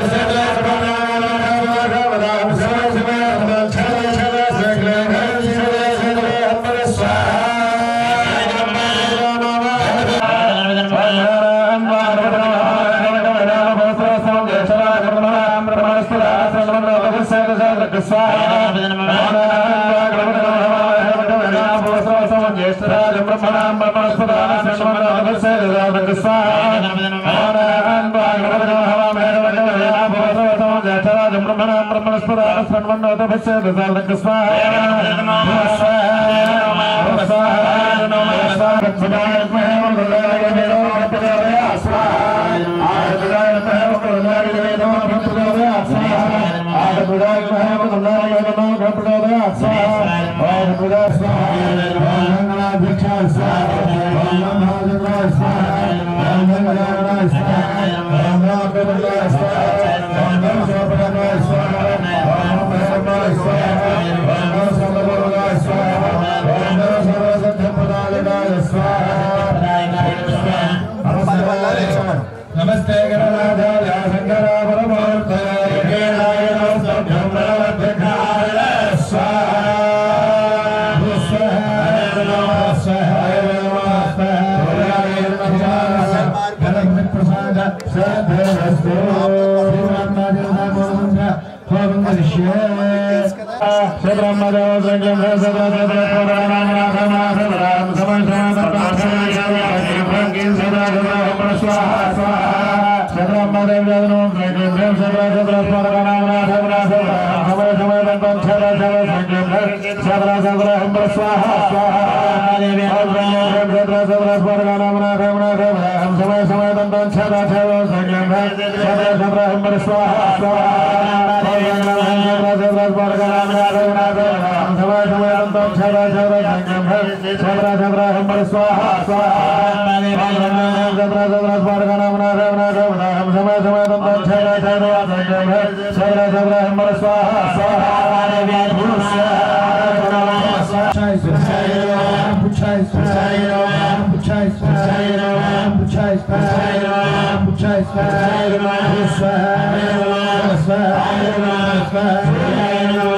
Speaker 8: నమస్తే గణనాథాయ శంకర స్వాహ పుచ్చాయ స్వాహ స్వాహ స్వాహ స్వాహ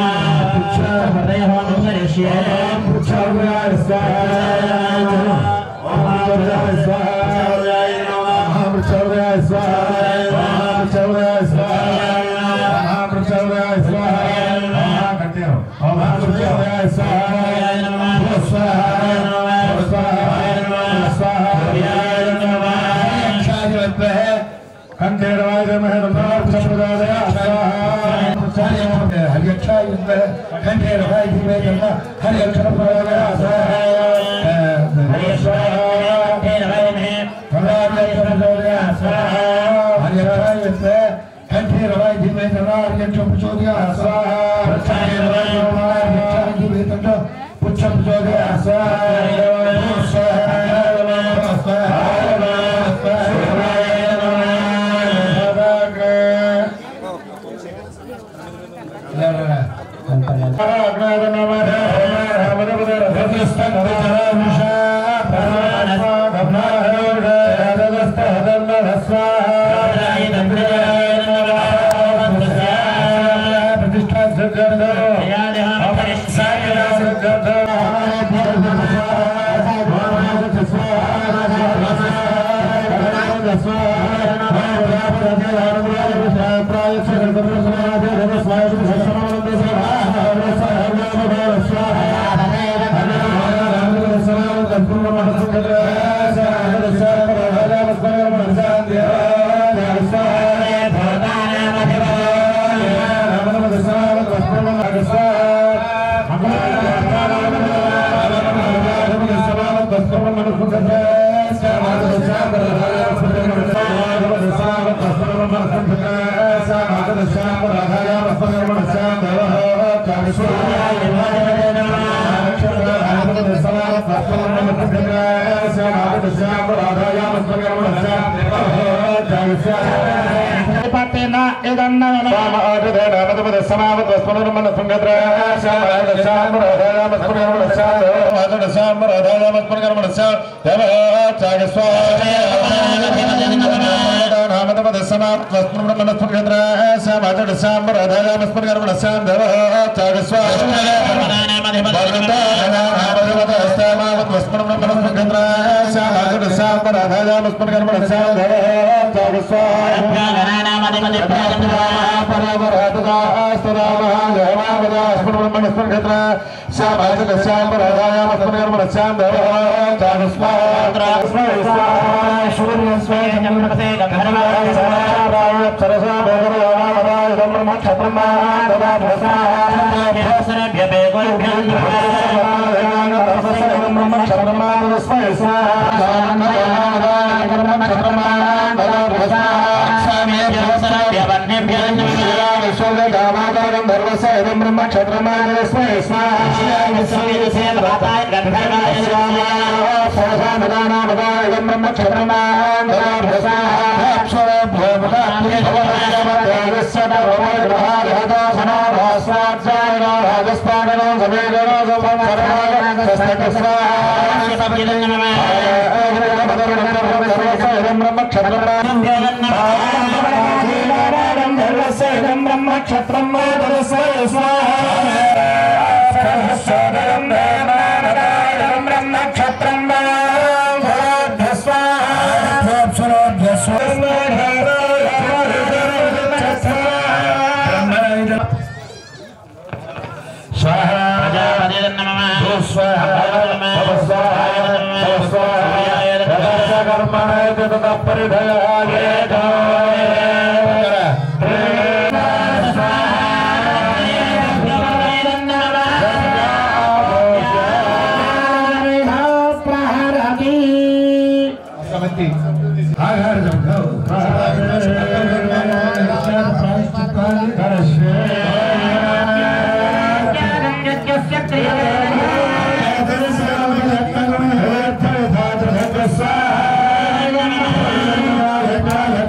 Speaker 7: Thank you.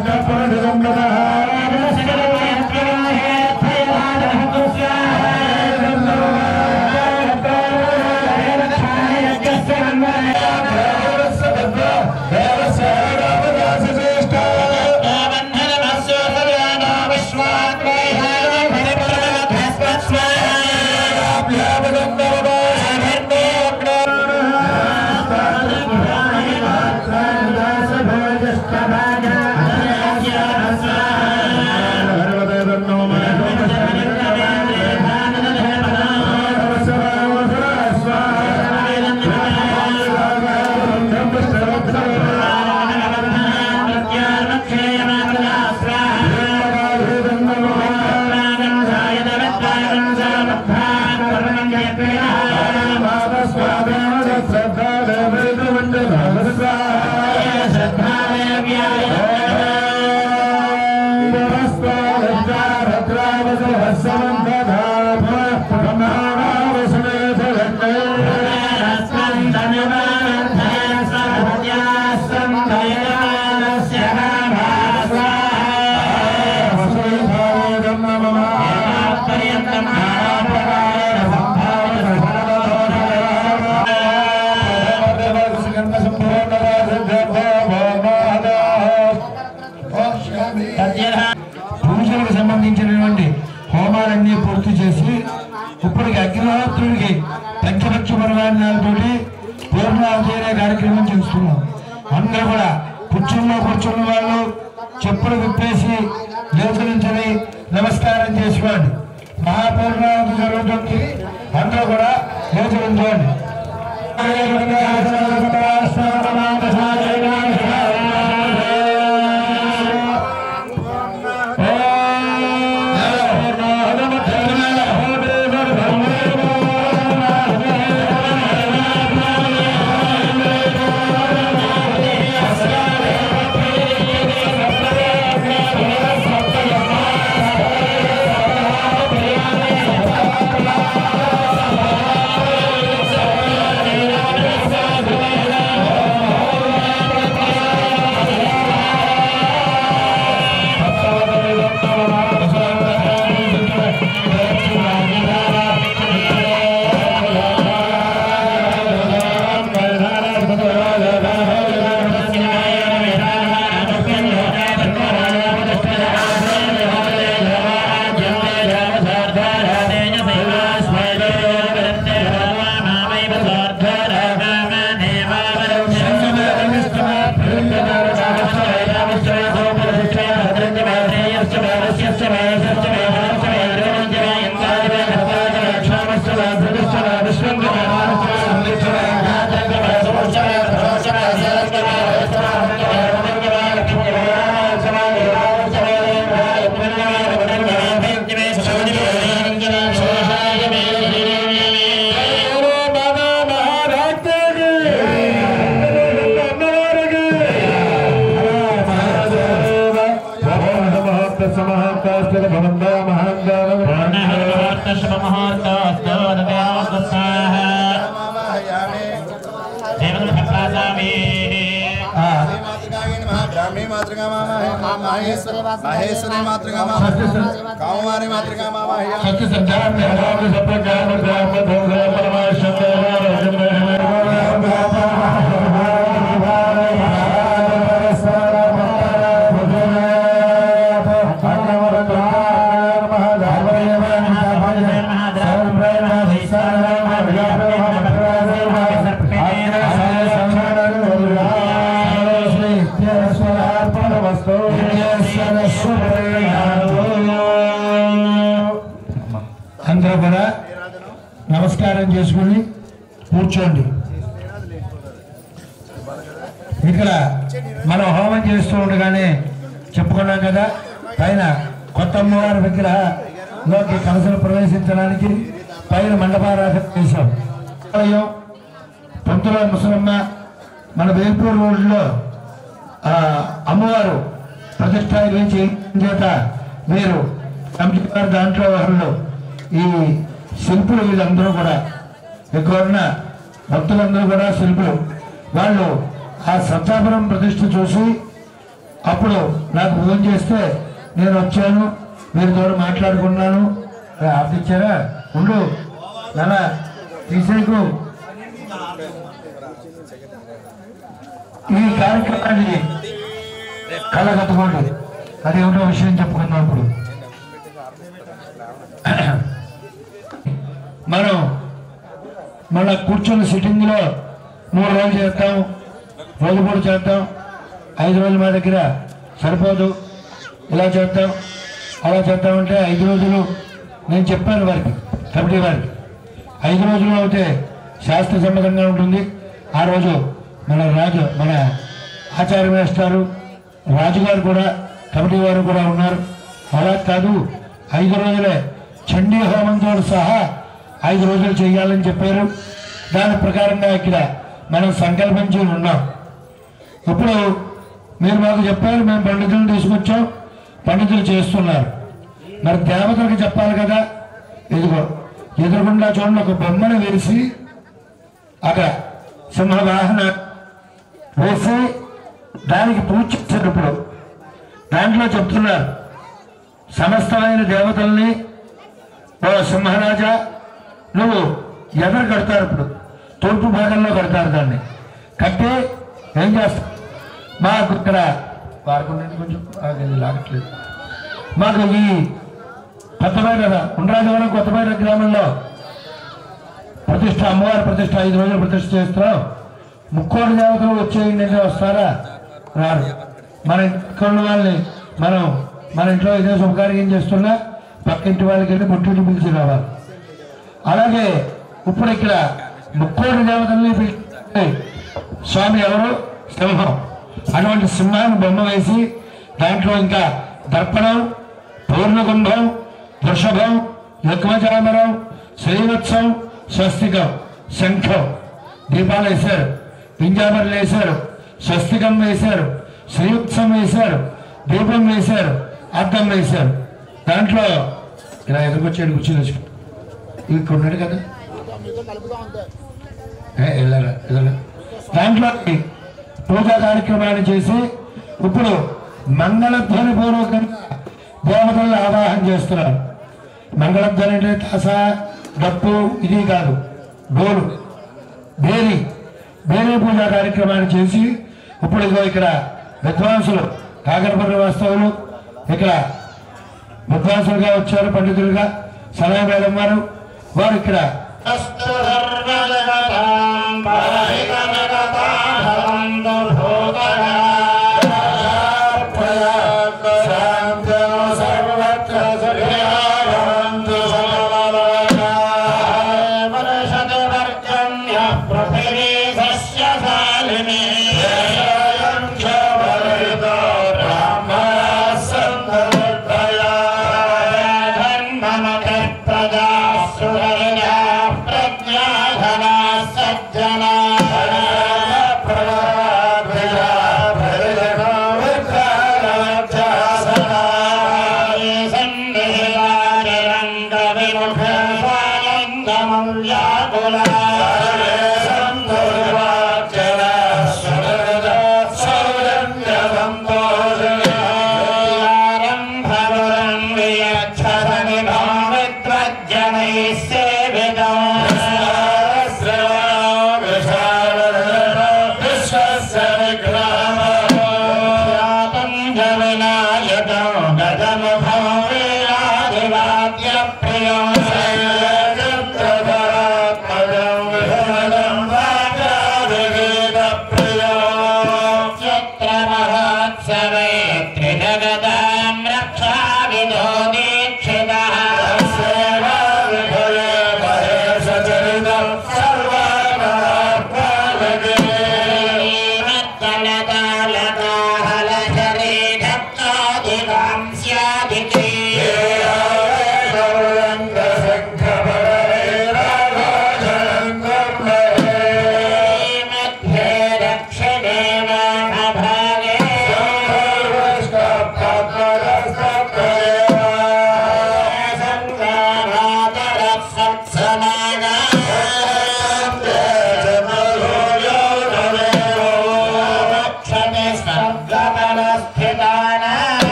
Speaker 8: పూజలకు సంబంధించినటువంటి హోమాలన్నీ పూర్తి చేసి ఇప్పటికి అగ్నిహోత్రుడికి పంచపక్ష పరమాన్నాలతోటి పూర్ణావతి అనే కార్యక్రమం చేస్తున్నాం అందరూ కూడా కుర్చీల్లో కూర్చున్న వాళ్ళు చెప్పులు విప్పేసి లేచరించని నమస్కారం చేసుకోండి మహాపూర్ణావతి జరుగుతుంది అందరూ కూడా లేచరించండి
Speaker 1: బ్రాహ్మీ మాతృగా మహేశ్వరి మాతృగా కామవారి మాతృగా
Speaker 8: సత్య సంచారం సత్యజ్ఞాన బ్రహ్మ అందరూ కూడా నమస్కారం చేసుకుని కూర్చోండి ఇక్కడ మనం హోమం చేస్తూ ఉండగానే చెప్పుకున్నాం కదా పైన కొత్త అమ్మవారి విగ్రహలోకి కలసలు ప్రవేశించడానికి పైన మండపారాధన చేశాం ఆలయం పంతుల ముసలమ్మ మన వేల్పూర్ రోడ్లో ఆ, అమ్మవారు ప్రతిష్ట నిర్వహించి చేత మీరు కమిటీ వారి దాంట్లో ఒకళ్ళు ఈ శిల్పులు వీళ్ళందరూ కూడా ఎక్కువ ఉన్న భక్తులందరూ కూడా శిల్పులు వాళ్ళు ఆ సత్యాపురం ప్రతిష్ఠ చూసి అప్పుడు నాకు ఫోన్ చేస్తే నేను వచ్చాను మీరు ద్వారా మాట్లాడుకున్నాను అరే, ఆఫ్ ఇచ్చారా ఉండు నాన్న తీసేకు ఈ కార్యక్రమాన్ని కళ్ళగట్టుకోండి అది ఏమిటో విషయం చెప్పుకుందాం ఇప్పుడు మనం మన కూర్చొని సిట్టింగ్ లో మూడు రోజులు చేస్తాం రోజు మూడు చేద్దాం ఐదు రోజులు మా దగ్గర సరిపోదు ఇలా చేద్దాం అలా చేద్దామంటే ఐదు రోజులు నేను చెప్పాను వారికి కమిటీ వారికి ఐదు రోజులు అయితే శాస్త్ర సమ్మతంగా ఉంటుంది ఆ రోజు మన రాజు మన ఆచార్య వేస్తారు రాజుగారు కూడా కమిటీ వారు కూడా ఉన్నారు అలా కాదు ఐదు రోజులే చండీ హోమంతో సహా ఐదు రోజులు చేయాలని చెప్పారు దాని ప్రకారంగా ఇక్కడ మనం సంకల్పించి ఉన్నాం ఇప్పుడు మీరు మాకు చెప్పారు మేము పండితులను తీసుకొచ్చాం పండితులు చేస్తున్నారు మరి దేవతలకు చెప్పాలి కదా ఇదిగో ఎదురుగుండా చూడండి ఒక బొమ్మను వేసి అక్కడ సింహవాహన వేసి దానికి పూజ చేసేటప్పుడు దాంట్లో చెప్తున్నారు సమస్తమైన దేవతల్ని ఓ సింహరాజా నువ్వు ఎదురు కడతారు ఇప్పుడు తూర్పు భాగంలో కడతారు దాన్ని కట్టి ఏం చేస్తారు మాకు ఇక్కడ వాడుకుంటే కొంచెం ఆగండి, లాగట్లేదు మాకు ఈ కొత్తపేట ఉండ్రాజవరం కొత్తపేట గ్రామంలో ప్రతిష్ట అమ్మవారి ప్రతిష్ట ఐదు రోజులు ప్రతిష్ట చేస్తున్నాం ముక్కోటి దేవతలు వచ్చేయండి అంటే వస్తారా రారు మన ఇక్కడ ఉన్న వాళ్ళని మనం మన ఇంట్లో ఏదో శుభకార్యం చేస్తున్నా పక్కింటి వాళ్ళకి వెళ్ళి ముట్టింటి పిలిచి రావాలి అలాగే ఇప్పుడు ఇక్కడ ముక్కోటి దేవతల్ని పిలిచి స్వామి ఎవరు సింహం అటువంటి సింహాన్ని బొమ్మ వేసి దాంట్లో ఇంకా దర్పణం పూర్ణకుంభం వృషభం యజ్ఞచామరం శ్రీవత్సం స్వస్తికం శంఖం దీపాలు వేశారు పింజామరలు వేశారు స్వస్తికం వేశారు శ్రీవత్సం వేశారు దీపం వేశారు అద్దం వేశారు దాంట్లో ఇలా ఎదురుకొచ్చాడు కూర్చొని వచ్చి ఇక్కడ ఉన్నాడు కదా ఏ, వెళ్ళరా వెళ్ళరా దాంట్లో పూజా కార్యక్రమాన్ని చేసి ఇప్పుడు మంగళధ్వని పూర్వకంగా దేవతలను ఆవాహన చేస్తున్నారు మంగళధ్వని అంటే తాస డప్పు ఇది కాదు డోలు బేరి బేరీ పూజా కార్యక్రమాన్ని చేసి ఇప్పుడు ఇదిగో ఇక్కడ విద్వాంసులు కాకరపల్లి వాస్తవులు ఇక్కడ విద్వాంసులుగా వచ్చారు పండితులుగా సలహా వారు వారు ఇక్కడ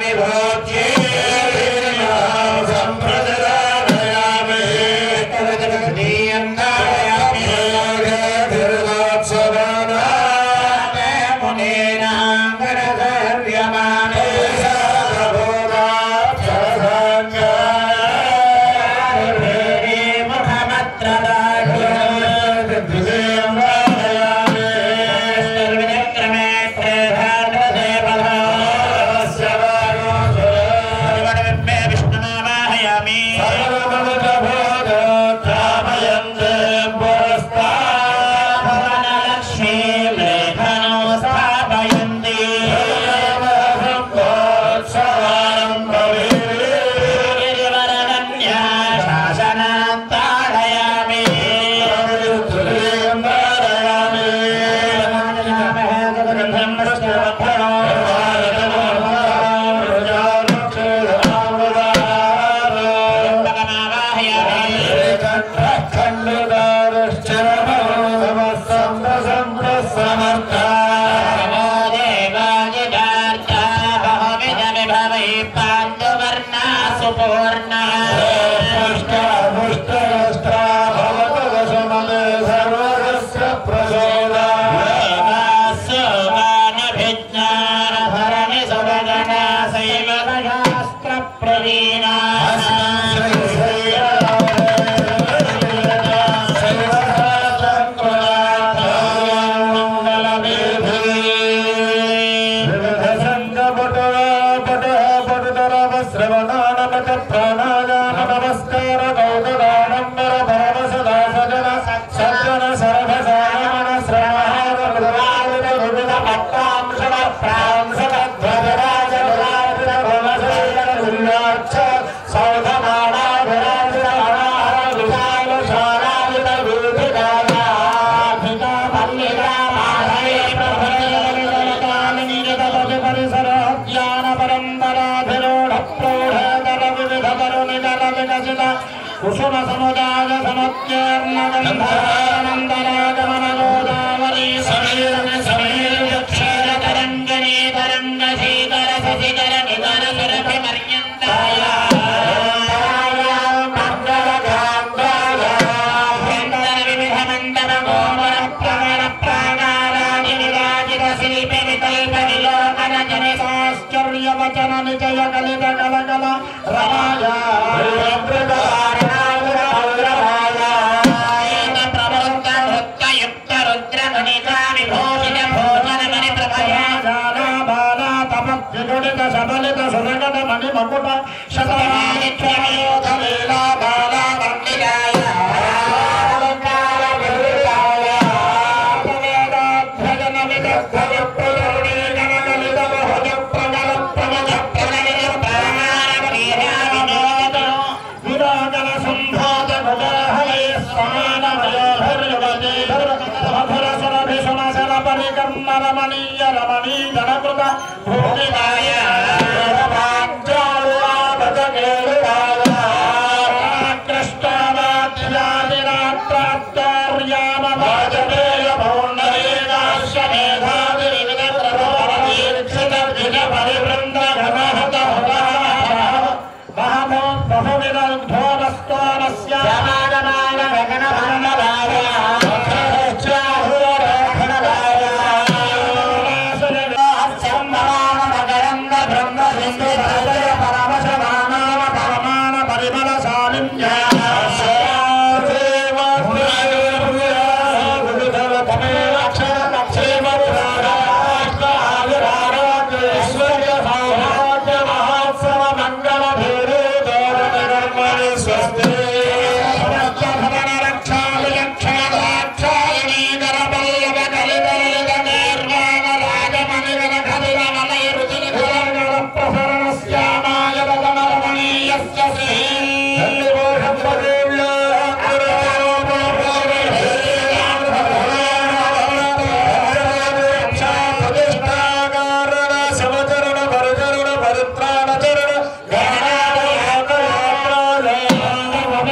Speaker 7: విభూతి వికసిత కుసుమ సముదాయ సమత్యర్ణ గంధానందరాగమన గోదావరి సమీర సమీర యక్షర తరంగణీ తరంగ శీతర సశిఖర నిధర సురభ పర్యంతాయ మంగళ గాంధాయ భ్యంతర వివిధ మండల గోమర ప్రమర ప్రాణారాణి విరాజిత శిల్ప వికల్ప విలోకన జనసాశ్చర్య వచన నిజయ కలిత కలకల రమాయ ప్రబంధ నృత్యయుక్త రుద్ర మణికా విభూషిత భోజన మణి ప్రభయా తపత్యుడిత సబలిత సురగత మణి మకుట శతమానిత్యమయోధ లీలా బాలా మండిరాయ వేదాధ్యయన విదగ్ధ విప్రయోగీ గణగలిత బహుజ ప్రగల ప్రమద ప్రణయ ప్రాణ ప్రియా వినోద విరాగల సంభాత భుజాహయ సమాన వయోధర్యుగజేధర్ మధుర సురభి సుమసల పరికర్మ రమణీయ రమణీ గణకృత భూమిదాయ సమచరణ పరిత్రాణ చరణ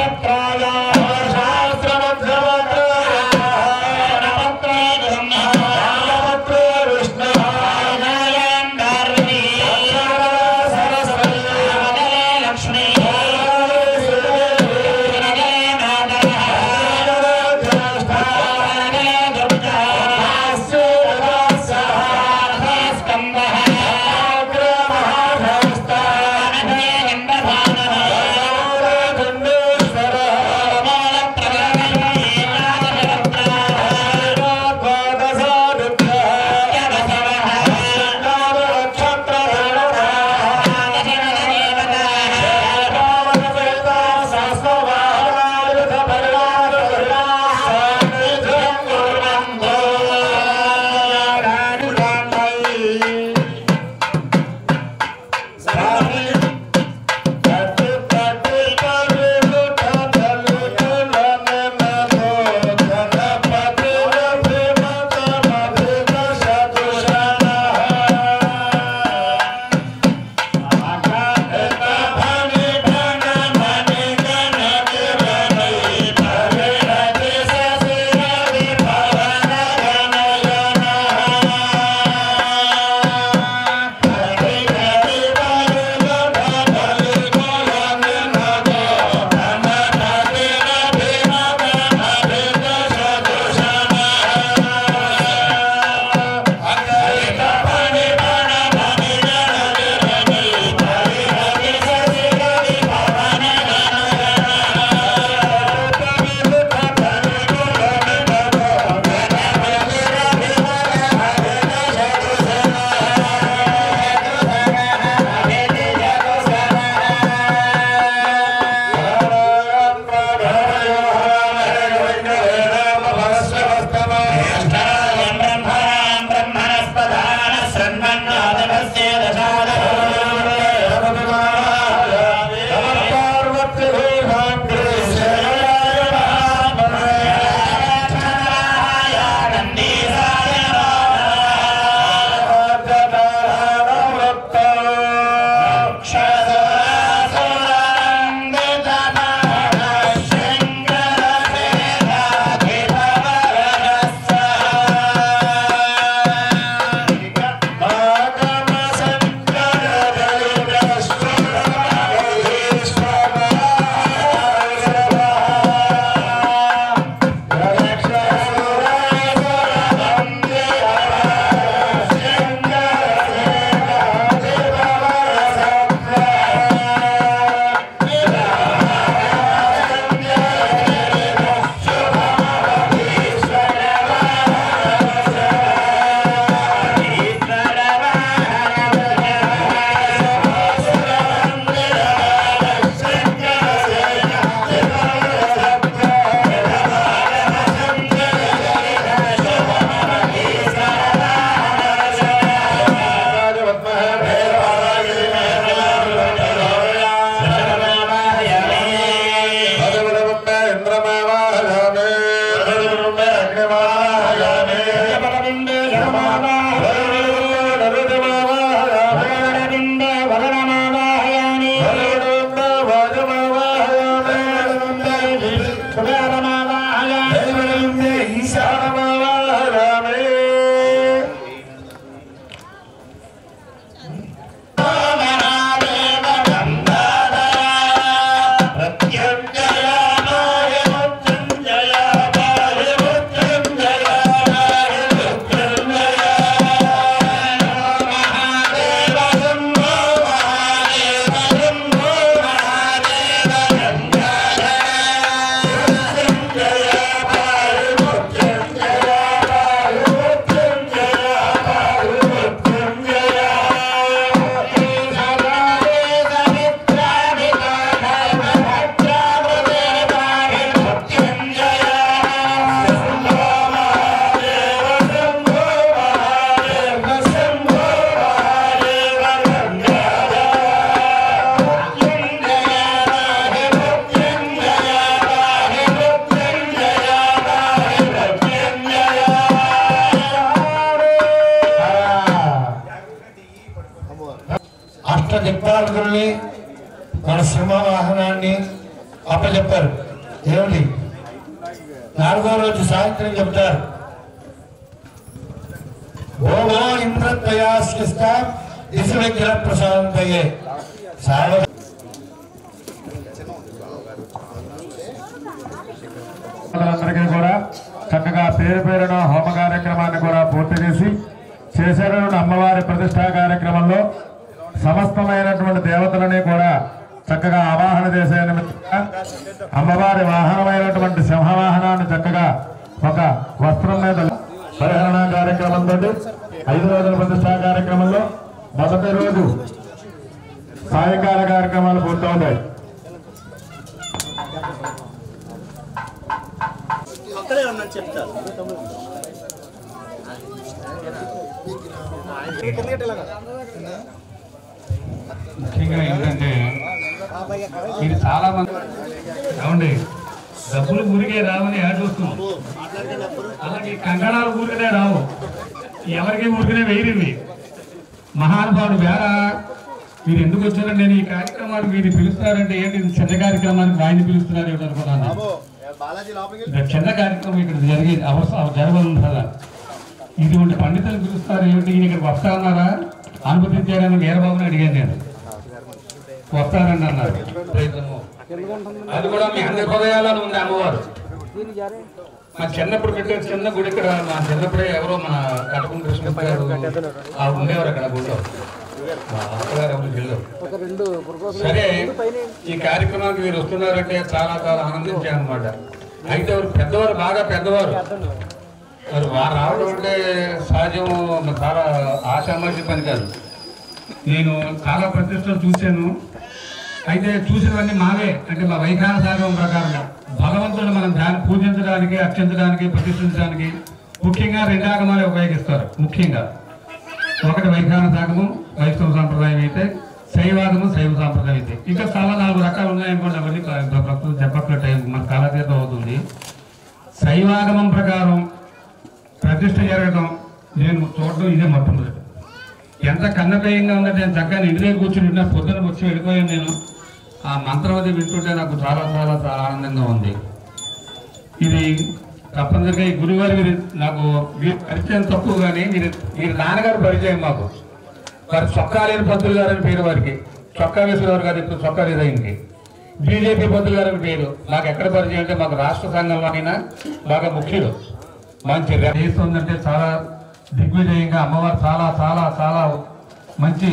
Speaker 8: వాహనాన్ని మన సింహ వాహనాన్ని అప్పచెప్పారు ఏమిటి నాలుగో రోజు సాయంత్రం చెప్తారు ఓమో ఇంద్రత్వయాశ్లిష్ట దిశ విగ్రహ ప్రశాంతయే సార్వ
Speaker 7: అందరికీ కూడా చక్కగా పేరు పేరున హోమ కార్యక్రమాన్ని కూడా పూర్తి చేసి చేసేటువంటి అమ్మవారి ప్రతిష్టా కార్యక్రమంలో సమస్తమైనటువంటి దేవతలని కూడా చక్కగా ఆవాహన చేసే నిమిత్తంగా అమ్మవారి వాహనమైనటువంటి సింహవాహనాన్ని చక్కగా ఒక వస్త్రం మీద పరిహరణ కార్యక్రమంతో ఐదు రోజుల ప్రతిష్టా కార్యక్రమంలో మొదటి రోజు సాయంకాల కార్యక్రమాలు పూర్తవుతాయి
Speaker 1: అక్కడే ఉన్నది చెప్తారు
Speaker 10: ముఖ్యంగా ఏంటంటే మీరు చాలా మంది ఏమండి డబ్బులు ఊరికే రావని యాడ్ చూస్తున్నాం అలాగే కంగళాలు ఊరికనే రావు ఎవరికి ఊరికనే వేయరివి మహానుభావుడు వేర మీరు ఎందుకు వచ్చారంటే నేను ఈ కార్యక్రమానికి మీరు పిలుస్తారంటే ఏంటి ఇది చిన్న కార్యక్రమానికి ఆయన పిలుస్తున్నారు ఏమిటి అనుకున్నాను
Speaker 1: బాలాజీ లోపలికి
Speaker 10: ఇక్కడ చిన్న కార్యక్రమం ఇక్కడ జరిగే అవసరం జరగదు కదా ఇటువంటి పండితులు పిలుస్తారు ఏమిటి ఈయన ఇక్కడికి వస్తారన్నారా అనుమతించారని వీరబాబుని అడిగాను నేను వస్తారని అన్నారు అది కూడా మీ అందరి హృదయాలను ఉంది అమ్మవారు మా చిన్నప్పుడు పెట్టే చిన్న గుడి ఇక్కడ మా చిన్నప్పుడే ఎవరో మన కటకం కృష్ణ గారు ఆ ఉండేవారు అక్కడ గుడిలో మా అత్తగారు ఎవరు వెళ్ళారు సరే ఈ కార్యక్రమానికి మీరు వస్తున్నారంటే చాలా చాలా ఆనందించాను అనమాట అయితే వారు పెద్దవారు బాగా పెద్దవారు మరి వారు రావడం అంటే సహజం చాలా ఆశామాషి పని కాదు నేను చాలా ప్రతిష్టలు చూశాను అయితే చూసినవన్నీ మావే అంటే మా వైఖాన సాగం ప్రకారంగా భగవంతుడు మనం దాన్ని పూజించడానికి అర్చించడానికి ప్రతిష్ఠించడానికి ముఖ్యంగా రెండు ఆగమాలు ఉపయోగిస్తారు ముఖ్యంగా ఒకటి వైఖాన సాగము వైష్ణవ సాంప్రదాయం అయితే శైవాగము శైవ సాంప్రదాయం అయితే ఇంకా చాలా నాలుగు రకాలు ఉన్నాయనుకోండి అవన్నీ ప్రస్తుతం చెప్పట్ల టైం మన కాలతీతం అవుతుంది శైవాగమం ప్రకారం ప్రతిష్ఠ జరగడం నేను చూడడం ఇదే మొట్టమొదటి ఎంత కన్నపేయంగా ఉందంటే నేను చక్కగా ఇంటి దగ్గర కూర్చుని విన్నా పొద్దున వచ్చి వెళ్ళిపోయాను నేను ఆ మంత్రవతి వింటుంటే నాకు చాలా చాలా చాలా ఆనందంగా ఉంది ఇది తప్పనిసరిగా ఈ గురుగారు మీరు నాకు మీరు పరిచయం తక్కువ కానీ మీరు మీరు నాన్నగారు పరిచయం మాకు వారు చొక్కా లేని పంతులు గారు అని పేరు వారికి చొక్కా వేసేవారు కాదు ఇప్పుడు చొక్కా లేదు ఆయనకి బీజేపీ పంతులు గారు అని పేరు నాకు ఎక్కడ పరిచయం అంటే మాకు రాష్ట్ర సంఘంలోనైనా బాగా ముఖ్యుడు మంచి చేస్తుందంటే చాలా దిగ్విజయంగా అమ్మవారు చాలా చాలా చాలా మంచి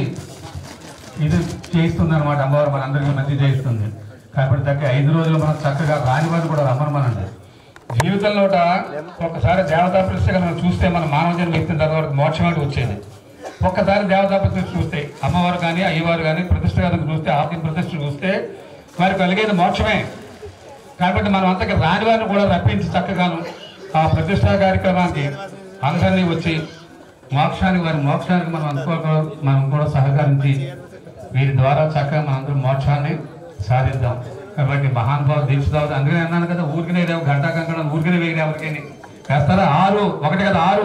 Speaker 10: ఇది చేయిస్తుంది అనమాట అమ్మవారు మనందరికీ మంచి చేయిస్తుంది కాబట్టి దగ్గర ఐదు రోజులు మనం చక్కగా రాని వారు కూడా రమ్మనమనండి జీవితంలో ఒక్కసారి దేవతా ప్రతిష్టగా మనం చూస్తే మన మానవ జన్మ ఎత్తిన తర్వాత మోక్షం అంటే వచ్చేది ఒక్కసారి దేవతా ప్రతిష్ట చూస్తే అమ్మవారు కానీ అయ్యవారు కానీ ప్రతిష్ట కనుక చూస్తే ఆర్థిక ప్రతిష్ట చూస్తే వారికి కలిగేది మోక్షమే కాబట్టి మనం అంతకి రాని వారిని కూడా రప్పించి చక్కగాను ఆ ప్రతిష్టా కార్యక్రమానికి అందరినీ వచ్చి మోక్షానికి వారి మోక్షానికి మనం అనుకో మనం కూడా సహకరించి వీరి ద్వారా చక్కగా మనందరం మోక్షాన్ని సాధిద్దాం కాబట్టి మహానుభావ దీక్షితావతి అందుకనే అన్నాను కదా ఊరికనే లేవు గంటా కంకణం ఊరికనే వేయడం ఎవరికైనా వేస్తారా ఆరు ఒకటి కదా ఆరు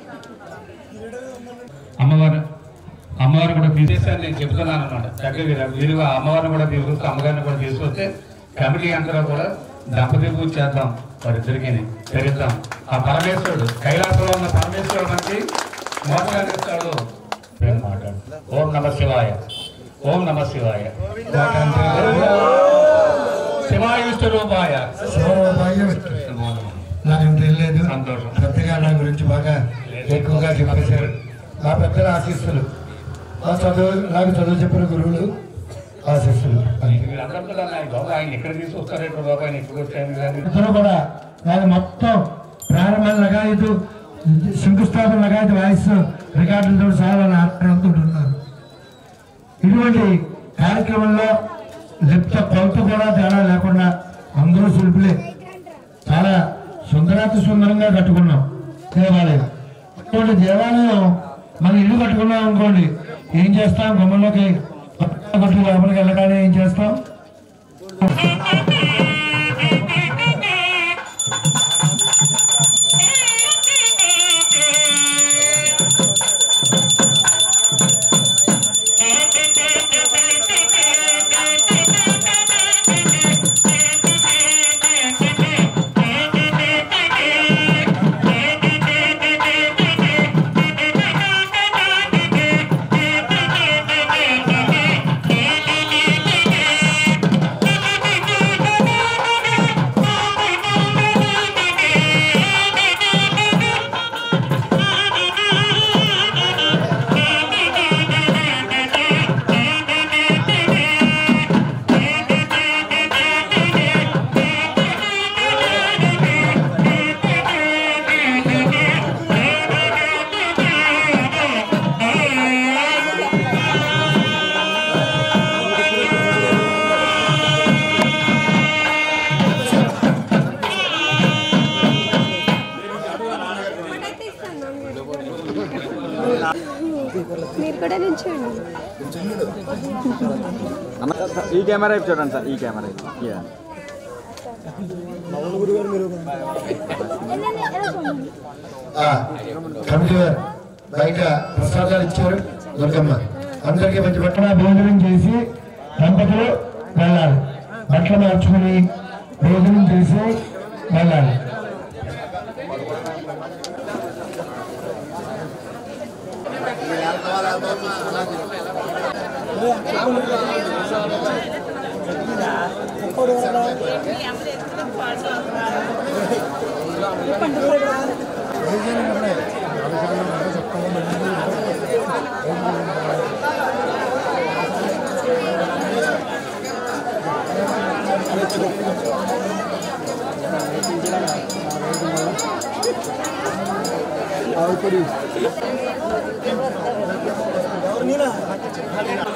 Speaker 10: అమ్మవారు అమ్మవారు కూడా తీసేసాను నేను చెప్తున్నాను అనమాట చక్కగా వీరు- వీరు ఆ అమ్మవారిని కూడా తీసుకొస్తే అమ్మగారిని కూడా తీసుకొస్తే కమిటీ అంతా కూడా దంపతి పూజ చేద్దాం వారిద్దరికి తెరిద్దాం ఆ పరమేశ్వరుడు కైలాసంలో ఉన్న పరమేశ్వరుడు మనకి మోక్షాన్ని ఇస్తాడు నేను మాట్లాడు ఓం నమ శివాయ ఓం నమ శివాయ శివాయుష్ట రూపాయ
Speaker 8: శివరూపాయ నాకు ఇంత తెలియలేదు పెద్దగా నా గురించి బాగా ఎక్కువగా చెప్పేశారు నా పెద్దల ఆశీస్సులు నా చదువు నాకు చదువు చెప్పిన గురువులు ఆశీస్సులు అంతే
Speaker 10: వీళ్ళందరూ కూడా ఆయన బాబు ఆయన ఎక్కడ తీసుకొస్తారేంటో బాబు ఆయన ఎప్పుడు వచ్చాను కానీ
Speaker 8: ఇద్దరు కూడా వాళ్ళు మొత్తం ప్రారంభం లగాయతు శంకుస్థాపన లగాయతు వాయిస్ రికార్డులతో సహా వాళ్ళు ఆటంతో ఉన్నారు ఇటువంటి కార్యక్రమంలో లిప్త కొలత కూడా తేడా లేకుండా అందరూ శిల్పులే చాలా సుందరాతి సుందరంగా కట్టుకున్నాం దేవాలయం ఇటువంటి దేవాలయం మన ఇల్లు కట్టుకున్నాం అనుకోండి ఏం చేస్తాం గుమ్మంలోకి కట్టు లోపలికి వెళ్ళగానే ఏం చేస్తాం
Speaker 11: Thank you.
Speaker 6: ఇక్కడ నుంచి
Speaker 3: అన్న సార్, ఈ కెమెరా వైపు చూడండి సార్ ఈ కెమెరా వైపు. యా.
Speaker 8: ఆ, కమిటీ వారు బయట ప్రసాదాలు ఇచ్చారు దుర్గమ్మ అందరికీ మంచి పట్టణ భోజనం చేసి దంపతులు వెళ్ళాలి బట్టలు మార్చుకుని భోజనం చేసి వెళ్ళాలి
Speaker 1: నేనా